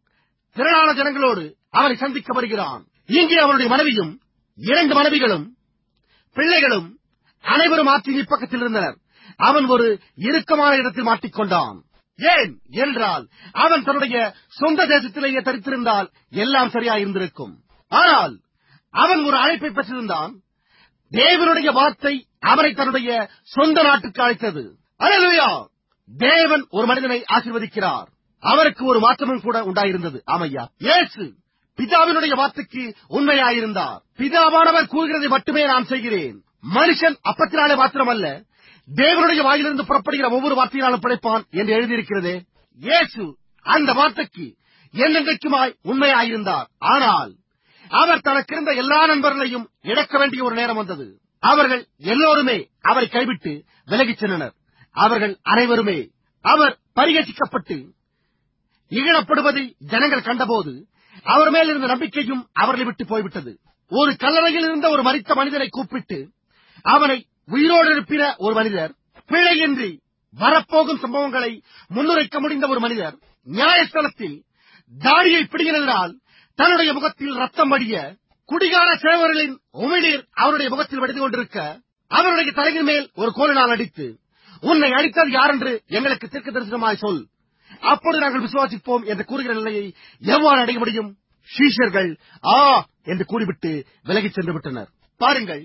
திரளான ஜனங்களோடு அவனை சந்திக்க வருகிறான் இங்கே அவனுடைய மனைவியும் இரண்டு மனைவிகளும் பிள்ளைகளும் அனைவரும் ஆற்றின் இப்பக்கத்தில் இருந்தனர் அவன் ஒரு இறுக்கமான இடத்தில் மாட்டிக்கொண்டான் ஏன் என்றால் அவன் தன்னுடைய சொந்த தேசத்திலேயே தரித்திருந்தால் எல்லாம் சரியா இருந்திருக்கும் ஆனால் அவன் ஒரு அழைப்பை பெற்றிருந்தான் தேவனுடைய வார்த்தை அவனை தன்னுடைய சொந்த நாட்டுக்கு அழைத்தது அல்லேலூயா தேவன் ஒரு மனிதனை ஆசீர்வதிக்கிறார் அவருக்கு ஒரு மாற்றமும் கூட உண்டாயிருந்தது ஆமையா இயேசு பிதாவினுடைய வார்த்தைக்கு உண்மையாயிருந்தார் பிதாவானவர் கூறுகிறதை மட்டுமே நான் செய்கிறேன் மனுஷன் அப்பத்தினாலே மாத்திரமல்ல தேவனுடைய வாயிலிருந்து புறப்படுகிற ஒவ்வொரு வார்த்தையினாலும் பிழைப்பான் என்று எழுதியிருக்கிறதே இயேசு அந்த வார்த்தைக்கு என்னென்றைக்குமாய் உண்மையாயிருந்தார் ஆனால் அவர் தனக்கிருந்த எல்லா நண்பர்களையும் இழக்க வேண்டிய ஒரு நேரம் வந்தது அவர்கள் எல்லோருமே அவரை கைவிட்டு விலகிச் சென்றனர் அவர்கள் அனைவருமே அவர் பரிகசிக்கப்பட்டு இகழப்படுவதை ஜனங்கள் கண்டபோது அவர் மேல் இருந்த நம்பிக்கையும் அவர்களை விட்டு போய்விட்டது ஒரு கல்லறையில் இருந்த ஒரு மரித்த மனிதனை கூப்பிட்டு அவனை உயிரோடு எழுப்பின ஒரு மனிதர் பிழையின்றி வரப்போகும் சம்பவங்களை முன்னுரைக்க முடிந்த ஒரு மனிதர் நியாயஸ்தலத்தில் தாடியை பிடிகிறதால் தன்னுடைய முகத்தில் ரத்தம் வடிய குடிகார சேவர்களின் உமிழ்நீர் அவருடைய முகத்தில் வடிந்து கொண்டிருக்க அவருடைய தலையின் மேல் ஒரு கோலினால் அடித்து உன்னை அடித்தது யார் என்று எங்களுக்கு தீர்க்க தரிசனமாய் சொல் அப்பொழுது நாங்கள் விசுவாசிப்போம் என்று கூறுகிற நிலையை எவ்வாறு அடைய முடியும் சீஷர்கள் ஆ என்று கூறிவிட்டு விலகிச் சென்று விட்டனர் பாருங்கள்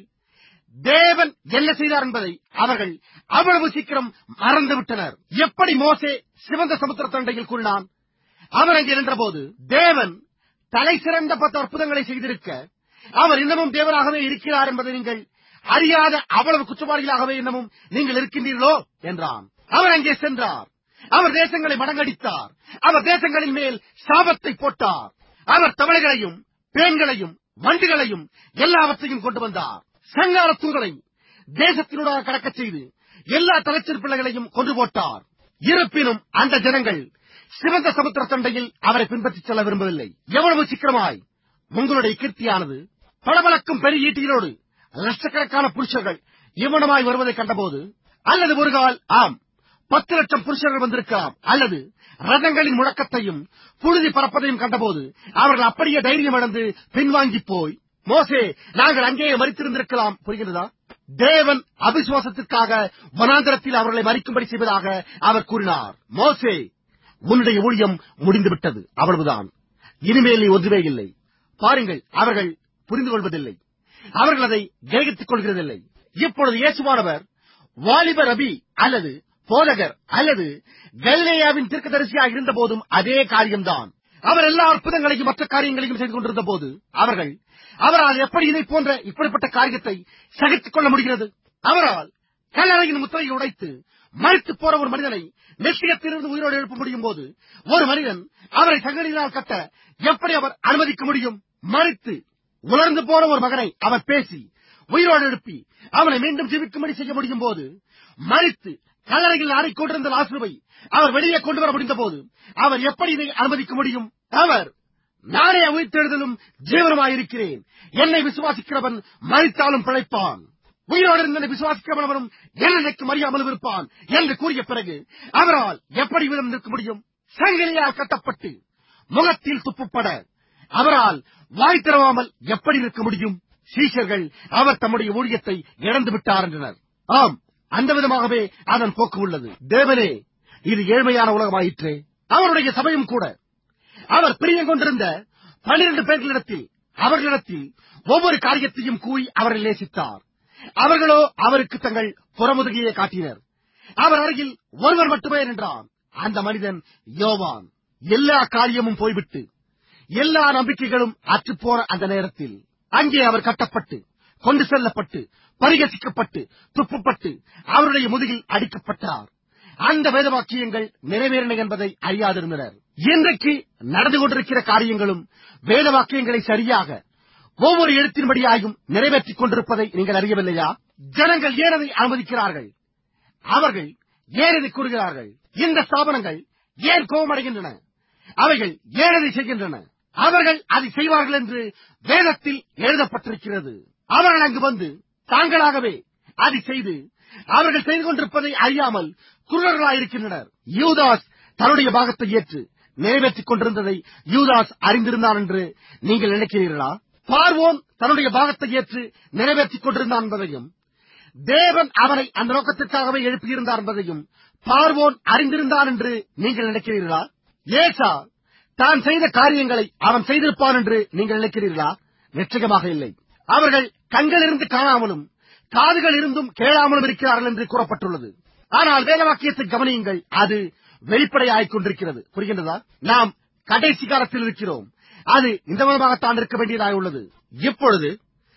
தேவன் என்ன செய்தார் என்பதை அவர்கள் அவ்வளவு சீக்கிரம் மறந்து விட்டனர் எப்படி மோசே சிவந்த சமுத்திர தண்டையில் கூறினான் அவர் அங்கே நின்றபோது தேவன் தலை சிறந்த பத்து அற்புதங்களை செய்திருக்க அவர் இன்னமும் தேவனாகவே இருக்கிறார் என்பதை நீங்கள் அறியாத அவ்வளவு குற்றவாளிகளாகவே இன்னமும் நீங்கள் இருக்கின்றீர்களோ என்றான் அவர் அங்கே சென்றார் அவர் தேசங்களை மடங்கடித்தார் அவர் தேசங்களின் மேல் சாபத்தை போட்டார் அவர் தவளைகளையும் பேன்களையும் வண்டுகளையும் எல்லாவற்றையும் கொண்டு வந்தார் சங்கார தூதரை தேசத்தினூடாக கடக்கச் செய்து எல்லா தலைச்சர் பிள்ளைகளையும் கொண்டு போட்டார் இருப்பினும் அந்த ஜனங்கள் சிவந்த சமுத்திர சண்டையில் அவரை பின்பற்றிச் செல்ல விரும்பவில்லை எவ்வளவு சீக்கிரமாய் உங்களுடைய கீர்த்தியானது பளபளக்கும் பெரிய ஈட்டிகளோடு லட்சக்கணக்கான புருஷர்கள் இவனமாய் வருவதை கண்டபோது அல்லது ஒரு கால் ஆம் பத்து லட்சம் புருஷர்கள் வந்திருக்கலாம் அல்லது ரதங்களின் முழக்கத்தையும் புழுதி பறப்பதையும் கண்டபோது அவர்கள் அப்படியே தைரியம் இழந்து பின்வாங்கி போய் மோசே நாங்கள் அங்கேயே மறித்திருந்திருக்கலாம் புரிகிறதா தேவன் அவிசுவாசத்திற்காக வனாந்தரத்தில் அவர்களை மறிக்கும்படி செய்வதாக அவர் கூறினார் மோசே உன்னுடைய ஊழியம் முடிந்துவிட்டது அவ்வளவுதான் இனிமேல் நீ ஒன்றுமே இல்லை பாருங்கள் அவர்கள் புரிந்து கொள்வதில்லை அவர்கள் அதை கிரகித்துக் கொள்கிறதில்லை இப்பொழுது இயேசுவானவர் வாலிபர் ரபி அல்லது போதகர் அல்லது கலிலேயாவின் தீர்க்கதரிசியாக இருந்த போதும் அதே காரியம்தான் அவர் எல்லா அற்புதங்களையும் மற்ற காரியங்களையும் செய்து கொண்டிருந்த போது அவர்கள் அவரால் எப்படி இதை போன்ற இப்படிப்பட்ட காரியத்தை சகித்துக் கொள்ள முடிகிறது அவரால் கல்லறையின் முத்திரையை உடைத்து மறித்து போற ஒரு மனிதனை நிச்சயத்திலிருந்து உயிரோடு எழுப்ப முடியும் போது ஒரு மனிதன் அவரை சங்கடியினால் கட்ட எப்படி அவர் அனுமதிக்க முடியும் மறித்து உலர்ந்து போன ஒரு மகனை அவர் பேசி உயிரோடு எழுப்பி அவனை மீண்டும் ஜீவிக்கும்படி செய்ய முடியும் போது மறித்து கல்லறையில் ஆடிக்கொண்டிருந்த லாசுவை அவர் வெளியே கொண்டு வர முடிந்த போது அவர் எப்படி இதை அனுமதிக்க முடியும் அவர் நானே உயிர்த்தெழுதலும் ஜீவனமாயிருக்கிறேன் என்னை விசுவாசிக்கிறவன் மறித்தாலும் பிழைப்பான் உயிரோடு இருந்தனை விசுவாசிக்கிறவனும் என்னைக்கு மறியாமலும் இருப்பான் என்று கூறிய பிறகு அவரால் எப்படி விதம் நிற்க முடியும் சங்கிலியால் கட்டப்பட்டு முகத்தில் துப்புப்பட அவரால் வாய் திறவாமல் எப்படி இருக்க முடியும் சீஷர்கள் அவர் தம்முடைய ஊழியத்தை இழந்து விட்டார் என்றனர் ஆம் அந்த விதமாகவே அதன் போக்கு உள்ளது தேவனே இது ஏழ்மையான உலகமாயிற்றே அவருடைய சபையும் கூட அவர் பிரியம் கொண்டிருந்த பன்னிரண்டு பேர்களிடத்தில் அவர்களிடத்தில் ஒவ்வொரு காரியத்தையும் கூறி அவரை நேசித்தார் அவர்களோ அவருக்கு தங்கள் புறமுதுகையை காட்டினர் அவர் அருகில் ஒருவர் மட்டுமே நின்றான் அந்த மனிதன் யோவான் எல்லா காரியமும் போய்விட்டு எல்லா நம்பிக்கைகளும் அற்றுப்போன அந்த நேரத்தில் அங்கே அவர் கட்டப்பட்டு கொண்டு செல்லப்பட்டு பரிகசிக்கப்பட்டு துப்புப்பட்டு அவருடைய முதுகில் அடிக்கப்பட்டார் அந்த வேத வாக்கியங்கள் நிறைவேறின என்பதை அறியாதிருந்தனர் இன்றைக்கு நடந்து கொண்டிருக்கிற காரியங்களும் வேத வாக்கியங்களை சரியாக ஒவ்வொரு எழுத்தின்படியாயும் நிறைவேற்றிக் கொண்டிருப்பதை நீங்கள் அறியவில்லையா ஜனங்கள் ஏன் அதை அனுமதிக்கிறார்கள் அவர்கள் ஏன் இதை கூறுகிறார்கள் இந்த ஸ்தாபனங்கள் ஏன் கோபமடைகின்றன அவைகள் ஏன் அதை செய்கின்றன அவர்கள் அதை செய்வார்கள் என்று வேதத்தில் எழுதப்பட்டிருக்கிறது அவர்கள் அங்கு வந்து தாங்களாகவே அதை செய்து அவர்கள் செய்து கொண்டிருப்பதை அறியாமல் குருடர்களாயிருக்கின்றனர் யூதாஸ் தன்னுடைய பாகத்தை ஏற்று நிறைவேற்றிக் கொண்டிருந்ததை யூதாஸ் அறிந்திருந்தான் என்று நீங்கள் நினைக்கிறீர்களா பார்வோன் தன்னுடைய பாகத்தை ஏற்று நிறைவேற்றிக் கொண்டிருந்தான் என்பதையும் தேவன் அவனை அந்த நோக்கத்திற்காகவே எழுப்பியிருந்தார் என்பதையும் பார்வோன் அறிந்திருந்தான் என்று நீங்கள் நினைக்கிறீர்களா ஏசா தான் செய்த காரியங்களை அவன் செய்திருப்பான் என்று நீங்கள் நினைக்கிறீர்களா நிச்சயமாக இல்லை அவர்கள் கண்கள் இருந்து காணாமலும் காதுகள் இருந்தும் கேளாமலும் இருக்கிறார்கள் என்று கூறப்பட்டுள்ளது ஆனால் வேதவாக்கியத்தை கவனியுங்கள் அது வெளிப்படையாகிக் கொண்டிருக்கிறது புரிகின்றதா நாம் கடைசி காலத்தில் இருக்கிறோம் அது இந்த விதமாகத்தான் இருக்க வேண்டியதாக உள்ளது இப்பொழுது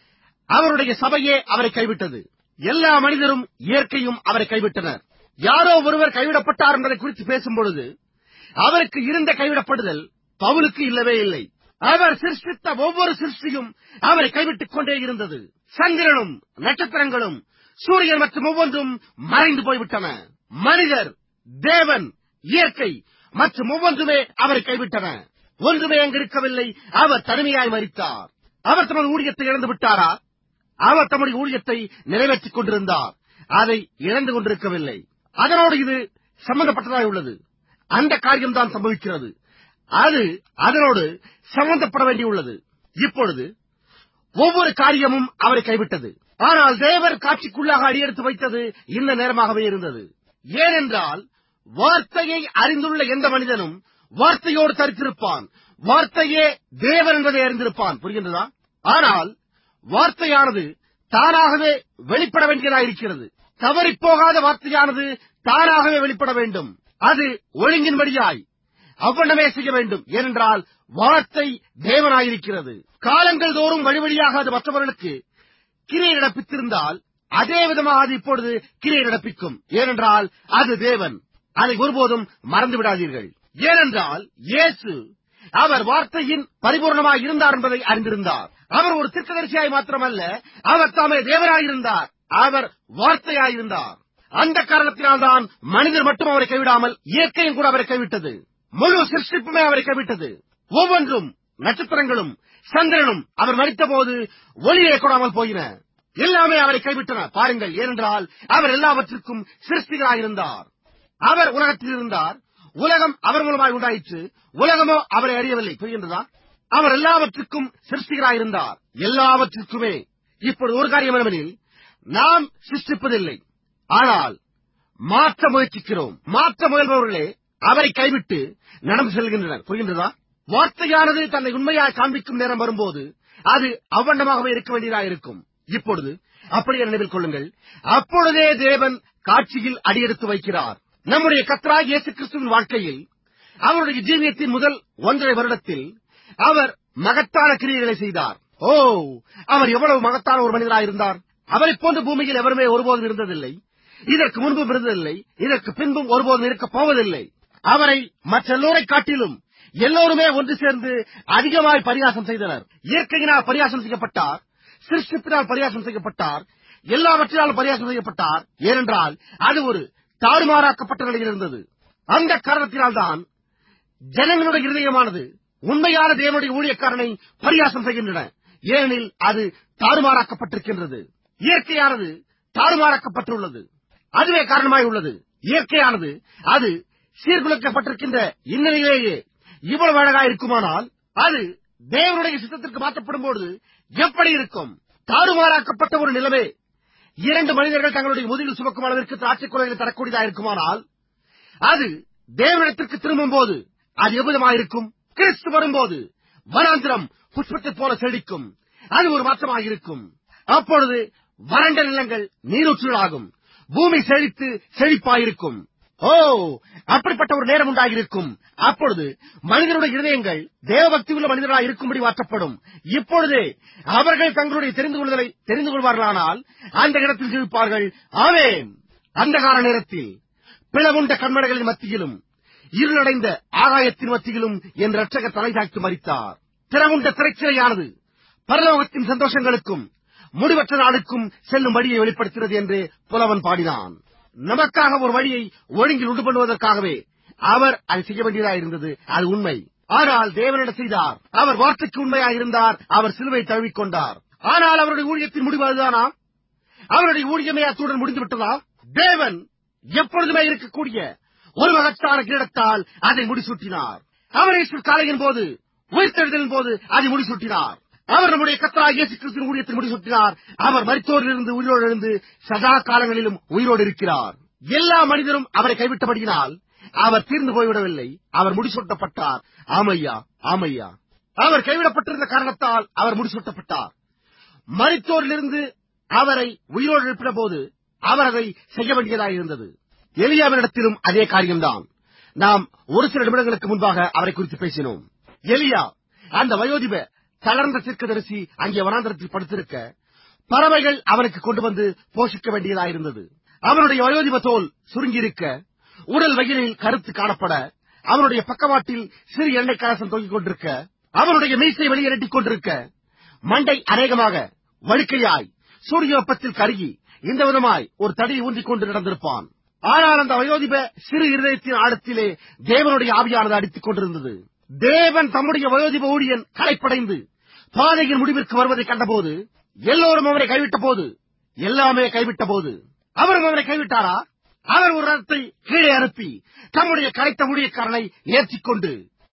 அவருடைய சபையே அவரை கைவிட்டது எல்லா மனிதரும் இயற்கையும் அவரை கைவிட்டனர் யாரோ ஒருவர் கைவிடப்பட்டார் என்பதை குறித்து பேசும் பொழுது அவருக்கு இருந்த கைவிடப்படுதல் பவுலுக்கு இல்லவே இல்லை அவர் சிருஷ்டித்த ஒவ்வொரு சிருஷ்டியும் அவரை கைவிட்டுக் கொண்டே இருந்தது சந்திரனும் நட்சத்திரங்களும் சூரியன் மற்றும் ஒவ்வொன்றும் மறைந்து போய்விட்டன மனிதர் தேவன் இயற்கை மற்றும் ஒவ்வொன்றுமே அவரை கைவிட்டன ஒன்றுமே அங்கு இருக்கவில்லை அவர் தனிமையாய் மறித்தார் அவர் தமது ஊழியத்தை இழந்து விட்டாரா அவர் தம்முடைய ஊழியத்தை நிறைவேற்றிக் கொண்டிருந்தார் அதை இழந்து கொண்டிருக்கவில்லை அதனோடு இது சம்பந்தப்பட்டதாய் உள்ளது அந்த காரியம்தான் சம்பவிக்கிறது அது அதனோடு சம்பந்தப்பட வேண்டியுள்ளது இப்பொழுது ஒவ்வொரு காரியமும் அவரை கைவிட்டது ஆனால் தேவர் காட்சிக்குள்ளாக அடியெடுத்து வைத்தது இந்த நேரமாகவே இருந்தது ஏனென்றால் வார்த்தையை அறிந்துள்ள எந்த மனிதனும் வார்த்தையோடு தரித்திருப்பான் வார்த்தையே தேவன் என்பதை அறிந்திருப்பான் புரிகின்றதா ஆனால் வார்த்தையானது தானாகவே வெளிப்பட வேண்டியதாயிருக்கிறது தவறிப் போகாத வார்த்தையானது தானாகவே வெளிப்பட வேண்டும் அது ஒழுங்கின்படியாய் அவ்வண்ணமே செய்ய வேண்டும் ஏனென்றால் வார்த்தை தேவனாயிருக்கிறது காலங்கள் தோறும் வழி வழியாக அது மற்றவர்களுக்கு கிரியை நடப்பித்திருந்தால் அதே விதமாக அது இப்பொழுது கிரியை நடப்பிக்கும் ஏனென்றால் அது தேவன் அதை ஒருபோதும் மறந்து விடாதீர்கள் ஏனென்றால் இயேசு அவர் வார்த்தையின் பரிபூர்ணமாய் இருந்தார் என்பதை அறிந்திருந்தார் அவர் ஒரு திருக்கதரிசியாய் மாத்திரமல்ல அவர் தாமே தேவனாயிருந்தார் அவர் வார்த்தையாயிருந்தார் அந்த காரணத்தினால்தான் மனிதர் மட்டும் அவரை கைவிடாமல் இயற்கையும் கூட அவரை கைவிட்டது முழு சிருஷ்டிப்புமே அவரை கைவிட்டது ஒவ்வொன்றும் நட்சத்திரங்களும் சந்திரனும் அவர் மறித்த போது ஒளியை கொடாமல் போயின எல்லாமே அவரை கைவிட்டன பாருங்கள் ஏனென்றால் அவர் எல்லாவற்றிற்கும் சிருஷ்டிகராயிருந்தார் அவர் உலகத்தில் இருந்தார் உலகம் அவர் மூலமாய் உண்டாயிற்று உலகமோ அவரை அறியவில்லை புரிகின்றதா அவர் எல்லாவற்றுக்கும் சிருஷ்டிகராயிருந்தார் எல்லாவற்றிற்குமே இப்பொழுது ஒரு காரியம் என்னவெனில் நாம் சிருஷ்டிப்பதில்லை ஆனால் மாற்ற முயற்சிக்கிறோம் மாற்ற முயல்பவர்களே அவரை கைவிட்டு நடந்து செல்கின்றனர் புரிகின்றதா வார்த்தையானது தன்னை உண்மையாய் காண்பிக்கும் நேரம் வரும்போது அது அவ்வண்ணமாகவே இருக்க வேண்டியதாக இருக்கும் இப்பொழுது அப்படியே நினைவில் கொள்ளுங்கள் அப்பொழுதே தேவன் காட்சியில் அடியெடுத்து வைக்கிறார் நம்முடைய கத்ராக் இயேசு கிறிஸ்துவின் வாழ்க்கையில் அவருடைய ஜீவியத்தின் முதல் ஒன்றரை வருடத்தில் அவர் மகத்தான கிரியைகளை செய்தார் ஓ அவர் எவ்வளவு மகத்தான ஒரு மனிதராக இருந்தார் அவரை போன்ற பூமியில் எவருமே ஒருபோதும் இருந்ததில்லை இதற்கு முன்பும் இருந்ததில்லை இதற்கு பின்பும் ஒருபோதும் இருக்கப் போவதில்லை அவரை மற்றெல்லோரை காட்டிலும் எல்லோருமே ஒன்று சேர்ந்து அதிகமாய் பரியாசம் செய்தனர் இயற்கையினால் பரியாசம் செய்யப்பட்டார் சிருஷ்டிப்பினால் பரியாசம் செய்யப்பட்டார் எல்லாவற்றினாலும் பரியாசம் செய்யப்பட்டார் ஏனென்றால் அது ஒரு தாறுமாறாக்கப்பட்ட நிலையில் இருந்தது அந்த காரணத்தினால்தான் ஜனங்களுடைய இருதயமானது உண்மையான தேவனுடைய ஊழியக்காரனை பரியாசம் செய்கின்றன ஏனெனில் அது தாறுமாறாக்கப்பட்டிருக்கின்றது இயற்கையானது தாறுமாறாக்கப்பட்டுள்ளது அதுவே காரணமாய் உள்ளது இயற்கையானது அது சீர்குலைக்கப்பட்டிருக்கின்ற இந்நிலையிலேயே இவ்வளவு அழகா இருக்குமானால் அது தேவனுடைய சித்தத்திற்கு மாற்றப்படும் பொழுது எப்படி இருக்கும் தாறுமாறாக்கப்பட்ட ஒரு நிலைமை இரண்டு மனிதர்கள் தங்களுடைய முதுகில் சுமக்கும் அளவிற்கு திராட்சை குலைகளை தரக்கூடியதா இருக்குமானால் அது தேவனிடத்திற்கு திரும்பும் போது அது எவ்விதமாயிருக்கும் கிறிஸ்து வரும்போது வனாந்திரம் புஷ்பத்தைப் போல செழிக்கும் அது ஒரு மாற்றமாயிருக்கும் அப்பொழுது வறண்ட நிலங்கள் நீரூற்றுகளாகும் பூமி செழித்து செழிப்பாயிருக்கும் ஓ அப்படிப்பட்ட ஒரு நேரம் உண்டாகியிருக்கும் அப்பொழுது மனிதனுடைய இருதயங்கள் தேவபக்தி உள்ள மனிதர்களாக இருக்கும்படி மாற்றப்படும் இப்பொழுதே அவர்கள் தங்களுடைய தெரிந்து கொள்வதை தெரிந்து கொள்வார்களானால் அந்த இடத்தில் ஜீவிப்பார்கள் ஆவேன் அந்தகார நேரத்தில் பிளவுண்ட கண்மடைகளின் மத்தியிலும் இருளடைந்த ஆகாயத்தின் மத்தியிலும் என் ரட்சகர் தலை தாழ்த்து மறித்தார் திறவுண்ட திரைச்சிறையானது பரலோகத்தின் சந்தோஷங்களுக்கும் முடிவற்ற நாளுக்கும் செல்லும் வழியை வெளிப்படுத்துகிறது என்று புலவன் பாடினான் நமக்காக ஒரு வழியை ஒழுங்கில் உண்டு பண்ணுவதற்காகவே அவர் அதை செய்ய வேண்டியதாக இருந்தது அது உண்மை ஆனால் தேவனிடம் செய்தார் அவர் வார்த்தைக்கு உண்மையாக இருந்தார் அவர் சிலுவை தழுவிக்கொண்டார் ஆனால் அவருடைய ஊழியத்தின் முடிவு அதுதானா அவருடைய ஊழியமே அத்துடன் முடிந்து விட்டதா தேவன் எப்பொழுதுமே இருக்கக்கூடிய ஒரு மகத்தான கிரீடத்தால் அதை முடிசூட்டினார் அவர் இயேசு காலையின் போது உயிர்த்தெழுதலின் போது அதை முடிசூட்டினார் அவர் நம்முடைய கத்தரா இயேசு கிறிஸ்துவின் ஊழியத்தை முடிசூட்டினார் அவர் மருத்துவரிலிருந்து உயிரோடு எழுந்து சதா காலங்களிலும் உயிரோடு இருக்கிறார் எல்லா மனிதரும் அவரை கைவிட்டபடியினால் அவர் தீர்ந்து போய்விடவில்லை அவர் முடிசூட்டப்பட்டார் ஆமையா ஆமையா அவர் கைவிடப்பட்டிருந்த காரணத்தால் அவர் முடிசூட்டப்பட்டார் மருத்துவரிலிருந்து அவரை உயிரோடு எழுப்பின போது அவர் அதை செய்ய வேண்டியதாக இருந்தது எலியாவினிடத்திலும் அதே காரியம்தான் நாம் ஒரு சில நிமிடங்களுக்கு முன்பாக அவரை குறித்து பேசினோம் எலியா அந்த வயோதிப தளர்ந்த தீர்க்கதரிசி அங்கே வனாந்தரத்தில் படுத்திருக்க பறவைகள் அவனுக்கு கொண்டு வந்து போஷிக்க வேண்டியதாயிருந்தது அவனுடைய வயோதிப தோல் சுருங்கியிருக்க உடல் வகையில் கருத்து காணப்பட அவனுடைய பக்கவாட்டில் சிறு எண்ணெய் கலசம் தொங்கிக் கொண்டிருக்க அவனுடைய மீசை வெளியே நட்டிக் கொண்டிருக்க மண்டை அநேகமாக வழுக்கையாய் சூரிய வெப்பத்தில் கருகி இந்த விதமாய் ஒரு தடியை ஊன்றிக் கொண்டு நடந்திருப்பான் ஆனால் அந்த வயோதிப சிறு இருதயத்தின் ஆழத்திலே தேவனுடைய ஆவியானது அடித்துக் கொண்டிருந்தது தேவன் தம்முடைய வயோதிப ஊழியன் களைப்படைந்து பாதையின் முடிவிற்கு வருவதை கண்டபோது எல்லோரும் அவரை கைவிட்ட போது எல்லாமே கைவிட்ட போது அவரும் அவரை கைவிட்டாரா அவர் ஒரு ரதத்தை கீழே அனுப்பி தம்முடைய கரைத்த ஊழியக்காரனை ஏற்றிக்கொண்டு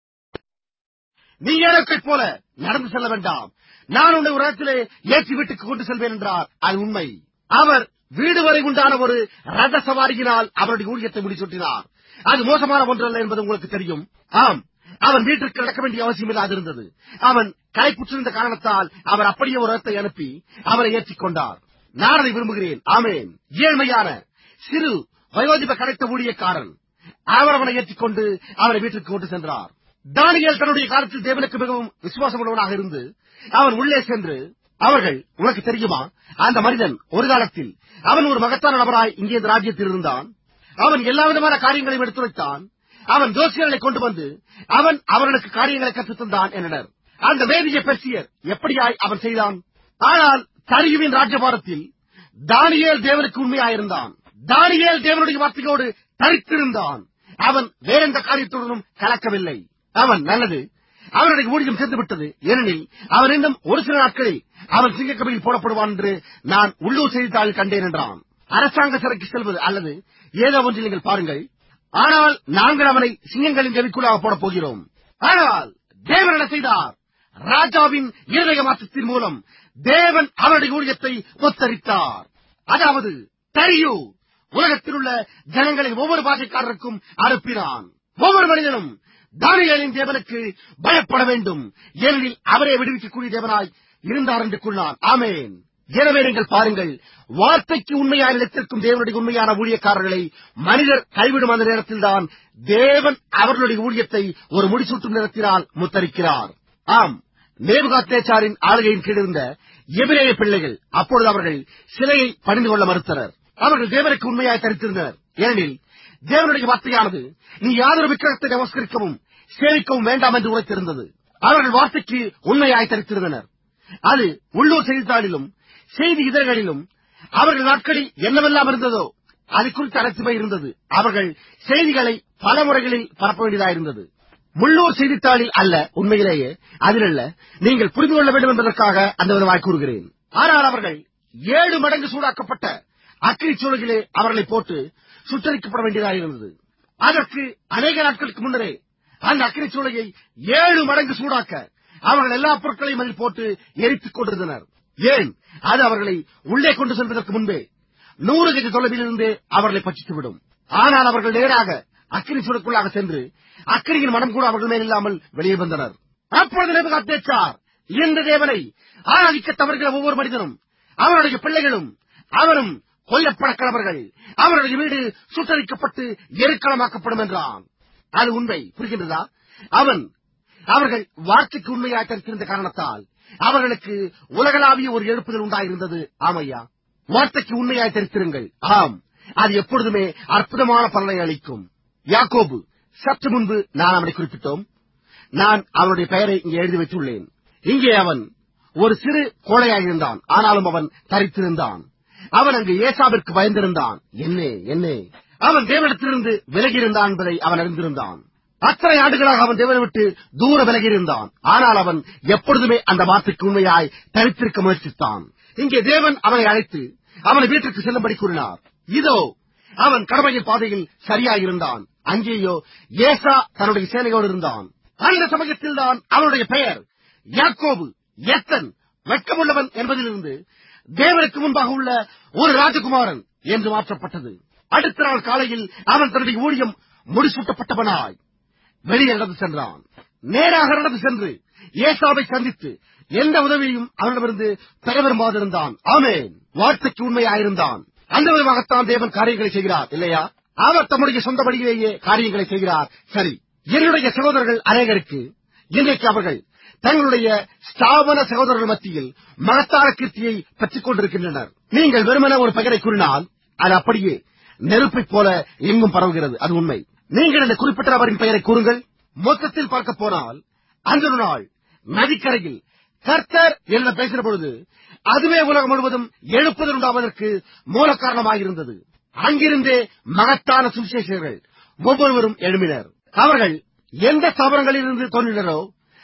நீ எனக்கைப் போல நடந்து செல்ல வேண்டாம் நான் உன்னை ஒரு இடத்திலே ஏற்றி வீட்டுக்கு கொண்டு செல்வேன் என்றார் அது உண்மை அவர் வீடு வரை உண்டான ஒரு ரத சவாரியினால் அவருடைய ஊழியத்தை முடிசூட்டினார் அது மோசமான ஒன்றல்ல என்பது உங்களுக்கு தெரியும் ஆம் அவன் வீட்டிற்கு நடக்க வேண்டிய அவசியம் இல்லாது இருந்தது அவன் களைப்புற்றிருந்த காரணத்தால் அவர் அப்படியே ஒரு ரதத்தை அனுப்பி அவரை ஏற்றிக் கொண்டார் நான் அதை விரும்புகிறேன் ஆமேன் ஏழ்மையான சிறு வயோதிப கடைத்த ஊழியக்காரன் அவர் அவனை ஏற்றிக்கொண்டு அவரை வீட்டிற்கு கொண்டு சென்றார் தானியல் தன்னுடைய காலத்தில் தேவனுக்கு மிகவும் விசுவாசமுள்ளவனாக இருந்து அவன் உள்ளே சென்று அவர்கள் உனக்கு தெரியுமா அந்த மனிதன் ஒரு காலத்தில் அவன் ஒரு மகத்தான நபராய் இங்கே இந்த ராஜ்யத்தில் இருந்தான் அவன் எல்லா விதமான காரியங்களையும் எடுத்துரைத்தான் அவன் ஜோசியர்களை கொண்டு வந்து அவன் அவர்களுக்கு காரியங்களை கற்றுத் தந்தான் என்றனர் அந்த மேதிய பெர்சியர் எப்படியாய் அவன் செய்தான் ஆனால் தரியுவின் ராஜ்யபாரத்தில் தானியேல் தேவனுக்கு உண்மையாயிருந்தான் தானியேல் தேவனுடைய வார்த்தையோடு தரித்திருந்தான் அவன் வேறெந்த காரியத்துடனும் கலக்கவில்லை அவன் நல்லது அவனுடைய ஊழியம் சென்று விட்டது ஏனெனில் அவன் இன்னும் ஒரு சில நாட்களில் அவன் சிங்கக்கபியில் போடப்படுவான் என்று நான் உள்ளூர் செய்தித்தாளில் கண்டேன் என்றான் அரசாங்க சிறைக்கு செல்வது அல்லது ஏதோ ஒன்றில் நீங்கள் பாருங்கள் ஆனால் நாங்கள் அவனை சிங்கங்களின் கவிக்குள்ளாக போடப் போகிறோம் ஆனால் தேவன் என்ன செய்தார் ராஜாவின் இருதய மாற்றத்தின் மூலம் தேவன் அவருடைய ஊழியத்தை ஒத்தரித்தார் அதாவது தரியு உலகத்தில் உள்ள ஜனங்களை ஒவ்வொரு பாஷைக்காரருக்கும் அனுப்பினான் ஒவ்வொரு மனிதனும் தானியலின் தேவனுக்கு பயப்பட வேண்டும் ஏனெனில் அவரே விடுவிக்கக்கூடிய தேவனாய் இருந்தார் என்று கூறினான் ஆமேன் எனவே நீங்கள் பாருங்கள் வார்த்தைக்கு உண்மையாக நிலைத்திருக்கும் தேவனுடைய உண்மையான ஊழியக்காரர்களை மனிதர் கைவிடும் அந்த நேரத்தில்தான் தேவன் அவர்களுடைய ஊழியத்தை ஒரு முடிசூட்டும் நேரத்தினால் முத்தரிக்கிறார் ஆம் நேபுகாத்தேச்சாரின் ஆளுகையின் கீழ் இருந்த எபிரேய பிள்ளைகள் அப்பொழுது அவர்கள் சிலையை பணிந்து கொள்ள மறுத்தனர் அவர்கள் தேவனுக்கு உண்மையாய் தரித்திருந்தனர் ஏனெனில் தேவனுடைய வார்த்தையானது நீ யாதொரு விக்கிரகத்தை நமஸ்கரிக்கவும் சேவிக்கவும் வேண்டாம் என்று உரைத்திருந்தது அவர்கள் வார்த்தைக்கு உண்மையாய் தரித்திருந்தனர் அது உள்ளூர் செய்தித்தாளிலும் செய்தி இதழ்களிலும் அவர்கள் நாட்களில் என்னவெல்லாம் இருந்ததோ அது குறித்து அலட்சியமை இருந்தது அவர்கள் செய்திகளை பல முறைகளில் பரப்ப வேண்டியதாயிருந்தது முள்ளூர் செய்தித்தாளில் அல்ல உண்மையிலேயே அதில் அல்ல நீங்கள் புரிந்து கொள்ள வேண்டும் என்பதற்காக அந்த விதமாய் கூறுகிறேன் ஆனால் அவர்கள் ஏழு மடங்கு சூடாக்கப்பட்ட அக்கினி சூழலிலே அவர்களை போட்டு சுற்றரிக்கப்பட வேண்டியதாயிருந்தது அதற்கு அநேக நாட்களுக்கு முன்னரே அந்த அக்கினி சூளையை ஏழு மடங்கு சூடாக்க அவர்கள் எல்லா பொருட்களையும் அதில் போட்டு எரித்துக் கொண்டிருந்தனர் ஏன் அது அவர்களை உள்ளே கொண்டு செல்வதற்கு முன்பே நூறு கஜ தொலைவில் இருந்து அவர்களை பட்சித்துவிடும் ஆனால் அவர்கள் நேராக அக்கினி சூழலுக்குள்ளாக சென்று அக்கினியின் மனம் கூட அவர்கள் மேல் இல்லாமல் வெளியே வந்தனர் அப்பொழுது நேபுகாத்தேச்சார் இந்த தேவனை ஆராதிக்க தவறுகிற ஒவ்வொரு மனிதனும் அவருடைய பிள்ளைகளும் அவரும் கொல்லப்பட கடவர்கள் அவருடைய வீடு சுட்டரிக்கப்பட்டு எருக்களமாக்கப்படும் என்றான் அது உண்மை புரிகின்றதா அவன் அவர்கள் வார்த்தைக்கு உண்மையாக தரித்திருந்த காரணத்தால் அவர்களுக்கு உலகளாவிய ஒரு எழுப்புதல் உண்டாயிருந்தது ஆமையா வார்த்தைக்கு உண்மையாய் தரித்திருங்கள் ஆம் அது எப்பொழுதுமே அற்புதமான பலனை அளிக்கும் யாக்கோபு சற்று முன்பு நான் அவனை குறிப்பிட்டோம் நான் அவனுடைய பெயரை இங்கே எழுதி வைத்துள்ளேன் இங்கே அவன் ஒரு சிறு கோழையாயிருந்தான் ஆனாலும் அவன் தரித்திருந்தான் அவன் அங்கு ஏசாவிற்கு பயந்திருந்தான் என்னே என்னே அவன் தேவனிடத்திலிருந்து விலகியிருந்தான் என்பதை அவன் அறிந்திருந்தான் அத்தனை ஆண்டுகளாக அவன் தேவனை விட்டு தூர விலகியிருந்தான் ஆனால் அவன் எப்பொழுதுமே அந்த வார்த்தைக்கு உண்மையாய் தரித்திருக்க முயற்சித்தான் இங்கே தேவன் அவனை அழைத்து அவனை வீட்டிற்கு செல்லும்படி கூறினார் இதோ அவன் கடமையின் பாதையில் சரியாயிருந்தான் அங்கேயோ ஏசா தன்னுடைய சேனையோடு இருந்தான் அந்த சமயத்தில் தான் அவனுடைய பெயர் யாக்கோபு எத்தன் வெட்கமுள்ளவன் என்பதிலிருந்து தேவனுக்கு முன்பாக உள்ள ஒரு ராஜகுமாரன் என்று மாற்றப்பட்டது அடுத்த நாள் காலையில் அவன் தன்னுடைய ஊழியம் முடிசூட்டப்பட்டவனாய் வெளியே நடந்து சென்றான் நேராக நடந்து சென்று ஏசாவை சந்தித்து எந்த உதவியும் அவனிடமிருந்து பெற விரும்பாதிருந்தான் ஆமேன் வார்த்தைக்கு உண்மையாயிருந்தான் அந்த விதமாகத்தான் தேவன் காரியங்களை செய்கிறார் இல்லையா அவர் தம்முடைய சொந்த வழியிலேயே காரியங்களை செய்கிறார் சரி என்னுடைய சகோதரர்கள் அநேகருக்கு இன்றைக்கு அவர்கள் தங்களுடைய ஸ்தாபன சகோதரர்கள் மத்தியில் மகத்தான கீர்த்தியை பெற்றுக் கொண்டிருக்கின்றனர் நீங்கள் வெறுமன ஒரு பெயரை கூறினால் அது அப்படியே நெருப்பைப் போல எங்கும் பரவுகிறது அது உண்மை நீங்கள் இந்த குறிப்பிட்ட நபரின் பெயரை கூறுங்கள் மொத்தத்தில் பார்க்க போனால் அந்த ஒரு நாள் நதிக்கரையில் கர்த்தர் என்ன பேசின பொழுது அதுவே உலகம் முழுவதும் எழுப்புதல் உண்டாவதற்கு மூல காரணமாயிருந்தது அங்கிருந்தே மகத்தான சுவிசேஷர்கள் ஒவ்வொருவரும் எழுப்பினர் அவர்கள் எந்த ஸ்தாபனங்களில் இருந்து தோன்றினரோ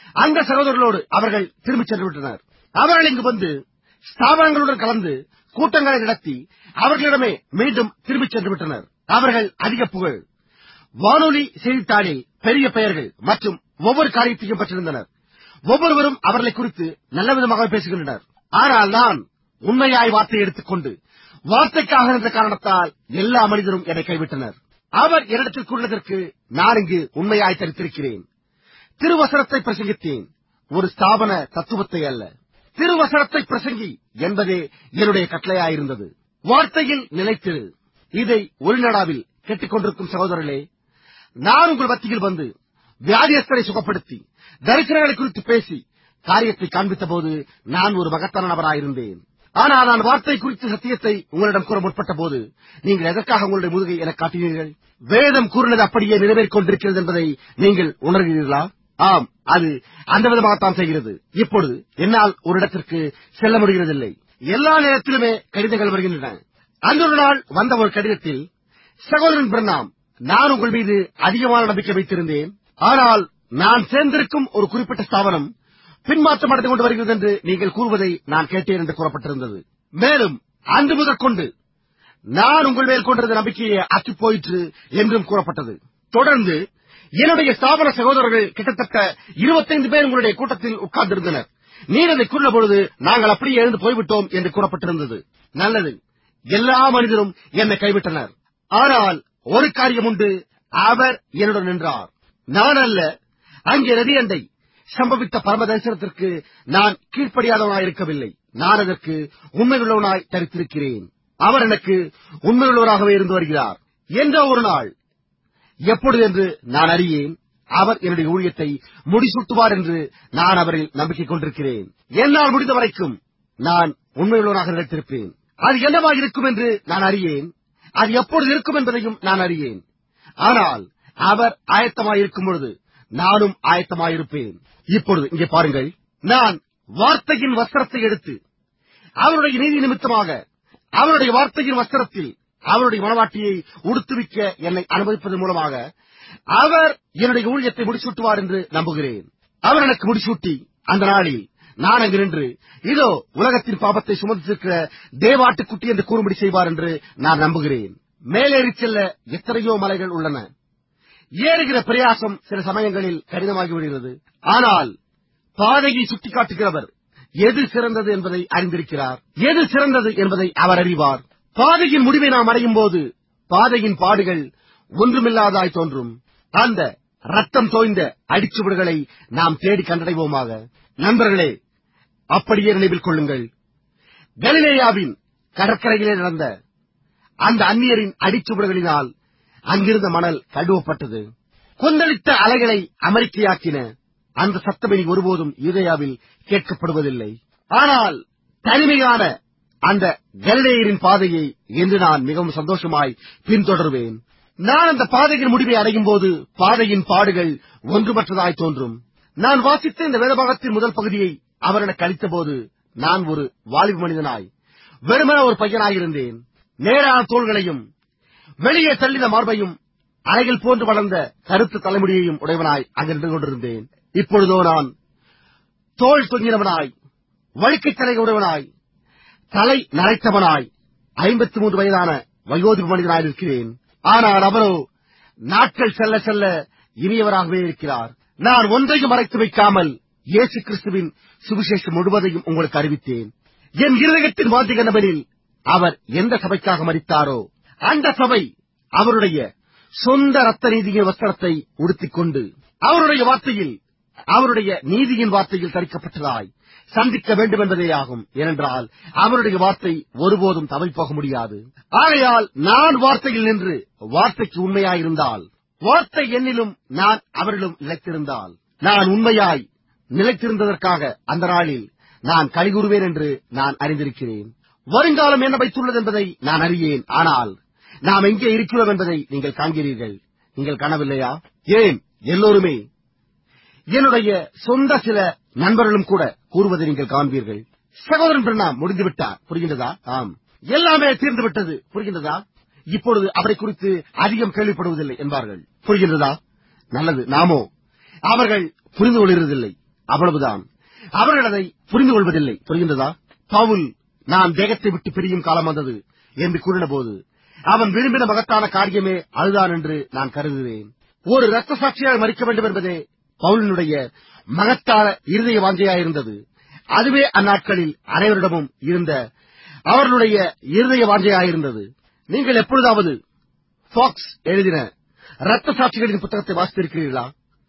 அந்த சகோதரர்களோடு அவர்கள் திரும்பிச் சென்று விட்டனர் அவர்கள் இங்கு வந்து ஸ்தாபனங்களுடன் கலந்து கூட்டங்களை நடத்தி அவர்களிடமே மீண்டும் திரும்பிச் சென்று விட்டனர் அவர்கள் அதிக புகழ் வானொலி செய்தித்தாளில் பெரிய பெயர்கள் மற்றும் ஒவ்வொரு காரியத்தையும் பெற்றிருந்தனர் ஒவ்வொருவரும் அவர்களை குறித்து நல்ல விதமாக பேசுகின்றனர் ஆனால் நான் உண்மையாய் வார்த்தையை எடுத்துக்கொண்டு வார்த்தைக்காக என்ற காரணத்தால் எல்லா மனிதரும் என்னை கைவிட்டனர் அவர் என்னிடத்தில் கூறினதற்கு நான் இங்கு உண்மையாய் தரித்திருக்கிறேன் திருவசனத்தை பிரசங்கித்தேன் ஒரு ஸ்தாபன தத்துவத்தை அல்ல திருவசனத்தை பிரசங்கி என்பதே என்னுடைய கட்டளையாயிருந்தது வார்த்தையில் நிலைத்திரு இதை ஒளிநடாவில் கேட்டுக்கொண்டிருக்கும் சகோதரர்களே நான் உங்கள் மத்தியில் வந்து வியாதியஸ்தரை சுகப்படுத்தி தரிசனங்களை குறித்து பேசி காரியத்தை காண்பித்த போது நான் ஒரு மகத்தான நபராயிருந்தேன் ஆனால் நான் வார்த்தை குறித்த சத்தியத்தை உங்களிடம் கூற முற்பட்ட போது நீங்கள் எதற்காக உங்களுடைய முதுகை எனக் காட்டினீர்கள் வேதம் கூறினது அப்படியே நிறைவேறிக் கொண்டிருக்கிறது என்பதை நீங்கள் உணர்கிறீர்களா ஆம் அது அந்த விதமாகத்தான் செய்கிறது இப்பொழுது என்னால் ஒரு இடத்திற்கு செல்ல முடிகிறதில்லை எல்லா நேரத்திலுமே கடிதங்கள் வருகின்றன அந்த ஒரு நாள் வந்த ஒரு கடிதத்தில் சகோதரன் பிரண்ணாம் நான் உங்கள் மீது அதிகமான நம்பிக்கை வைத்திருந்தேன் ஆனால் நான் சேர்ந்திருக்கும் ஒரு குறிப்பிட்ட ஸ்தாபனம் பின்மாற்றம் அடைந்து கொண்டு வருகிறது என்று நீங்கள் கூறுவதை நான் கேட்டேன் என்று கூறப்பட்டிருந்தது மேலும் அன்று முதற்கொண்டு நான் உங்கள் மேல் கொண்டிருந்த நம்பிக்கையை அற்றுப் போயிற்று என்றும் கூறப்பட்டது தொடர்ந்து என்னுடைய ஸ்தாபன சகோதரர்கள் கிட்டத்தட்ட 25 பேர் உங்களுடைய கூட்டத்தில் உட்கார்ந்திருந்தனர் நீர் அதை கூறின பொழுது நாங்கள் அப்படியே எழுந்து போய்விட்டோம் என்று கூறப்பட்டிருந்தது நல்லது எல்லா மனிதரும் என்னை கைவிட்டனர் ஆனால் ஒரு காரியம் உண்டு அவர் என்னுடன் நின்றார் நான் அல்ல அங்கே நதியண்டை சம்பவித்த பரம தரிசனத்திற்கு நான் கீழ்ப்படியாதவனாய் இருக்கவில்லை நான் அதற்கு உண்மையுள்ளவனாய் தரித்திருக்கிறேன் அவர் எனக்கு உண்மையுள்ளவராகவே இருந்து வருகிறார் என்றோ ஒரு நாள் எப்பொழுது என்று நான் அறியேன் அவர் என்னுடைய ஊழியத்தை முடிசூட்டுவார் என்று நான் அவரில் நம்பிக்கை கொண்டிருக்கிறேன் என்னால் முடிந்த வரைக்கும் நான் உண்மையுள்ளவராக நினைத்திருப்பேன் அது என்னவாக இருக்கும் என்று நான் அறியேன் அது எப்பொழுது இருக்கும் என்பதையும் நான் அறியேன் ஆனால் அவர் ஆயத்தமாயிருக்கும் பொழுது நானும் ஆயத்தமாயிருப்பேன் இப்பொழுது இங்கே பாருங்கள் நான் வார்த்தையின் வஸ்திரத்தை எடுத்து அவருடைய நீதி நிமித்தமாக அவருடைய வார்த்தையின் வஸ்திரத்தில் அவருடைய மனவாட்டியை உடுத்துவிக்க என்னை அனுமதிப்பதன் மூலமாக அவர் என்னுடைய ஊழியத்தை முடிசூட்டுவார் என்று நம்புகிறேன் அவர் எனக்கு முடிசூட்டி அந்த நாளில் நான் அங்கு நின்று இதோ உலகத்தின் பாபத்தை சுமந்திருக்கிற தேவாட்டுக்குட்டி என்று கூறும்படி செய்வார் என்று நான் நம்புகிறேன் மேலேறிச் செல்ல எத்தனையோ மலைகள் உள்ளன ஏறுகிற பிரயாசம் சில சமயங்களில் கடினமாகி விடுகிறது ஆனால் பாதையை சுட்டிக்காட்டுகிறவர் எது சிறந்தது என்பதை அறிந்திருக்கிறார் எது சிறந்தது என்பதை அவர் அறிவார் பாதையின் முடிவை நாம் அடையும் போது பாதையின் பாடுகள் ஒன்றுமில்லாதாய் தோன்றும் அந்த ரத்தம் தோய்ந்த அடிச்சுவடுகளை நாம் தேடி கண்டடைவோமாக நண்பர்களே அப்படியே நினைவில் கொள்ளுங்கள் கலிலேயாவின் கடற்கரையிலே நடந்த அந்த அந்நியரின் அடிச்சுவடுகளினால் அங்கிருந்த மணல் கழுவப்பட்டது கொந்தளித்த அலைகளை அமெரிக்கையாக்கின அந்த சத்தமினி ஒருபோதும் யூதேயாவில் கேட்கப்படுவதில்லை ஆனால் தனிமையான அந்த கலிலேயரின் பாதையை என்று நான் மிகவும் சந்தோஷமாய் பின்தொடர்வேன் நான் அந்த பாதையின் முடிவை அடையும் போது பாதையின் பாடுகள் ஒன்றுமற்றதாய் தோன்றும் நான் வாசித்த இந்த வேதபாகத்தின் முதல் பகுதியை அவர் எனக்கு அளித்தபோது நான் ஒரு வாலிப மனிதனாய் வெறுமன ஒரு பையனாயிருந்தேன் நேரான தோள்களையும் வெளியே தள்ளின மார்பையும் அலைகள் போன்று வளர்ந்த கருத்து தலைமுடியையும் உடையவனாய் அங்கு நின்று கொண்டிருந்தேன் இப்பொழுதோ நான் தோல் தொங்கினவனாய் வழுக்கைத் தலை உடையவனாய் தலை நரைத்தவனாய் ஐம்பத்தி மூன்று வயதான வயோதிப மனிதனாய் இருக்கிறேன் ஆனால் அவரோ நாட்கள் செல்ல செல்ல இனியவராகவே இருக்கிறார் நான் ஒன்றையும் மறைத்து வைக்காமல் இயேசு கிறிஸ்துவின் சுவிசேஷம் முழுவதையும் உங்களுக்கு அறிவித்தேன் என் இருதயத்தின் வாந்திக நபரில் அவர் எந்த சபைக்காக மறித்தாரோ அந்த சபை அவருடைய சொந்த ரத்த நீதியின் வஸ்திரத்தை உடுத்திக் கொண்டு அவருடைய வார்த்தையில் அவருடைய நீதியின் வார்த்தையில் தரிக்கப்பட்டதாய் சந்திக்க வேண்டும் என்பதே ஆகும் ஏனென்றால் அவருடைய வார்த்தை ஒருபோதும் தவறி போக முடியாது ஆகையால் நான் வார்த்தையில் நின்று வார்த்தைக்கு உண்மையாயிருந்தால் வார்த்தை என்னிலும் நான் அவரிலும் நிலைத்திருந்தால் நான் உண்மையாய் நிலைத்திருந்ததற்காக அந்த நாளில் நான் கலிகூறுவேன் என்று நான் அறிந்திருக்கிறேன் வருங்காலம் என்ன வைத்துள்ளது என்பதை நான் அறியேன் ஆனால் நாம் எங்கே இருக்கிறோம் என்பதை நீங்கள் காண்கிறீர்கள் நீங்கள் காணவில்லையா ஏன் எல்லோருமே என்னுடைய சொந்த சில நண்பர்களும் கூட கூறுவதை நீங்கள் காண்பீர்கள் சகோதரன் பிரணாம் முடிந்துவிட்டார் புரிகின்றதா ஆம் எல்லாமே தீர்ந்து விட்டது புரிகின்றதா இப்பொழுது அவரை குறித்து அதிகம் கேள்விப்படுவதில்லை என்பார்கள் புரிகின்றதா நல்லது நாமோ அவர்கள் புரிந்து கொள்கிறதில்லை அவ்வளவுதான் அவர்கள் அதை புரிந்து கொள்வதில்லை புரிகின்றதா பவுல் நான் தேகத்தை விட்டு பிரியும் காலம் வந்தது என்று கூறின போது அவன் விரும்பின மகத்தான காரியமே அதுதான் என்று நான் கருதுகிறேன் ஒரு ரத்த சாட்சியாக மறிக்க வேண்டும் என்பதே பவுலினுடைய மகத்தான இருதய வாஞ்சையாயிருந்தது அதுவே அந்நாட்களில் அனைவரிடமும் இருந்த அவர்களுடைய இருதய வாஞ்சையாயிருந்தது நீங்கள் எப்பொழுதாவது ஃபாக்ஸ் எழுதின ரத்த சாட்சிகளின் புத்தகத்தை வாசித்திருக்கிறீர்களா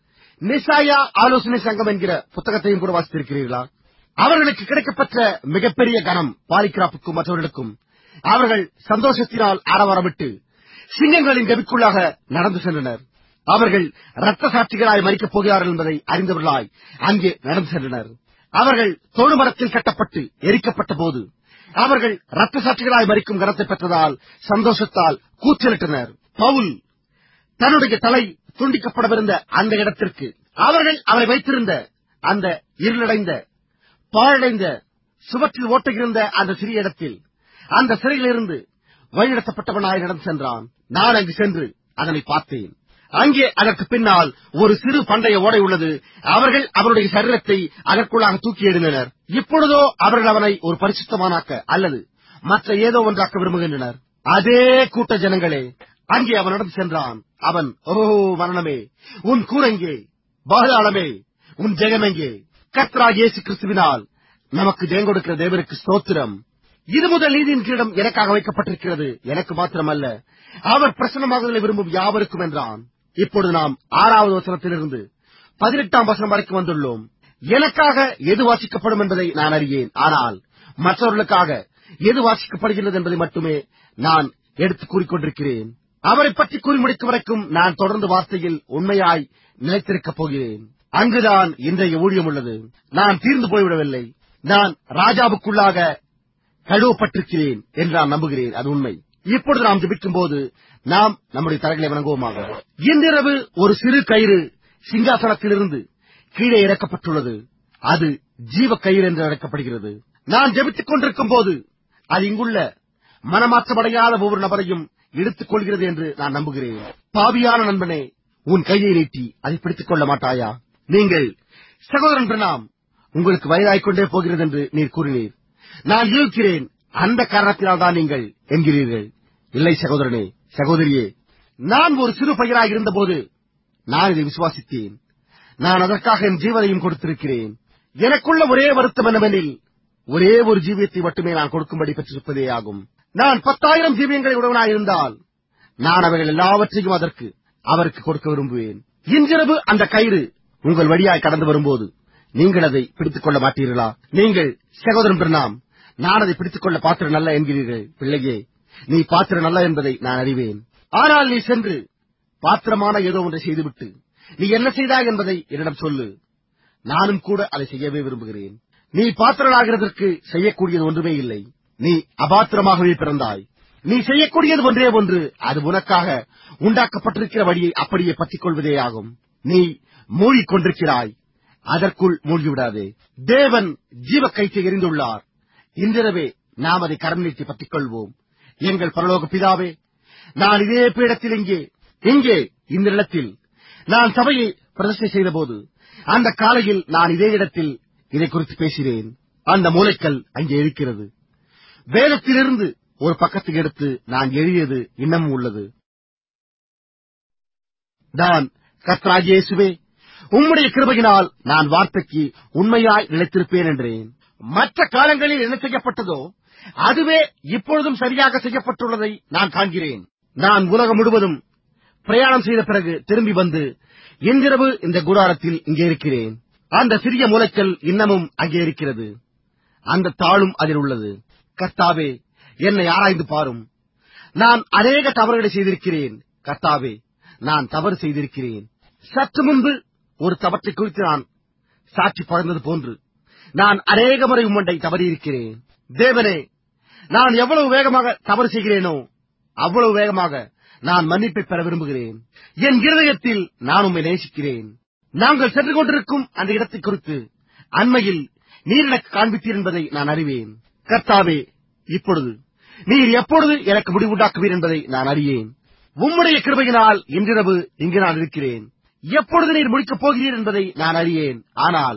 நிசாயா ஆலோசனை சங்கம் என்கிற புத்தகத்தையும் கூட வாசித்திருக்கிறீர்களா அவர்களுக்கு கிடைக்கப்பட்ட மிகப்பெரிய கனம் பாலிகிராப்புக்கும் மற்றவர்களுக்கும் அவர்கள் சந்தோஷத்தினால் ஆரவாரமிட்டு சிங்கங்களின் கவிக்குள்ளாக நடந்து சென்றனர் அவர்கள் ரத்த சாட்சிகளாய் மறிக்கப் போகிறார்கள் என்பதை அறிந்தவர்களாய் அங்கே நடந்து சென்றனர் அவர்கள் தொழுமரத்தில் கட்டப்பட்டு எரிக்கப்பட்ட போது அவர்கள் ரத்த சாட்சிகளாய் மறிக்கும் கனத்தை பெற்றதால் சந்தோஷத்தால் கூச்சலிட்டனர் பவுல் தன்னுடைய தலை துண்டிக்கப்படவிருந்த அந்த இடத்திற்கு அவர்கள் அவரை வைத்திருந்த அந்த இருளடைந்த பாழடைந்த சுவற்றில் ஓட்டுகிருந்த அந்த சிறிய இடத்தில் அந்த சிறையிலிருந்து வழிநடத்தப்பட்டவனாய் நடந்து சென்றான் நான் அங்கு சென்று அதனை பார்த்தேன் அங்கே அதற்கு பின்னால் ஒரு சிறு பண்டைய ஓடை உள்ளது அவர்கள் அவருடைய சரீரத்தை அதற்குள்ளாக தூக்கி எறிந்தனர் இப்பொழுதோ அவர்கள் அவனை ஒரு பரிசுத்தமானாக்க அல்லது மற்ற ஏதோ ஒன்றாக்க விரும்புகின்றனர் அதே கூட்ட ஜனங்களே அங்கே அவன் நடந்து சென்றான் அவன் ஓ மரணமே உன் கூரெங்கே பாதாளமே உன் ஜெகமெங்கே கத்ரா இயேசு கிறிஸ்துவினால் நமக்கு ஜெயம் கொடுக்கிற தேவருக்கு ஸ்தோத்திரம் இது முதல் நீதியின் கீழம் எனக்காக வைக்கப்பட்டிருக்கிறது எனக்கு மாத்திரமல்ல அவர் பிரசனமாகுதலை விரும்பும் யாவருக்கும் என்றான் இப்பொழுது நாம் ஆறாவது வசனத்திலிருந்து பதினெட்டாம் வசனம் வரைக்கும் வந்துள்ளோம் எனக்காக எது வாசிக்கப்படும் என்பதை நான் அறியேன் ஆனால் மற்றவர்களுக்காக எது வாசிக்கப்படுகிறது என்பதை மட்டுமே நான் எடுத்துக் கூறிக்கொண்டிருக்கிறேன் அவரை பற்றி கூறி முடிக்கும் வரைக்கும் நான் தொடர்ந்து வார்த்தையில் உண்மையாய் நிலைத்திருக்கப் போகிறேன் அங்குதான் இன்றைய ஊழியம் உள்ளது நான் தீர்ந்து போய்விடவில்லை நான் ராஜாவுக்குள்ளாக கழுவப்பட்டிருக்கிறேன் என்று நான் நம்புகிறேன் அது உண்மை இப்பொழுது நாம் ஜெபிக்கும் போது நாம் நம்முடைய தலைகளை வணங்குவோமாக இன்றிரவு ஒரு சிறு கயிறு சிங்காசனத்திலிருந்து கீழே இறக்கப்பட்டுள்ளது அது ஜீவ கயிறு என்று அழைக்கப்படுகிறது நான் ஜெபித்துக் கொண்டிருக்கும் போது அது இங்குள்ள மனமாற்றமடையாத ஒவ்வொரு நபரையும் இழுத்துக் கொள்கிறது என்று நான் நம்புகிறேன் பாவியான நண்பனே உன் கையை நீட்டி அதை பிடித்துக் கொள்ள மாட்டாயா நீங்கள் சகோதரன் பிரணாம் உங்களுக்கு வயதாகிக் கொண்டே போகிறது என்று நீர் கூறினீர் நான் யூகிக்கிறேன் அந்த காரணத்தினால் தான் நீங்கள் என்கிறீர்கள் இல்லை சகோதரனே சகோதரியே நான் ஒரு சிறு பையனாக இருந்தபோது நான் இதை விசுவாசித்தேன் நான் அதற்காக என் ஜீவனையும் கொடுத்திருக்கிறேன் எனக்குள்ள ஒரே வருத்தம் என்னவெனில் ஒரே ஒரு ஜீவியத்தை மட்டுமே நான் கொடுக்கும்படி பெற்றிருப்பதே ஆகும் நான் பத்தாயிரம் ஜீவியங்களை உடவனாயிருந்தால் நான் அவைகள் எல்லாவற்றையும் அதற்கு அவருக்கு கொடுக்க விரும்புவேன் இன்றிரவு அந்த கயிறு உங்கள் வழியாய் கடந்து வரும்போது நீங்கள் அதை பிடித்துக் கொள்ள மாட்டீர்களா நீங்கள் சகோதரன் பிரணாம் நான் அதை பிடித்துக் கொள்ள பாத்திரம் நல்ல என்கிறீர்கள் பிள்ளையே நீ பாத்திரம் நல்ல என்பதை நான் அறிவேன் ஆனால் நீ சென்று பாத்திரமான ஏதோ ஒன்றை செய்துவிட்டு நீ என்ன செய்தாய் என்பதை என்னிடம் சொல்லு நானும் கூட அதை செய்யவே விரும்புகிறேன் நீ பாத்திரனாகிறதற்கு செய்யக்கூடியது ஒன்றுமே இல்லை நீ அபாத்திரமாகவே பிறந்தாய் நீ செய்யக்கூடியது ஒன்றே ஒன்று அது உனக்காக உண்டாக்கப்பட்டிருக்கிற வழியை அப்படியே பற்றிக் கொள்வதே ஆகும் நீ மூழ்கிக் கொண்டிருக்கிறாய் அதற்குள் மூழ்கிவிடாதே தேவன் ஜீவ கைத்தை எறிந்துள்ளார் இன்றிரவே நாம் அதை கரம் நீட்டி பற்றிக் கொள்வோம் எங்கள் பரலோக பிதாவே நான் இதே பீடத்தில் இங்கே இங்கே இந்த இடத்தில் நான் சபையை பிரதிஷ்டை செய்தபோது அந்த காலையில் நான் இதே இடத்தில் இதை குறித்து பேசினேன் அந்த மூளைக்கல் அங்கே இருக்கிறது வேதத்திலிருந்து ஒரு பக்கத்துக்கு எடுத்து நான் எழுதியது இன்னமும் உள்ளது நான் கர்த்தராகிய இயேசுவே உம்முடைய கிருபையினால் நான் வார்த்தைக்கு உண்மையாய் நிலைத்திருப்பேன் என்றேன் மற்ற காலங்களில் என்ன செய்யப்பட்டதோ அதுவே இப்பொழுதும் சரியாக செய்யப்பட்டுள்ளதை நான் காண்கிறேன் நான் உலகம் முழுவதும் பிரயாணம் செய்த பிறகு திரும்பி வந்து இன்றிரவு இந்த கூடாரத்தில் இங்கே இருக்கிறேன் அந்த சிறிய மூலைக்கல் இன்னமும் அங்கே இருக்கிறது அந்த தாளும் அதில் உள்ளது கர்த்தாவே என்னை ஆராய்ந்து பாரும் நான் அநேக தவறுகளை செய்திருக்கிறேன் கர்த்தாவே நான் தவறு செய்திருக்கிறேன் சற்று முன்பு ஒரு தவற்றை குறித்து நான் சாட்சி பகிர்ந்தது போன்று நான் அநேக முறை உம்மண்டை தவறியிருக்கிறேன் தேவனே நான் எவ்வளவு வேகமாக தவறு செய்கிறேனோ அவ்வளவு வேகமாக நான் மன்னிப்பை பெற விரும்புகிறேன் என் இருதயத்தில் நான் உம்மை நேசிக்கிறேன் நாங்கள் சென்று கொண்டிருக்கும் அந்த இடத்தை குறித்து அண்மையில் நீர் எனக்கு காண்பித்தீர் என்பதை நான் அறிவேன் கர்த்தாவே இப்பொழுது நீர் எப்பொழுது எனக்கு முடிவுண்டாக்குவீர் என்பதை நான் அறியேன் உம்முடைய கிருபையினால் இன்றிரவு இங்கு நான் இருக்கிறேன் எப்பொழுது நீர் முடிக்கப் போகிறீர் என்பதை நான் அறியேன் ஆனால்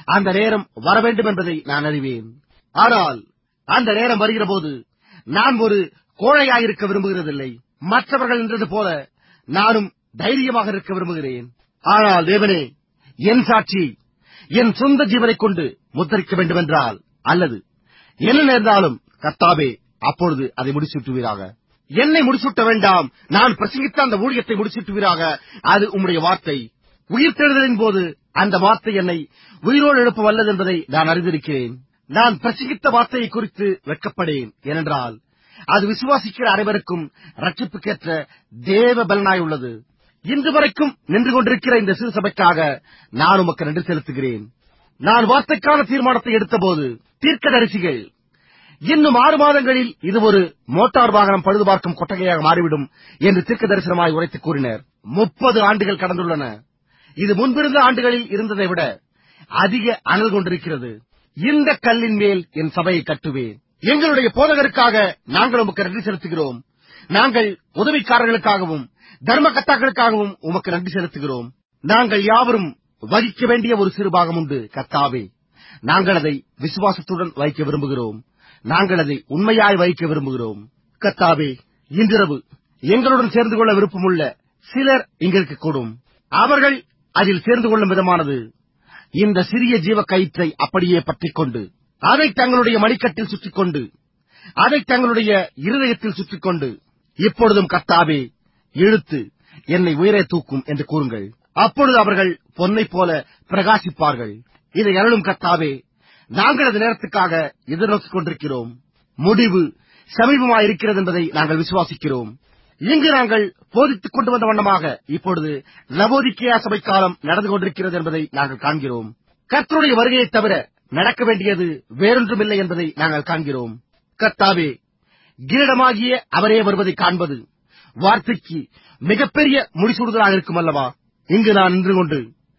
அந்த நேரம் வர வேண்டும் என்பதை நான் அறிவேன் ஆனால் அந்த நேரம் வருகிற போது நான் ஒரு கோழையாயிருக்க விரும்புகிறதில்லை மற்றவர்கள் என்றது போல நானும் தைரியமாக இருக்க விரும்புகிறேன் ஆனால் தேவனே என் சாட்சி என் சொந்த ஜீவனைக் கொண்டு முத்தரிக்க வேண்டுமென்றால் அல்லது என்ன நேர்ந்தாலும் கர்த்தாவே அப்பொழுது அதை முடிசூட்டுவீராக என்னை முடிசூட்ட வேண்டாம் நான் பிரசங்கித்த அந்த ஊழியத்தை முடிசூட்டுவீராக அது உம்முடைய வார்த்தை உயிர்த்தெழுதலின் போது அந்த வார்த்தை என்னை உயிரோடு எழுப்ப வல்லது என்பதை நான் அறிந்திருக்கிறேன் நான் பிரசங்கித்த வார்த்தையை குறித்து வெட்கப்படேன் ஏனென்றால் அது விசுவாசிக்கிற அனைவருக்கும் ரட்சிப்புக்கேற்ற தேவ பலனாய் உள்ளது இன்று வரைக்கும் நின்று கொண்டிருக்கிற இந்த சிறு சபைக்காக நான் உமக்கு நன்றி செலுத்துகிறேன் நான் வார்த்தைக்கான தீர்மானத்தை எடுத்தபோது தீர்க்கதரிசிகள் இன்னும் ஆறு மாதங்களில் இது ஒரு மோட்டார் வாகனம் பழுது பார்க்கும் கொட்டகையாக மாறிவிடும் என்று தீர்க்க தரிசனமாய் உரைத்து கூறினர் முப்பது ஆண்டுகள் கடந்துள்ளன இது முன்பிருந்த ஆண்டுகளில் இருந்ததை விட அதிக அனல் கொண்டிருக்கிறது இந்த கல்லின் மேல் என் சபையை கட்டுவேன் எங்களுடைய போதகருக்காக நாங்கள் உமக்கு நன்றி செலுத்துகிறோம் நாங்கள் உதவிக்காரர்களுக்காகவும் தர்மகத்தாக்களுக்காகவும் உமக்கு நன்றி செலுத்துகிறோம் நாங்கள் யாவரும் வகிக்க வேண்டிய ஒரு சிறு பாகம் உண்டு கத்தாவே நாங்கள் அதை விசுவாசத்துடன் வைக்க விரும்புகிறோம் நாங்கள் அதை உண்மையாய் வைக்க விரும்புகிறோம் கத்தாவே இன்றிரவு எங்களுடன் சேர்ந்து கொள்ள விருப்பமுள்ள சிலர் இங்கிருக்க கூடும் அவர்கள் அதில் சேர்ந்து கொள்ளும் விதமானது இந்த சிறிய ஜீவ கயிற்றை அப்படியே பற்றிக் கொண்டு அதை தங்களுடைய மணிக்கட்டில் சுற்றிக் கொண்டு அதை தங்களுடைய இருதயத்தில் சுற்றிக் கொண்டு இப்பொழுதும் கர்த்தாவே இழுத்து என்னை உயிரே தூக்கும் என்று கூறுங்கள் அப்பொழுது அவர்கள் பொன்னைப் போல பிரகாசிப்பார்கள் இதை அருளும் கர்த்தாவே நாங்கள் அந்த நேரத்துக்காக எதிர்நோக்கிக் கொண்டிருக்கிறோம் முடிவு சமீபமாயிருக்கிறது என்பதை நாங்கள் விசுவாசிக்கிறோம் இங்கு நாங்கள் போதித்துக் கொண்டு வந்த வண்ணமாக இப்பொழுது லவோதிக்கேயா சபை காலம் நடந்து கொண்டிருக்கிறது என்பதை நாங்கள் காண்கிறோம் கர்த்தருடைய வருகையைத் தவிர நடக்க வேண்டியது வேறொன்றுமில்லை என்பதை நாங்கள் காண்கிறோம் கர்த்தாவே கிரீடமாகிய அவரே வருவதை காண்பது வார்த்தைக்கு மிகப்பெரிய முடிசூடுதலாக இருக்கும் அல்லவா இங்கு நான் நின்று கொண்டு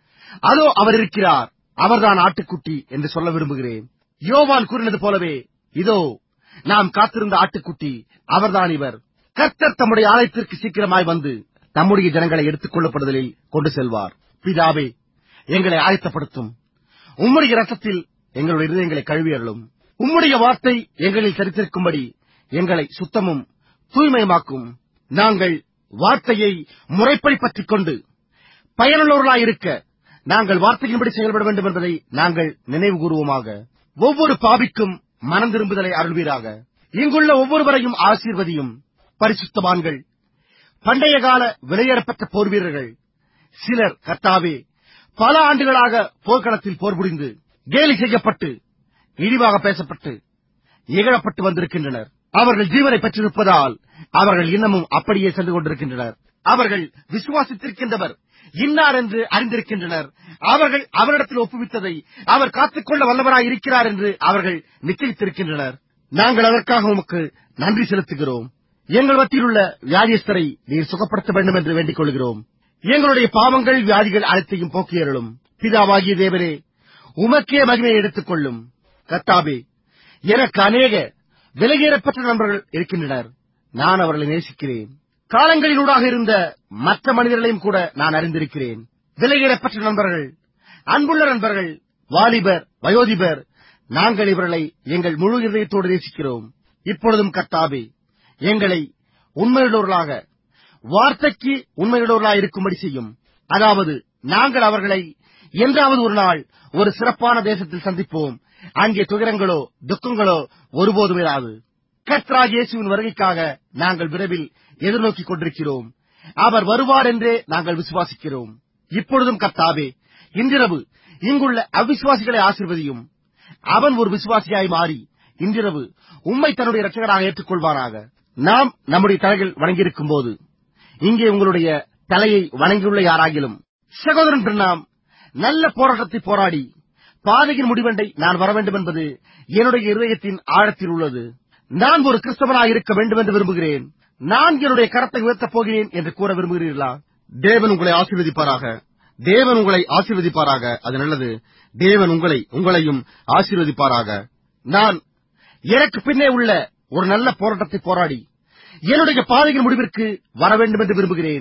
அதோ அவர் இருக்கிறார் அவர்தான் ஆட்டுக்குட்டி என்று சொல்ல விரும்புகிறேன் யோவான் கூறினது போலவே இதோ நாம் காத்திருந்த ஆட்டுக்குட்டி அவர்தான் இவர் கர்த்தர் தம்முடைய ஆலயத்திற்கு சீக்கிரமாய் வந்து தம்முடைய ஜனங்களை எடுத்துக் கொள்ளப்படுதலில் கொண்டு செல்வார் பிதாவே எங்களை ஆயத்தப்படுத்தும் உம்முடைய ரசத்தில் எங்களுடைய இருதயங்களை கழுவியறலும் உம்முடைய வார்த்தை எங்களில் சரித்திருக்கும்படி எங்களை சுத்தமும் தூய்மையுமாக்கும் நாங்கள் வார்த்தையை முறைப்படி பற்றிக் கொண்டு பயனுள்ளவர்களாயிருக்க நாங்கள் வார்த்தையின்படி செயல்பட வேண்டும் என்பதை நாங்கள் நினைவு கூறுவோமாக ஒவ்வொரு பாவிக்கும் மனம் திரும்புதலை அருள்வீராக இங்குள்ள ஒவ்வொருவரையும் ஆசீர்வதியும் பரிசுத்தவான்கள் பண்டைய கால விலையேறப்பட்ட போர் வீரர்கள் சிலர் கர்த்தாவே பல ஆண்டுகளாக போர்க்களத்தில் போர் புரிந்து கேலி செய்யப்பட்டு இழிவாக பேசப்பட்டு இகழப்பட்டு வந்திருக்கின்றனர் அவர்கள் ஜீவனை பெற்றிருப்பதால் அவர்கள் இன்னமும் அப்படியே சென்று கொண்டிருக்கின்றனர் அவர்கள் விசுவாசித்திருக்கின்றவர் இன்னார் என்று அறிந்திருக்கின்றனர் அவர்கள் அவரிடத்தில் ஒப்புவித்ததை அவர் காத்துக்கொள்ள வல்லவராய் இருக்கிறார் என்று அவர்கள் நிச்சயித்திருக்கின்றனர் நாங்கள் அதற்காக உமக்கு நன்றி செலுத்துகிறோம் எங்கள் மத்தியில் உள்ள வியாதியஸ்தரை நீர் சுகப்படுத்த வேண்டும் என்று வேண்டிக் கொள்கிறோம் எங்களுடைய பாவங்கள் வியாதிகள் அனைத்தையும் போக்கியருளும் பிதாவாகிய தேவரே உமக்கே மகிமையை எடுத்துக் கொள்ளும் கத்தாபே எனக்கு அநேக விலகேறப்பட்ட நண்பர்கள் இருக்கின்றனர் நான் அவர்களை நேசிக்கிறேன் காலங்களிலூடாக இருந்த மற்ற மனிதர்களையும் கூட நான் அறிந்திருக்கிறேன் விலகேறப்பட்ட நண்பர்கள் அன்புள்ள நண்பர்கள் வாலிபர் வயோதிபர் நாங்கள் இவர்களை எங்கள் முழு இதயத்தோடு நேசிக்கிறோம் இப்பொழுதும் கர்த்தாவே எங்களை உண்மையுள்ளவர்களாக வார்த்தைக்கு உண்மையுள்ளவர்களாக இருக்கும்படி செய்யும் அதாவது நாங்கள் அவர்களை என்றாவது ஒரு நாள் ஒரு சிறப்பான தேசத்தில் சந்திப்போம் அங்கே துயரங்களோ துக்கங்களோ ஒருபோதும் இராது கர்த்தராக இயேசுவின் வருகைக்காக நாங்கள் விரைவில் எதிர்நோக்கிக் கொண்டிருக்கிறோம் அவர் வருவார் என்றே நாங்கள் விசுவாசிக்கிறோம் இப்பொழுதும் கர்த்தாவே இன்றிரவு இங்குள்ள அவ்விசுவாசிகளை ஆசிர்வதியும் அவன் ஒரு விசுவாசியாய் மாறி இன்றிரவு உம்மை தன்னுடைய இரட்சகராக ஏற்றுக்கொள்வாராக நாம் நம்முடைய தலைகள் வணங்கியிருக்கும் போது இங்கே உங்களுடைய தலையை வணங்கியுள்ள யாராகிலும் சகோதரன் பிரணாம் நல்ல போராட்டத்தை போராடி பாதையின் முடிவெண்டை நான் வர வேண்டும் என்பது என்னுடைய இருதயத்தின் ஆழத்தில் உள்ளது நான் ஒரு கிறிஸ்தவனாக இருக்க வேண்டும் என்று விரும்புகிறேன் நான் என்னுடைய கரத்தை உயர்த்தப் போகிறேன் என்று கூற விரும்புகிறீர்களா தேவன் உங்களை ஆசீர்வதிப்பாராக தேவன் உங்களை ஆசீர்வதிப்பாராக அது நல்லது தேவன் உங்களை உங்களையும் ஆசீர்வதிப்பாராக நான் எனக்கு பின்னே உள்ள ஒரு நல்ல போராட்டத்தை போராடி என்னுடைய பாதையின் முடிவிற்கு வர வேண்டும் என்று விரும்புகிறேன்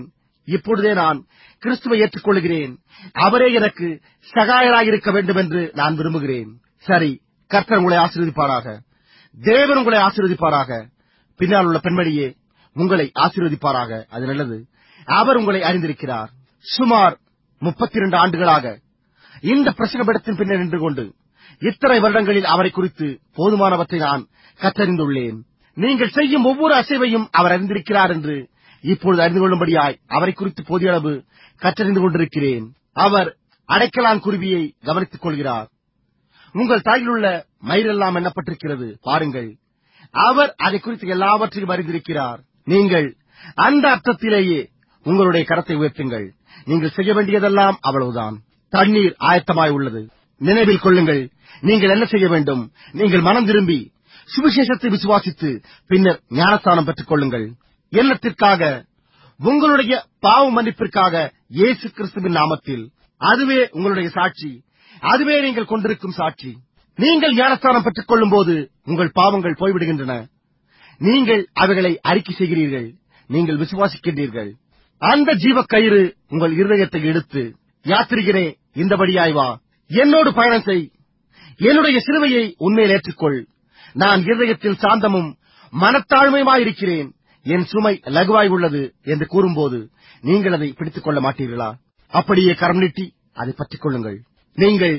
இப்பொழுதே நான் கிறிஸ்துவை ஏற்றுக்கொள்கிறேன் அவரே எனக்கு சகாயராயிருக்க வேண்டும் என்று நான் விரும்புகிறேன் சரி கர்த்தர் உங்களை ஆசீர்வதிப்பாராக தேவன் உங்களை ஆசீர்வதிப்பாராக பின்னால் உள்ள பெண்மணியே உங்களை ஆசீர்வதிப்பாராக அது நல்லது அவர் உங்களை அறிந்திருக்கிறார் சுமார் முப்பத்தி இரண்டு ஆண்டுகளாக இந்த பிரசங்கப்படத்தின் பின்னர் நின்று கொண்டு இத்தனை வருடங்களில் அவரை குறித்து போதுமானவற்றை நான் கற்றறிந்துள்ளேன் நீங்கள் செய்யும் ஒவ்வொரு அசைவையும் அவர் அறிந்திருக்கிறார் என்று இப்பொழுது அறிந்து கொள்ளும்படியாய் அவரை குறித்து போதிய அளவு கற்றறிந்து கொண்டிருக்கிறேன் அவர் அடைக்கலான் குருவியை கவனித்துக் கொள்கிறார் உங்கள் தாயில் உள்ள மயிரெல்லாம் எண்ணப்பட்டிருக்கிறது பாருங்கள் அவர் அதை குறித்து எல்லாவற்றையும் அறிந்திருக்கிறார் நீங்கள் அந்த அர்த்தத்திலேயே உங்களுடைய கரத்தை உயர்த்துங்கள் நீங்கள் செய்ய வேண்டியதெல்லாம் அவ்வளவுதான் தண்ணீர் ஆயத்தமாய் உள்ளது நினைவில் கொள்ளுங்கள் நீங்கள் என்ன செய்ய வேண்டும் நீங்கள் மனம் திரும்பி சுவிசேஷத்தை விசுவாசித்து பின்னர் ஞானஸ்தானம் பெற்றுக் கொள்ளுங்கள் எண்ணத்திற்காக உங்களுடைய பாவ மன்னிப்பிற்காக இயேசு கிறிஸ்துவின் நாமத்தில் அதுவே உங்களுடைய சாட்சி அதுவே நீங்கள் கொண்டிருக்கும் சாட்சி நீங்கள் ஞானஸ்தானம் பெற்றுக் கொள்ளும் போது உங்கள் பாவங்கள் போய்விடுகின்றன நீங்கள் அவைகளை அறிக்கை செய்கிறீர்கள் நீங்கள் விசுவாசிக்கின்றீர்கள் அந்த ஜீவக் கயிறு உங்கள் இருதயத்தை எடுத்து யாத்திரிகிறே இந்தபடியாய் வா என்னோடு பயணம் செய் என்னுடைய சிலுவையை உண்மையில் ஏற்றுக்கொள் நான் இருதயத்தில் சாந்தமும் மனத்தாழ்மையுமாயிருக்கிறேன் என் சுமை லகுவாய் உள்ளது என்று கூறும்போது நீங்கள் அதை பிடித்துக் கொள்ள மாட்டீர்களா அப்படியே கரம் நீட்டி அதை பற்றிக் கொள்ளுங்கள் நீங்கள்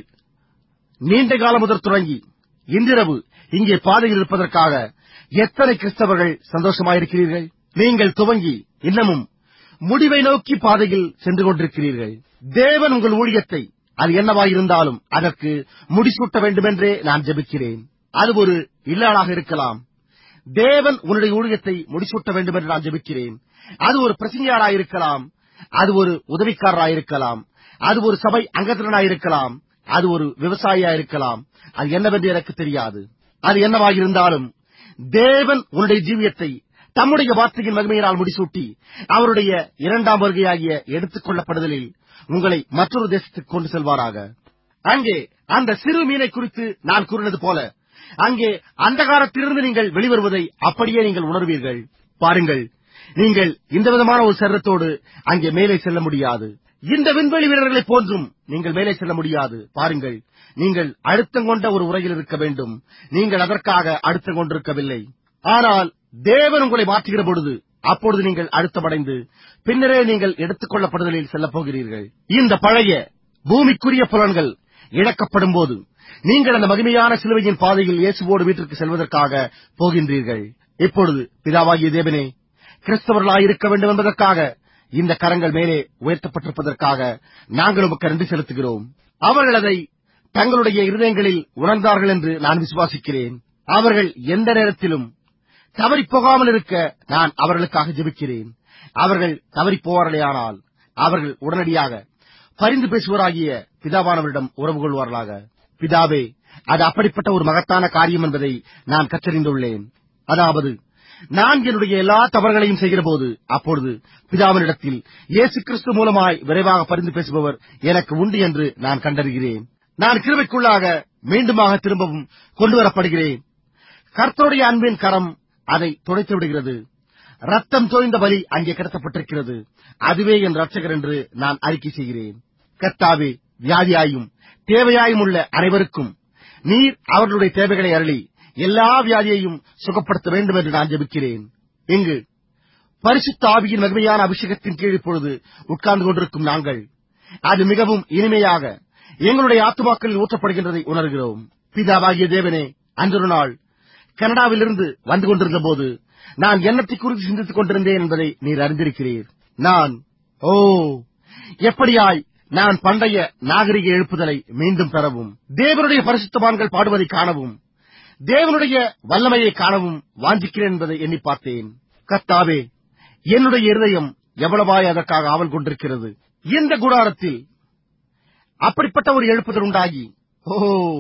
நீண்ட காலம் முதல் தொடங்கி இன்றிரவு இங்கே பாதையில் இருப்பதற்காக எத்தனை கிறிஸ்தவர்கள் சந்தோஷமாயிருக்கிறீர்கள் நீங்கள் துவங்கி இன்னமும் முடிவை நோக்கி பாதையில் சென்று கொண்டிருக்கிறீர்கள் தேவன் உங்கள் ஊழியத்தை அது என்னவாயிருந்தாலும் அதற்கு முடிசூட்ட வேண்டுமென்றே நான் ஜெபிக்கிறேன் அது ஒரு இல்லாளாக இருக்கலாம் தேவன் உன்னுடைய ஊழியத்தை முடிசூட்ட வேண்டும் என்று நான் ஜெபிக்கிறேன் அது ஒரு பிரசங்கியாராயிருக்கலாம் அது ஒரு உதவிக்காரராயிருக்கலாம் அது ஒரு சபை அங்கத்தினராயிருக்கலாம் அது ஒரு விவசாயியாயிருக்கலாம் அது என்னவென்று எனக்கு தெரியாது அது என்னவாயிருந்தாலும் தேவன் உன்னுடைய ஜீவியத்தை தம்முடைய வார்த்தையின் மகிமையினால் முடிசூட்டி அவருடைய இரண்டாம் வருகையாகிய எடுத்துக் கொள்ளப்படுதலில் உங்களை மற்றொரு தேசத்துக்கு கொண்டு செல்வாராக அங்கே அந்த சிறு மீனை குறித்து நான் கூறினது போல அங்கே அந்தகாரத்திலிருந்து நீங்கள் வெளிவருவதை அப்படியே நீங்கள் உணர்வீர்கள் பாருங்கள் நீங்கள் இந்த விதமான ஒரு சரீரத்தோடு அங்கே மேலே செல்ல முடியாது இந்த விண்வெளி வீரர்களைப் போன்றும் நீங்கள் மேலே செல்ல முடியாது பாருங்கள் நீங்கள் அழுத்தம் கொண்ட ஒரு உரையில் இருக்க வேண்டும் நீங்கள் அதற்காக அழுத்தம் கொண்டிருக்கவில்லை ஆனால் தேவன் உங்களை மாற்றுகிற பொழுது அப்பொழுது நீங்கள் அழுத்தமடைந்து பின்னரே நீங்கள் எடுத்துக் கொள்ளப்படுதலில் செல்லப் போகிறீர்கள் இந்த பழைய பூமிக்குரிய புலன்கள் இழக்கப்படும் போது நீங்கள் அந்த மகிமையான சிலுவையின் பாதையில் இயேசுவோடு வீட்டிற்கு செல்வதற்காக போகின்றீர்கள் இப்பொழுது பிதாவாகிய தேவனே கிறிஸ்தவர்களாயிருக்க வேண்டும் என்பதற்காக இந்த கரங்கள் மேலே உயர்த்தப்பட்டிருப்பதற்காக நாங்கள் உமக்கு நன்றி செலுத்துகிறோம் அவர்கள் அதை தங்களுடைய இருதயங்களில் உணர்ந்தார்கள் என்று நான் விசுவாசிக்கிறேன் அவர்கள் எந்த நேரத்திலும் தவறிப் போகாமல் இருக்க நான் அவர்களுக்காக ஜெபிக்கிறேன் அவர்கள் தவறிப் போவார்களேயானால் அவர்கள் உடனடியாக பரிந்து பேசுவோராகிய பிதாவானவரிடம் உறவு கொள்வார்களாக பிதாவே அது அப்படிப்பட்ட ஒரு மகத்தான காரியம் என்பதை நான் கற்றறிந்துள்ளேன் அதாவது நான் என்னுடைய எல்லா தவறுகளையும் செய்கிற போது அப்பொழுது பிதாவினிடத்தில் இயேசு கிறிஸ்து மூலமாய் விரைவாக பரிந்து பேசுபவர் எனக்கு உண்டு என்று நான் கண்டறிகிறேன் நான் கிருபைக்குள்ளாக மீண்டுமாக திரும்பவும் கொண்டு வரப்படுகிறேன் கர்த்தருடைய அன்பின் கரம் அதை துடைத்து விடுகிறது ரத்தம் தோய்ந்த பலி அங்கே கிடத்தப்பட்டிருக்கிறது அதுவே என் ரட்சகர் என்று நான் அறிக்கை செய்கிறேன் கர்த்தாவே வியாதியாயும் தேவையாயும் உள்ள அனைவருக்கும் நீர் அவர்களுடைய தேவைகளை அருளி எல்லா வியாதியையும் சுகப்படுத்த வேண்டும் என்று நான் ஜெபிக்கிறேன் இங்கு பரிசுத்த ஆவியின் மகிமையான அபிஷேகத்தின் கீழ் இப்பொழுது உட்கார்ந்து கொண்டிருக்கும் நாங்கள் அது மிகவும் இனிமையாக எங்களுடைய ஆத்துமாக்களில் ஊற்றப்படுகின்றதை உணர்கிறோம் பிதாவாகிய தேவனே அன்றொரு நாள் கனடாவிலிருந்து வந்து கொண்டிருந்த போது நான் எண்ணத்தை குறித்து சிந்தித்துக் கொண்டிருந்தேன் என்பதை நீர் அறிந்திருக்கிறீர் நான் ஓ எப்படியாய் நான் பண்டைய நாகரிக எழுப்புதலை மீண்டும் பெறவும் தேவனுடைய பரிசுத்தவான்கள் பாடுவதை காணவும் தேவனுடைய வல்லமையை காணவும் வாஞ்சிக்கிறேன் என்பதை எண்ணி பார்த்தேன் கர்த்தாவே என்னுடைய இருதயம் எவ்வளவாய் அதற்காக ஆவல் கொண்டிருக்கிறது இந்த குடாரத்தில் அப்படிப்பட்ட ஒரு எழுப்புதல் உண்டாகி ஓ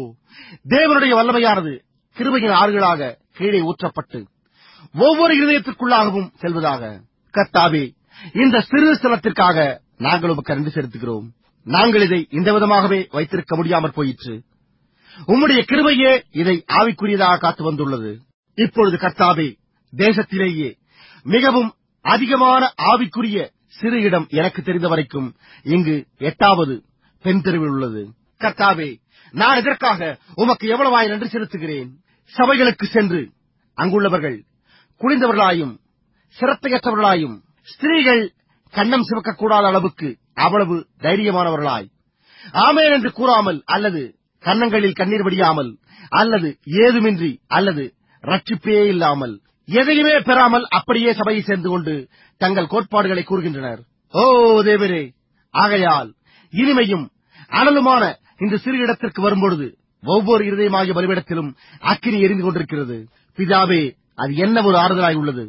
தேவனுடைய வல்லமையானது கிருபையின் ஆறுகளாக கீழே ஊற்றப்பட்டு ஒவ்வொரு இருதயத்திற்குள்ளாகவும் செல்வதாக கர்த்தாவே இந்த சிறு ஸ்தலத்திற்காக நாங்கள் உமக்கு நன்றி செலுத்துகிறோம் நாங்கள் இதை இந்த விதமாகவே வைத்திருக்க முடியாமற் போயிற்று உம்முடைய கிருபையே இதை ஆவிக்குரியதாக காத்து வந்துள்ளது இப்பொழுது கர்த்தாவே தேசத்திலேயே மிகவும் அதிகமான ஆவிக்குரிய சிறு இடம் எனக்கு தெரிந்த வரைக்கும் இங்கு எட்டாவது பெண் தெருவில் உள்ளது கர்த்தாவே நான் இதற்காக உமக்கு எவ்வளவாய் நன்றி செலுத்துகிறேன் சபைகளுக்கு சென்று அங்குள்ளவர்கள் குளிந்தவர்களாயும் சிரத்தையற்றவர்களாயும் ஸ்திரீகள் கண்ணம் சிவக்கக்கூடாத அளவுக்கு அவ்வளவு தைரியமானவர்களாய் ஆமேன் என்று கூறாமல் அல்லது கன்னங்களில் கண்ணீர் வடியாமல் அல்லது ஏதுமின்றி அல்லது ரட்சிப்பே இல்லாமல் எதையுமே பெறாமல் அப்படியே சபையை சேர்ந்து கொண்டு தங்கள் கோட்பாடுகளை கூறுகின்றனர் ஓ தேவரே ஆகையால் இனிமையும் அனலுமான இந்த சிறு இடத்திற்கு வரும்பொழுது ஒவ்வொரு இருதயமாகிய பலிபிடத்திலும் அக்கினி எரிந்து கொண்டிருக்கிறது பிதாவே அது என்ன ஒரு ஆறுதலாய் உள்ளது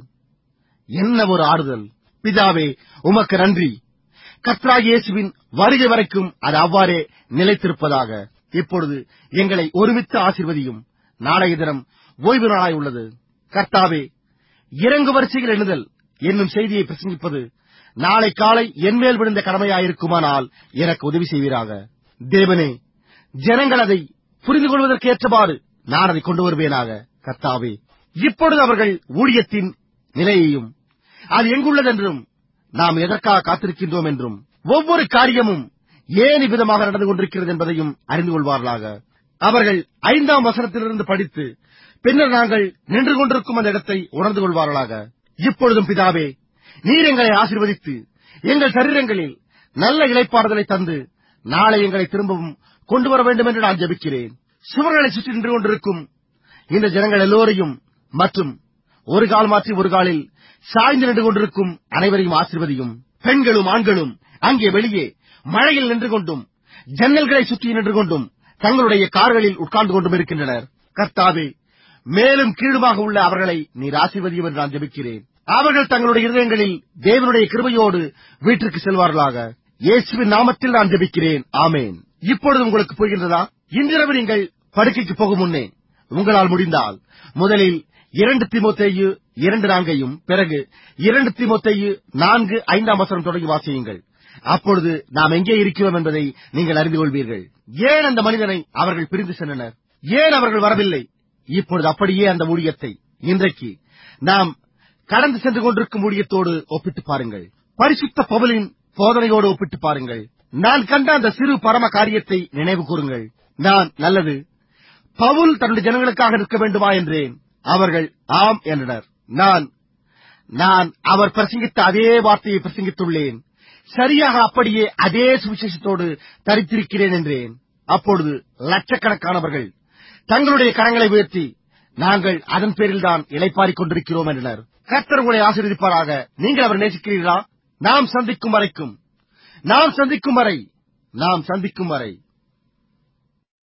என்ன ஒரு ஆறுதல் பிதாவே உமக்கு நன்றி கத்ராக் இயேசுவின் வருகை வரைக்கும் அது அவ்வாறே நிலைத்திருப்பதாக இப்பொழுது எங்களை ஒருமித்து ஆசிர்வதியும் நாளைய தினம் ஓய்வு நாளாய் உள்ளது கர்த்தாவே இறங்கு வரிசையில் எழுதல் என்னும் செய்தியை பிரசங்கிப்பது நாளை காலை என்மேல் விழுந்த கடமையாயிருக்குமானால் எனக்கு உதவி செய்வீராக தேவனே ஜனங்கள் அதை புரிந்து கொள்வதற்கு ஏற்றவாறு நான் அதை கொண்டு வருவேனாக கர்த்தாவே இப்பொழுது அவர்கள் ஊழியத்தின் நிலையையும் அது எங்குள்ளதென்றும் நாம் எதற்காக காத்திருக்கின்றோம் என்றும் ஒவ்வொரு காரியமும் ஏன் இவ்விதமாக நடந்து கொண்டிருக்கிறது என்பதையும் அறிந்து கொள்வார்களாக அவர்கள் ஐந்தாம் வசனத்திலிருந்து படித்து பின்னர் நாங்கள் நின்று கொண்டிருக்கும் அந்த இடத்தை உணர்ந்து கொள்வார்களாக இப்பொழுதும் பிதாவே நீர் எங்களை ஆசீர்வதித்து எங்கள் சரீரங்களில் நல்ல இளைப்பாறுதலை தந்து நாளை எங்களை திரும்பவும் கொண்டு வர வேண்டும் என்று நான் ஜெபிக்கிறேன் சுவர்களை சுற்றி நின்று கொண்டிருக்கும் இந்த ஜனங்கள் எல்லோரையும் மற்றும் ஒரு கால் மாற்றி ஒரு காலில் சாய்ந்து நின்று கொண்டிருக்கும் அனைவரையும் ஆசிர்வதியும் பெண்களும் ஆண்களும் அங்கே வெளியே மழையில் நின்று கொண்டும் ஜன்னல்களை சுற்றி நின்று கொண்டும் தங்களுடைய கார்களில் உட்கார்ந்து கொண்டும் இருக்கின்றனர் கர்த்தாவே மேலும் கீழுமாக உள்ள அவர்களை நீர் ஆசீர்வதியும் என்று நான் ஜெபிக்கிறேன் அவர்கள் தங்களுடைய இருதயங்களில் தேவனுடைய கிருபையோடு வீட்டிற்கு செல்வார்களாக இயேசுவின் நாமத்தில் நான் ஜெபிக்கிறேன் ஆமேன் இப்பொழுது உங்களுக்கு புரிகின்றதா இன்றிரவு நீங்கள் படுக்கைக்கு போகும் முன்னே உங்களால் முடிந்தால் முதலில் இரண்டு திமுத்தேயு இரண்டு நான்கையும் பிறகு இரண்டு திமுத்தேயு நான்கு ஐந்தாம் வசனம் தொடங்கி வாசியுங்கள் அப்பொழுது நாம் எங்கே இருக்கிறோம் என்பதை நீங்கள் அறிந்து கொள்வீர்கள் ஏன் அந்த மனிதனை அவர்கள் பிரிந்து சென்றனர் ஏன் அவர்கள் வரவில்லை இப்பொழுது அப்படியே அந்த ஊழியத்தை இன்றைக்கு நாம் கடந்து சென்று கொண்டிருக்கும் ஊழியத்தோடு ஒப்பிட்டு பாருங்கள் பரிசுத்த பவுலின் போதனையோடு ஒப்பிட்டு பாருங்கள் நான் கண்ட அந்த சிறு பரம காரியத்தை நினைவு கூறுங்கள் நான் நல்லது பவுல் தன்னுடைய ஜனங்களுக்காக நிற்க வேண்டுமா என்றேன் அவர்கள் ஆம் என்றனர் நான் நான் அவர் பிரசங்கித்த அதே வார்த்தையை பிரசங்கித்துள்ளேன் சரியாக அப்படியே அதே சுவிசேஷத்தோடு தரித்திருக்கிறேன் என்றேன் அப்பொழுது லட்சக்கணக்கானவர்கள் தங்களுடைய கரங்களை உயர்த்தி நாங்கள் அதன் பேரில் தான் இலைப்பாரிக் கொண்டிருக்கிறோம் என்றனர் கர்த்தர் உங்களை ஆசீர்வதிப்பாராக நீங்கள் அவர் நேசிக்கிறீர்களா நாம் சந்திக்கும் வரைக்கும் நாம் சந்திக்கும் வரை நாம் சந்திக்கும் வரை